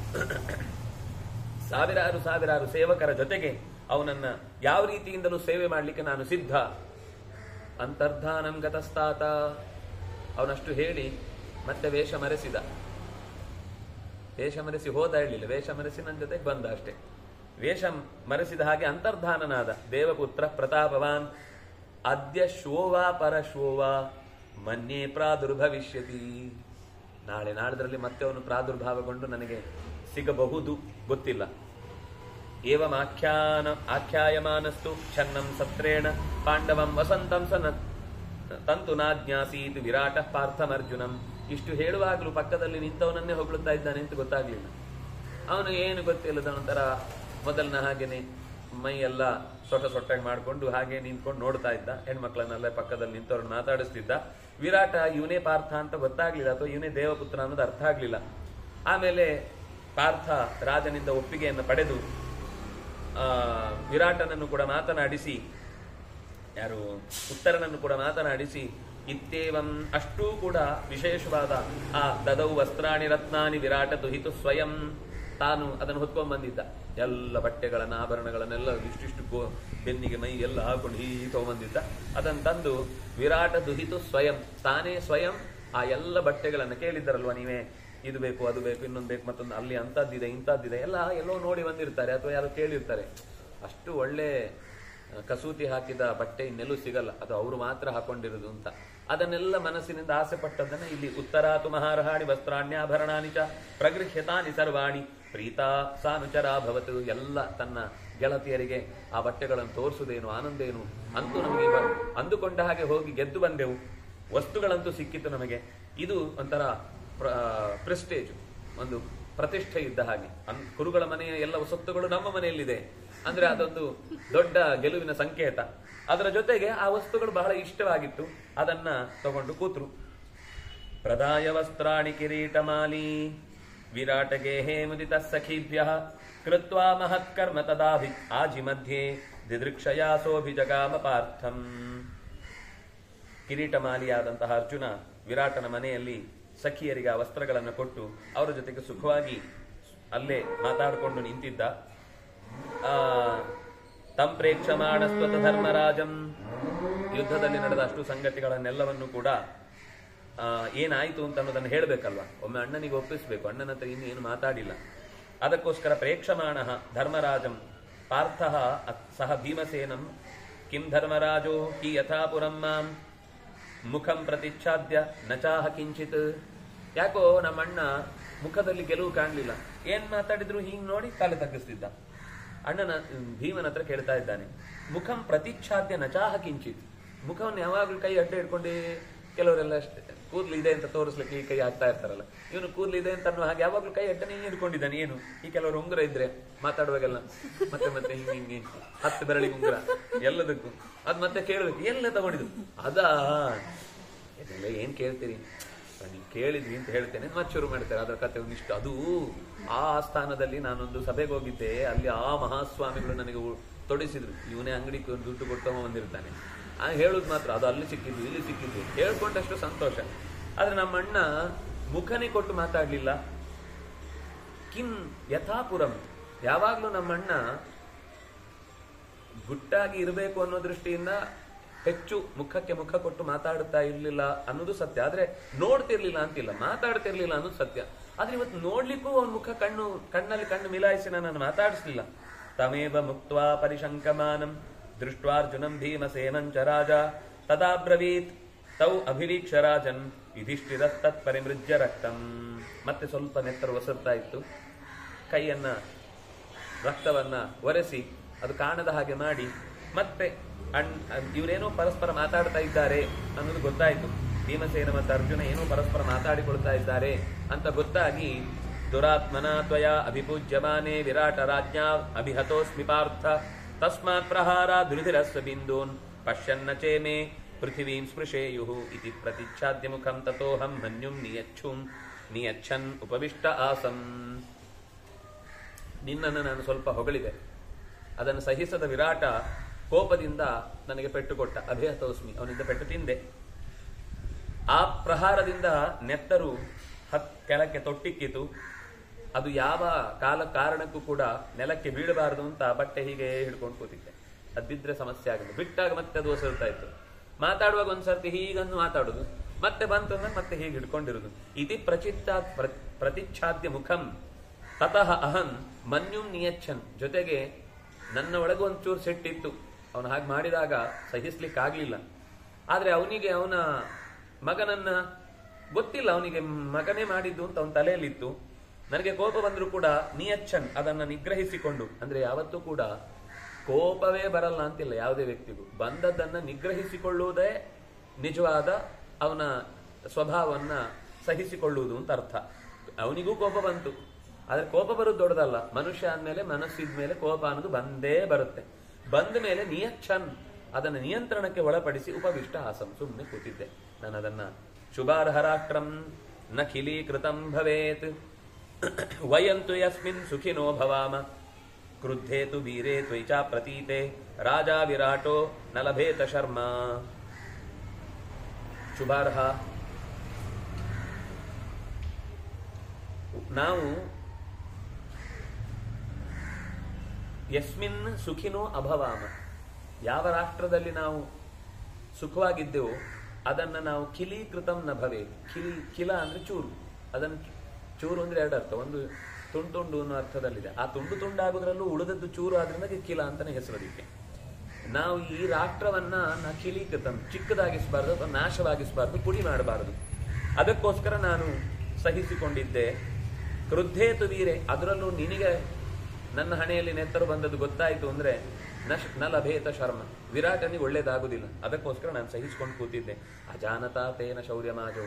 ಸಾವಿರಾರು ಸಾವಿರಾರು ಸೇವಕರ ಜೊತೆಗೆ ಅವನನ್ನ ಯಾವ ರೀತಿಯಿಂದಲೂ ಸೇವೆ ಮಾಡಲಿಕ್ಕೆ ನಾನು ಸಿದ್ಧ ಅಂತರ್ಧಾನಂ ಗತಸ್ತಾತ ಅವನಷ್ಟು ಹೇಳಿ ಮತ್ತೆ ವೇಷ ಮರೆಸಿದ ವೇಷ ಮರೆಸಿ ಹೋದ ಹೇಳಲಿಲ್ಲ ವೇಷ ಮರೆಸಿ ನನ್ನ ಜೊತೆಗೆ ಬಂದ ಅಷ್ಟೇ ವೇಷ ಮರೆಸಿದ ಹಾಗೆ ಅಂತರ್ಧಾನನಾದ ದೇವಪುತ್ರ ಪ್ರತಾಪವಾನ್ ಅದ್ಯ ಶೋವಾ ಪರಶೋವಾ ಮನ್ಯೇ ಪ್ರಾದುರ್ಭವಿಷ್ಯತಿ ನಾಳೆ ನಾಳದ್ರಲ್ಲಿ ಮತ್ತೆ ಅವನು ಪ್ರಾದುರ್ಭಾವಗೊಂಡು ನನಗೆ ಸಿಗಬಹುದು ಗೊತ್ತಿಲ್ಲ ಏವಂ ಆಖ್ಯಾನ ಆಖ್ಯಾಯಮಾನಸ್ತು ಛನ್ನಂ ಸತ್ರೇಣ ಪಾಂಡವಂ ವಸಂತಂ ಸನ ತಂತು ನಾಜ್ಞಾಸೀತ್ ವಿರಾಟ ಪಾರ್ಥಮರ್ಜುನಂ ಇಷ್ಟು ಹೇಳುವಾಗಲೂ ಪಕ್ಕದಲ್ಲಿ ನಿಂತವನನ್ನೇ ಹೊಗಳುತ್ತಾ ಇದ್ದಾನೆ ಅಂತ ಗೊತ್ತಾಗ್ಲಿಲ್ಲ ಅವನು ಏನು ಗೊತ್ತಿಲ್ಲದ ಒಂಥರ ಮೊದಲಿನ ಹಾಗೇನೆ ಮೈ ಎಲ್ಲ ಸೊಟ್ಟ ಸೊಟ್ಟಾಗಿ ಮಾಡಿಕೊಂಡು ಹಾಗೆ ನಿಂತ್ಕೊಂಡು ನೋಡ್ತಾ ಇದ್ದ ಹೆಣ್ಮಕ್ಳನ್ನೆಲ್ಲ ಪಕ್ಕದಲ್ಲಿ ನಿಂತವ್ರನ್ನ ಮಾತಾಡಿಸ್ತಿದ್ದ ವಿರಾಟ ಇವನೇ ಪಾರ್ಥ ಅಂತ ಗೊತ್ತಾಗ್ಲಿಲ್ಲ ಅಥವಾ ಇವನೇ ದೇವಪುತ್ರ ಅನ್ನೋದು ಅರ್ಥ ಆಗ್ಲಿಲ್ಲ ಆಮೇಲೆ ಪಾರ್ಥ ರಾಜನಿಂದ ಒಪ್ಪಿಗೆಯನ್ನು ಪಡೆದು ಆ, ವಿರಾಟನನ್ನು ಕೂಡ ಮಾತನಾಡಿಸಿ ಯಾರು ಉತ್ತರನನ್ನು ಕೂಡ ಮಾತನಾಡಿಸಿ ಇತ್ತೇವಂ ಅಷ್ಟೂ ಕೂಡ ವಿಶೇಷವಾದ ಆ ದದೌ ವಸ್ತ್ರಾಣಿ ರತ್ನಾನಿ ವಿರಾಟ ತುಹಿತು ಸ್ವಯಂ ತಾನು ಅದನ್ನು ಹೊತ್ಕೊಂಡ್ ಬಂದಿದ್ದ ಎಲ್ಲ ಬಟ್ಟೆಗಳನ್ನ ಆಭರಣಗಳನ್ನೆಲ್ಲ ಇಷ್ಟಿಷ್ಟು ಗೋ ಬೆನ್ನಿಗೆ ಮೈ ಎಲ್ಲ ಹಾಕೊಂಡು ಹೀ ತಗೊಂಬಂದಿದ್ದ ಅದನ್ನು ತಂದು ವಿರಾಟ ದುಹಿತು ಸ್ವಯಂ ತಾನೇ ಸ್ವಯಂ ಆ ಎಲ್ಲ ಬಟ್ಟೆಗಳನ್ನು ಕೇಳಿದ್ದರಲ್ವಾ ನೀವೇ ಇದು ಬೇಕು ಅದು ಬೇಕು ಇನ್ನೊಂದು ಬೇಕು ಮತ್ತೊಂದು ಅಲ್ಲಿ ಅಂತದ್ದಿದೆ ಇಂಥದ್ದಿದೆ ಎಲ್ಲ ಎಲ್ಲೋ ನೋಡಿ ಬಂದಿರ್ತಾರೆ ಅಥವಾ ಯಾರೋ ಕೇಳಿರ್ತಾರೆ ಅಷ್ಟು ಒಳ್ಳೆ ಆ, ಕಸೂತಿ ಹಾಕಿದ ಬಟ್ಟೆ ಇನ್ನೆಲ್ಲೂ ಸಿಗಲ್ಲ ಅದು ಅವರು ಮಾತ್ರ ಹಾಕೊಂಡಿರುದು ಅಂತ ಅದನ್ನೆಲ್ಲ ಮನಸ್ಸಿನಿಂದ ಆಸೆ ಪಟ್ಟದ್ದನ್ನ ಇಲ್ಲಿ ಉತ್ತರಾತು ಮಹಾರಹಾಣಿ ವಸ್ತ್ರಾಣ್ಯಾಭರಣಾನಿ ಚ ಪ್ರಗೃಹ್ಯತಾನಿ ಸರ್ವಾಣಿ ಪ್ರೀತಾ ಸಾನುಚರ ಭವತು ಎಲ್ಲ ತನ್ನ ಗೆಳತಿಯರಿಗೆ ಆ ಬಟ್ಟೆಗಳನ್ನು ತೋರಿಸುವುದೇನು ಆನಂದ ಏನು ಅಂತೂ ನಮಗೆ ಇವ- ಅಂದುಕೊಂಡ ಹಾಗೆ ಹೋಗಿ ಗೆದ್ದು ಬಂದೆವು ವಸ್ತುಗಳಂತೂ ಸಿಕ್ಕಿತ್ತು ನಮಗೆ ಇದು ಒಂಥರ ಪ್ರೆಸ್ಟೇಜ್ ಒಂದು ಪ್ರತಿಷ್ಠೆ ಇದ್ದ ಹಾಗೆ ಅನ್- ಕುರುಗಳ ಮನೆಯ ಎಲ್ಲ ಸೊತ್ತುಗಳು ನಮ್ಮ ಮನೆಯಲ್ಲಿದೆ ಅಂದ್ರೆ ಅದೊಂದು ದೊಡ್ಡ ಗೆಲುವಿನ ಸಂಕೇತ ಅದರ ಜೊತೆಗೆ ಆ ವಸ್ತುಗಳು ಬಹಳ ಇಷ್ಟವಾಗಿತ್ತು ಅದನ್ನ ತಗೊಂಡು ಕೂತ್ರು ಪ್ರದಾಯ ವಸ್ತ್ರಾಣಿ ಕಿರೀಟಮಾಲಿ ವಿರಾಟಗೇಹೇ ಮುದಿತ ಸಖೀಭ್ಯ ಕೃತ್ವಾ ಮಹತ್ಕರ್ಮ ತದಾಭಿ ಆಜಿ ಮಧ್ಯೆ ದಿದೃಕ್ಷಯಾ ಸೋಭಿಜಗಾಮ ಪಾರ್ಥಂ ಕಿರೀಟಮಾಲಿಯಾದಂತಹ ಅರ್ಜುನ ವಿರಾಟನ ಮನೆಯಲ್ಲಿ ಸಖಿಯರಿಗೆ ಆ ವಸ್ತ್ರಗಳನ್ನು ಕೊಟ್ಟು ಅವರ ಜೊತೆಗೆ ಸುಖವಾಗಿ ಅಲ್ಲೇ ಮಾತಾಡಿಕೊಂಡು ನಿಂತಿದ್ದ ಆ ತಂ ಪ್ರೇಕ್ಷಮಾಣ ಸ್ವತ ಧರ್ಮರಾಜಂ ಯುದ್ಧದಲ್ಲಿ ನಡೆದ ಅಷ್ಟು ಸಂಗತಿಗಳನ್ನೆಲ್ಲವನ್ನು ಕೂಡ ಆ, ಏನಾಯ್ತು ಅಂತ ಅನ್ನೋದನ್ನು ಹೇಳಬೇಕಲ್ವಾ ಒಮ್ಮೆ ಅಣ್ಣನಿಗೆ ಒಪ್ಪಿಸ್ಬೇಕು ಅಣ್ಣನ ಹತ್ರ ಇನ್ನೇನು ಮಾತಾಡಿಲ್ಲ ಅದಕ್ಕೋಸ್ಕರ ಪ್ರೇಕ್ಷಮಾಣ ಧರ್ಮರಾಜಂ ಪಾರ್ಥ ಸಹ ಭೀಮಸೇನಂ ಕಿಂ ಧರ್ಮರಾಜೋ ಹಿ ಯಥಾಪುರಂ ಮಾಂ ಮುಖಂ ಪ್ರತಿಚ್ಛಾದ್ಯ ನಚಾಹ ಕಿಂಚಿತ್ ಯಾಕೋ ನಮ್ಮ ಅಣ್ಣ ಮುಖದಲ್ಲಿ ಗೆಲುವು ಕಾಣಲಿಲ್ಲ ಏನ್ ಮಾತಾಡಿದ್ರು ಹಿಂಗ್ ನೋಡಿ ತಲೆ ತಗ್ಗಿಸ್ತಿದ್ದ ಅಣ್ಣನ ಭೀಮನ ಹತ್ರ ಕೇಳ್ತಾ ಇದ್ದಾನೆ ಮುಖಂ ಪ್ರತಿಚ್ಛಾದ್ಯ ನಚಾಹ ಕಿಂಚಿತ್ ಮುಖವನ್ನು ಯಾವಾಗಲೂ ಕೈ ಅಡ್ಡ ಇಟ್ಕೊಂಡೇ ಕೆಲವರೆಲ್ಲ ಅಷ್ಟೇ ಕೂದ್ಲು ಇದೆ ಅಂತ ತೋರಿಸ್ಲಿಕ್ಕೆ ಈ ಕೈ ಹಾಕ್ತಾ ಇರ್ತಾರಲ್ಲ ಇವನು ಕೂದ್ಲು ಇದೆ ಅಂತ ಅನ್ನೋ ಹಾಗೆ ಯಾವಾಗಲೂ ಕೈ ಅಡ್ಡನೇ ಹಿಡ್ಕೊಂಡಿದ್ದಾನೆ ಏನು ಈ ಕೆಲವರು ಉಂಗುರ ಇದ್ರೆ ಮಾತಾಡುವಾಗೆಲ್ಲ ಮತ್ತೆ ಮತ್ತೆ ಹಿಂಗೆ ಹಿಂಗೆ ಹತ್ತು ಬೆರಳಿಗೆ ಉಂಗುರ ಎಲ್ಲದಕ್ಕೂ ಅದ್ ಮತ್ತೆ ಕೇಳಬೇಕು ಎಲ್ಲ ತಗೊಂಡಿದ್ದು ಅದಾ ಇದೆಲ್ಲ ಏನ್ ಕೇಳ್ತೀರಿ ನೀವು ಕೇಳಿದ್ವಿ ಅಂತ ಹೇಳ್ತೇನೆ ಮತ್ತೆ ಶುರು ಮಾಡ್ತಾರೆ ಅದರ ಕತೆ ಒಂದಿಷ್ಟು ಅದು ಆ ಆಸ್ಥಾನದಲ್ಲಿ ನಾನೊಂದು ಸಭೆಗೆ ಹೋಗಿದ್ದೆ ಅಲ್ಲಿ ಆ ಮಹಾಸ್ವಾಮಿಗಳು ನನಗೆ ಉ- ತೊಡಿಸಿದ್ರು ಇವನೇ ಅಂಗಡಿ ದುಡ್ಡು ಕೊಟ್ಟು ಬಂದಿರ್ತಾನೆ ಆ ಹೇಳುದು ಮಾತ್ರ ಅದು ಅಲ್ಲಿ ಸಿಕ್ಕಿದ್ದು ಇಲ್ಲಿ ಸಿಕ್ಕಿದ್ದು ಹೇಳ್ಕೊಂಡಷ್ಟು ಸಂತೋಷ ಆದ್ರೆ ನಮ್ಮ ಅಣ್ಣ ಮುಖನೇ ಕೊಟ್ಟು ಮಾತಾಡ್ಲಿಲ್ಲ ಕಿನ್ ಯಥಾಪುರಂ ಯಾವಾಗ್ಲೂ ನಮ್ಮ ಅಣ್ಣ ಗುಟ್ಟಾಗಿ ಇರಬೇಕು ಅನ್ನೋ ದೃಷ್ಟಿಯಿಂದ ಹೆಚ್ಚು ಮುಖಕ್ಕೆ ಮುಖ ಕೊಟ್ಟು ಮಾತಾಡುತ್ತಾ ಇರ್ಲಿಲ್ಲ ಅನ್ನೋದು ಸತ್ಯ ಆದ್ರೆ ನೋಡ್ತಿರ್ಲಿಲ್ಲ ಅಂತಿಲ್ಲ ಮಾತಾಡ್ತಿರ್ಲಿಲ್ಲ ಅನ್ನೋದು ಸತ್ಯ ಆದ್ರೆ ಇವತ್ತು ನೋಡ್ಲಿಕ್ಕೂ ಅವನ ಮುಖ ಕಣ್ಣು ಕಣ್ಣಲ್ಲಿ ಕಣ್ಣು ಮಿಲಾಯಿಸಿ ನನ್ನನ್ನು ಮಾತಾಡಿಸ್ಲಿಲ್ಲ ತಮೇವ ಮುಕ್ತ್ವಾ ಪರಿಶಂಕಮಾನಂ ದೃಷ್ಟ್ವಾರ್ಜುನಂ ಭೀಮಸೇನಂಚ ರಾಜ ತದಾಬ್ರವೀತ್ ತೌ ಅಭಿರೀಕ್ಷ ರಾಜನ್ ಯುಧಿಷ್ಠಿರಸ್ತತ್ ಪರಿಮೃಜ್ಯ ರಕ್ತಂ ಮತ್ತೆ ಸ್ವಲ್ಪ ನೆತ್ತರು ಒಸರ್ತಾ ಇತ್ತು ಕೈಯನ್ನ ರಕ್ತವನ್ನ ಒರೆಸಿ ಅದು ಕಾಣದ ಹಾಗೆ ಮಾಡಿ ಮತ್ತೆ ಅಣ್ ಇವರೇನೋ ಪರಸ್ಪರ ಮಾತಾಡ್ತಾ ಇದ್ದಾರೆ ಅನ್ನೋದು ಗೊತ್ತಾಯ್ತು ಭೀಮಸೇನ ಮತ್ತು ಅರ್ಜುನ ಏನೋ ಪರಸ್ಪರ ಮಾತಾಡಿಕೊಳ್ತಾ ಇದ್ದಾರೆ ಅಂತ ಗೊತ್ತಾಗಿ ದುರಾತ್ಮನ ತ್ವಯ ಅಭಿಪೂಜ್ಯಮಾನೆ ವಿರಾಟ ರಾಜ್ಞಾ ಅಭಿಹತೋಸ್ಮಿ ಪಾರ್ಥ ತಸ್ಮಾತ್ ಪ್ರಹಾರ ದುರಿಧಿರಸ್ವ ಬಿಂದೂನ್ ಪಶ್ಯನ್ನ ಚೇಮೆ ಪೃಥಿವೀಂ ಸ್ಪೃಶೇಯು ಇತಿ ಪ್ರತಿಚ್ಛಾದ್ಯ ಮುಖಂ ತಥೋಹಂ ಮನ್ಯುಂ ನಿಯಚ್ಛುಂ ನಿಯಚ್ಛನ್ ಉಪವಿಷ್ಟ ಆಸಂ ನಿನ್ನನ್ನು ನಾನು ಸ್ವಲ್ಪ ಹೊಗಳಿದೆ ಅದನ್ನು ಸಹಿಸದ ವಿರಾಟ ಕೋಪದಿಂದ ನನಗೆ ಪೆಟ್ಟು ಕೊಟ್ಟ ಅಭಿಹತೋಸ್ಮಿ ಅವನಿಂದ ಪೆಟ್ಟು ತಿಂದೆ ಆ ಪ್ರಹಾರದಿಂದ ನೆತ್ತರು ಹತ್ ಕೆಳಕ್ಕೆ ತೊಟ್ಟಿಕ್ಕಿತು ಅದು ಯಾವ ಕಾಲ ಕಾರಣಕ್ಕೂ ಕೂಡ ನೆಲಕ್ಕೆ ಬೀಳಬಾರದು ಅಂತ ಬಟ್ಟೆ ಹೀಗೆ ಹಿಡ್ಕೊಂಡು ಕೂತಿದ್ದೆ ಅದು ಬಿದ್ರೆ ಸಮಸ್ಯೆ ಆಗಿದೆ ಬಿಟ್ಟಾಗ ಮತ್ತೆ ಅದು ಒಸರ್ತಾ ಇತ್ತು ಮಾತಾಡುವಾಗ ಒಂದ್ಸರ್ತಿ ಹೀಗನ್ನು ಮಾತಾಡುದು ಮತ್ತೆ ಬಂತು ಅಂದ್ರೆ ಮತ್ತೆ ಹೀಗೆ ಹಿಡ್ಕೊಂಡಿರುದು ಇತಿ ಪ್ರಚಿತ್ತ ಪ್ರ- ಪ್ರತಿಚ್ಛಾದ್ಯ ಮುಖಂ ತತಃ ಅಹಂ ಮನ್ಯುಂ ನಿಯಚ್ಛನ್ ಜೊತೆಗೆ ನನ್ನ ಒಳಗೆ ಒಂಚೂರು ಸಿಟ್ಟಿತ್ತು ಅವನು ಹಾಗೆ ಮಾಡಿದಾಗ ಸಹಿಸ್ಲಿಕ್ಕಾಗ್ಲಿಲ್ಲ ಆದ್ರೆ ಅವನಿಗೆ ಅವನ ಮಗನನ್ನ ಗೊತ್ತಿಲ್ಲ ಅವನಿಗೆ ಮಗನೇ ಮಾಡಿದ್ದು ಅಂತ ಅವನ ತಲೆಯಲ್ಲಿತ್ತು ನನಗೆ ಕೋಪ ಬಂದರೂ ಕೂಡ ನಿಯಚ್ಛನ್ ಅದನ್ನ ನಿಗ್ರಹಿಸಿಕೊಂಡು ಅಂದ್ರೆ ಯಾವತ್ತೂ ಕೂಡ ಕೋಪವೇ ಬರಲ್ಲ ಅಂತಿಲ್ಲ ಯಾವುದೇ ವ್ಯಕ್ತಿಗೂ ಬಂದದ್ದನ್ನ ನಿಗ್ರಹಿಸಿಕೊಳ್ಳುವುದೇ ನಿಜವಾದ ಅವನ ಸ್ವಭಾವವನ್ನ ಸಹಿಸಿಕೊಳ್ಳುವುದು ಅಂತ ಅರ್ಥ ಅವನಿಗೂ ಕೋಪ ಬಂತು ಆದ್ರೆ ಕೋಪ ಬರೋದು ದೊಡ್ಡದಲ್ಲ ಮನುಷ್ಯ ಅಂದ್ಮೇಲೆ ಮನಸ್ಸಿದ ಮೇಲೆ ಕೋಪ ಅನ್ನೋದು ಬಂದೇ ಬರುತ್ತೆ ಬಂದ ಮೇಲೆ ನಿಯಚ್ಛನ್ ಅದನ್ನ ನಿಯಂತ್ರಣಕ್ಕೆ ಒಳಪಡಿಸಿ ಉಪವಿಷ್ಟ ಆಸಂ ಸುಮ್ಮನೆ ಕೂತಿದ್ದೆ ನಾನು ಅದನ್ನ ಶುಭಾರ್ಹರಾಷ್ಟ್ರಂ ನ ಖಿಲೀಕೃತಂ ಭವೇತ್ ವಯಂತು ಯಸ್ಮಿನ್ ಸುಖಿನೋ ಭವಾಮ ಕ್ರುದ್ಧೇ ತು ವೀರೇ ತ್ವೈಚಾ ಪ್ರತೀತೆ ರಾಜಾ ವಿರಾಟೋ ನ ಲಭೇತ ಶರ್ಮ ಶುಭಾರ್ಹ ನಾವು ಯಸ್ಮಿನ್ ಸುಖಿನೋ ಅಭವಾಮ ಯಾವ ರಾಷ್ಟ್ರದಲ್ಲಿ ನಾವು ಸುಖವಾಗಿದ್ದೆವೋ ಅದನ್ನ ನಾವು ಕಿಲೀಕೃತಂ ನ ಭವೆ ಕಿಲಿ ಕಿಲ ಅಂದ್ರೆ ಚೂರು ಅದನ್ನು ಚೂರು ಅಂದ್ರೆ ಎರಡು ಅರ್ಥ ಒಂದು ತುಂಡು ತುಂಡು ಅನ್ನೋ ಅರ್ಥದಲ್ಲಿದೆ ಆ ತುಂಡು ತುಂಡಾಗೋದ್ರಲ್ಲೂ ಉಳಿದದ್ದು ಚೂರು ಆದ್ರಿಂದ ಕಿಲ ಅಂತಾನೆ ಹೆಸರು ಅದಕ್ಕೆ ನಾವು ಈ ರಾಷ್ಟ್ರವನ್ನ ನಾ ಕಿಲೀಕೃತಂ ಚಿಕ್ಕದಾಗಿಸಬಾರ್ದು ಅಥವಾ ನಾಶವಾಗಿಸಬಾರ್ದು ಪುಡಿ ಮಾಡಬಾರದು ಅದಕ್ಕೋಸ್ಕರ ನಾನು ಸಹಿಸಿಕೊಂಡಿದ್ದೆ ಕ್ರುದ್ಧೇತು ವೀರೆ ಅದರಲ್ಲೂ ನಿನಗೆ ನನ್ನ ಹಣೆಯಲ್ಲಿ ನೆತ್ತರು ಬಂದದ್ದು ಗೊತ್ತಾಯ್ತು ಅಂದ್ರೆ ನಶ್ ನ ಲಭೇತ ಶರ್ಮ ವಿರಾಟನಿಗೆ ಒಳ್ಳೇದಾಗುದಿಲ್ಲ ಅದಕ್ಕೋಸ್ಕರ ನಾನು ಸಹಿಸಿಕೊಂಡು ಕೂತಿದ್ದೆ ಅಜಾನತಾ ತೇನ ಶೌರ್ಯಮಾಜೋ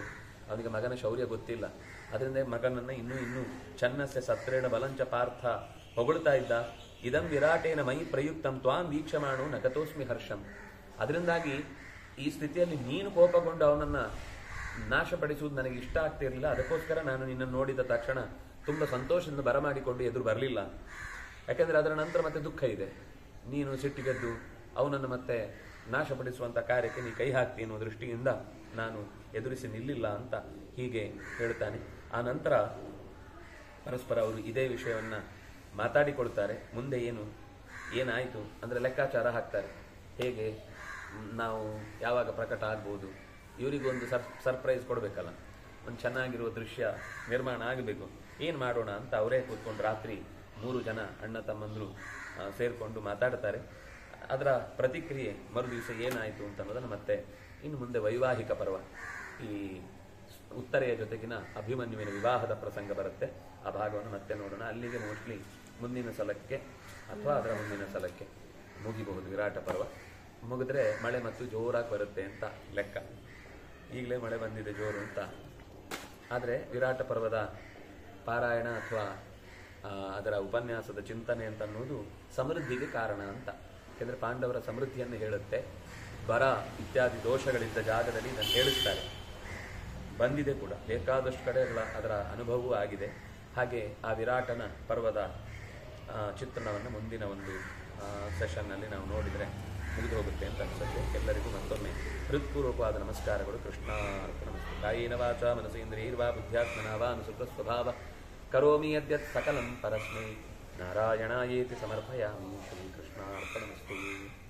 ಅವನಿಗೆ ಮಗನ ಶೌರ್ಯ ಗೊತ್ತಿಲ್ಲ ಅದರಿಂದ ಮಗನನ್ನ ಇನ್ನೂ ಇನ್ನೂ ಚನ್ನಸ್ಯ ಸತ್ರೇಣ ಬಲಂಚ ಪಾರ್ಥ ಹೊಗಳ್ತಾ ಇದ್ದ ಇದಂ ವಿರಾಟೇನ ಮೈ ಪ್ರಯುಕ್ತಂ ತ್ವಾಂ ವೀಕ್ಷಮಾಣು ನಗತೋಸ್ಮಿ ಹರ್ಷಂ ಅದರಿಂದಾಗಿ ಈ ಸ್ಥಿತಿಯಲ್ಲಿ ನೀನು ಕೋಪಗೊಂಡು ಅವನನ್ನ ನಾಶಪಡಿಸುವುದು ನನಗೆ ಇಷ್ಟ ಆಗ್ತಿರಲಿಲ್ಲ ಅದಕ್ಕೋಸ್ಕರ ನಾನು ನಿನ್ನನ್ನು ನೋಡಿದ ತಕ್ಷಣ ತುಂಬ ಸಂತೋಷದಿಂದ ಬರಮಾಡಿಕೊಂಡು ಎದುರು ಬರಲಿಲ್ಲ ಯಾಕಂದ್ರೆ ಅದರ ನಂತರ ಮತ್ತೆ ದುಃಖ ಇದೆ ನೀನು ಸಿಟ್ಟಿಗೆದ್ದು ಅವನನ್ನು ಮತ್ತೆ ನಾಶಪಡಿಸುವಂತ ಕಾರ್ಯಕ್ಕೆ ನೀ ಕೈ ಹಾಕ್ತಿ ಅನ್ನೋ ದೃಷ್ಟಿಯಿಂದ ನಾನು ಎದುರಿಸಿ ನಿಲ್ಲಿಲ್ಲ ಅಂತ ಹೀಗೆ ಹೇಳ್ತಾನೆ ಆ ನಂತರ ಪರಸ್ಪರ ಅವರು ಇದೇ ವಿಷಯವನ್ನ ಮಾತಾಡಿಕೊಳ್ತಾರೆ ಮುಂದೆ ಏನು ಏನಾಯಿತು ಅಂದ್ರೆ ಲೆಕ್ಕಾಚಾರ ಹಾಕ್ತಾರೆ ಹೇಗೆ ಮ್, ನಾವು ಯಾವಾಗ ಪ್ರಕಟ ಆಗ್ಬೋದು ಇವರಿಗೊಂದು ಸರ್ ಸರ್ಪ್ರೈಸ್ ಕೊಡಬೇಕಲ್ಲ ಒಂದು ಚೆನ್ನಾಗಿರುವ ದೃಶ್ಯ ನಿರ್ಮಾಣ ಆಗಬೇಕು ಏನು ಮಾಡೋಣ ಅಂತ ಅವರೇ ಕೂತ್ಕೊಂಡು ರಾತ್ರಿ ಮೂರು ಜನ ಅಣ್ಣ ತಮ್ಮಂದ್ರು ಆ, ಸೇರ್ಕೊಂಡು ಮಾತಾಡ್ತಾರೆ ಅದರ ಪ್ರತಿಕ್ರಿಯೆ ಮರು ದಿವಸ ಏನಾಯಿತು ಅಂತ ಅನ್ನೋದನ್ನು ಮತ್ತೆ ಇನ್ನು ಮುಂದೆ ವೈವಾಹಿಕ ಪರ್ವ ಈ ಉತ್ತರೆಯ ಜೊತೆಗಿನ ಅಭಿಮನ್ಯುವಿನ ವಿವಾಹದ ಪ್ರಸಂಗ ಬರುತ್ತೆ ಆ ಭಾಗವನ್ನು ಮತ್ತೆ ನೋಡೋಣ ಅಲ್ಲಿಗೆ ಮೋಸ್ಟ್ಲಿ ಮುಂದಿನ ಸಲಕ್ಕೆ ಅಥವಾ ಅದರ ಮುಂದಿನ ಸಲಕ್ಕೆ ಮುಗಿಬಹುದು ವಿರಾಟ ಪರ್ವ ಮುಗಿದ್ರೆ ಮಳೆ ಮತ್ತು ಜೋರಾಗಿ ಬರುತ್ತೆ ಅಂತ ಲೆಕ್ಕ ಈಗಲೇ ಮಳೆ ಬಂದಿದೆ ಜೋರು ಅಂತ ಆದರೆ ವಿರಾಟ ಪರ್ವದ ಪಾರಾಯಣ ಅಥವಾ ಆ, ಅದರ ಉಪನ್ಯಾಸದ ಚಿಂತನೆ ಅಂತ ಅನ್ನೋದು ಸಮೃದ್ಧಿಗೆ ಕಾರಣ ಅಂತ ಯಾಕೆಂದ್ರೆ ಪಾಂಡವರ ಸಮೃದ್ಧಿಯನ್ನು ಹೇಳುತ್ತೆ ಬರ ಇತ್ಯಾದಿ ದೋಷಗಳಿದ್ದ ಜಾಗದಲ್ಲಿ ಇದನ್ನು ಹೇಳಿಸ್ತಾರೆ ಬಂದಿದೆ ಕೂಡ ಬೇಕಾದಷ್ಟು ಕಡೆಗಳ ಅದರ ಅನುಭವವೂ ಆಗಿದೆ ಹಾಗೆ ಆ ವಿರಾಟನ ಪರ್ವದ ಆ, ಚಿತ್ರಣವನ್ನು ಮುಂದಿನ ಒಂದು ಸೆಷನ್ನಲ್ಲಿ ನಾವು ನೋಡಿದರೆ ಮುಗಿದು ಹೋಗುತ್ತೆ ಅಂತ ಅನ್ಸುತ್ತೆ ಎಲ್ಲರಿಗೂ ಮತ್ತೊಮ್ಮೆ ಹೃತ್ಪೂರ್ವಕವಾದ ನಮಸ್ಕಾರಗಳು ಕೃಷ್ಣಾರ್ಪಣ ಕಾಯಿನ ವಾಚ ಮನಸೇಂದ್ರಿಯರ್ವಾ ಬುದ್ಧ್ಯಾತ್ಮನ ವಾ ಅನುಸುತ ಸ್ವಭಾವ ಕರೋಮಿ ಯದ್ಯತ್ ಸಕಲಂ ಪರಸ್ಮೈ ನಾರಾಯಣಾಯೇತಿ ಸಮರ್ಪಯಾಮಿ ಶ್ರೀಕೃಷ್ಣಾರ್ಪಣಮಸ್ತು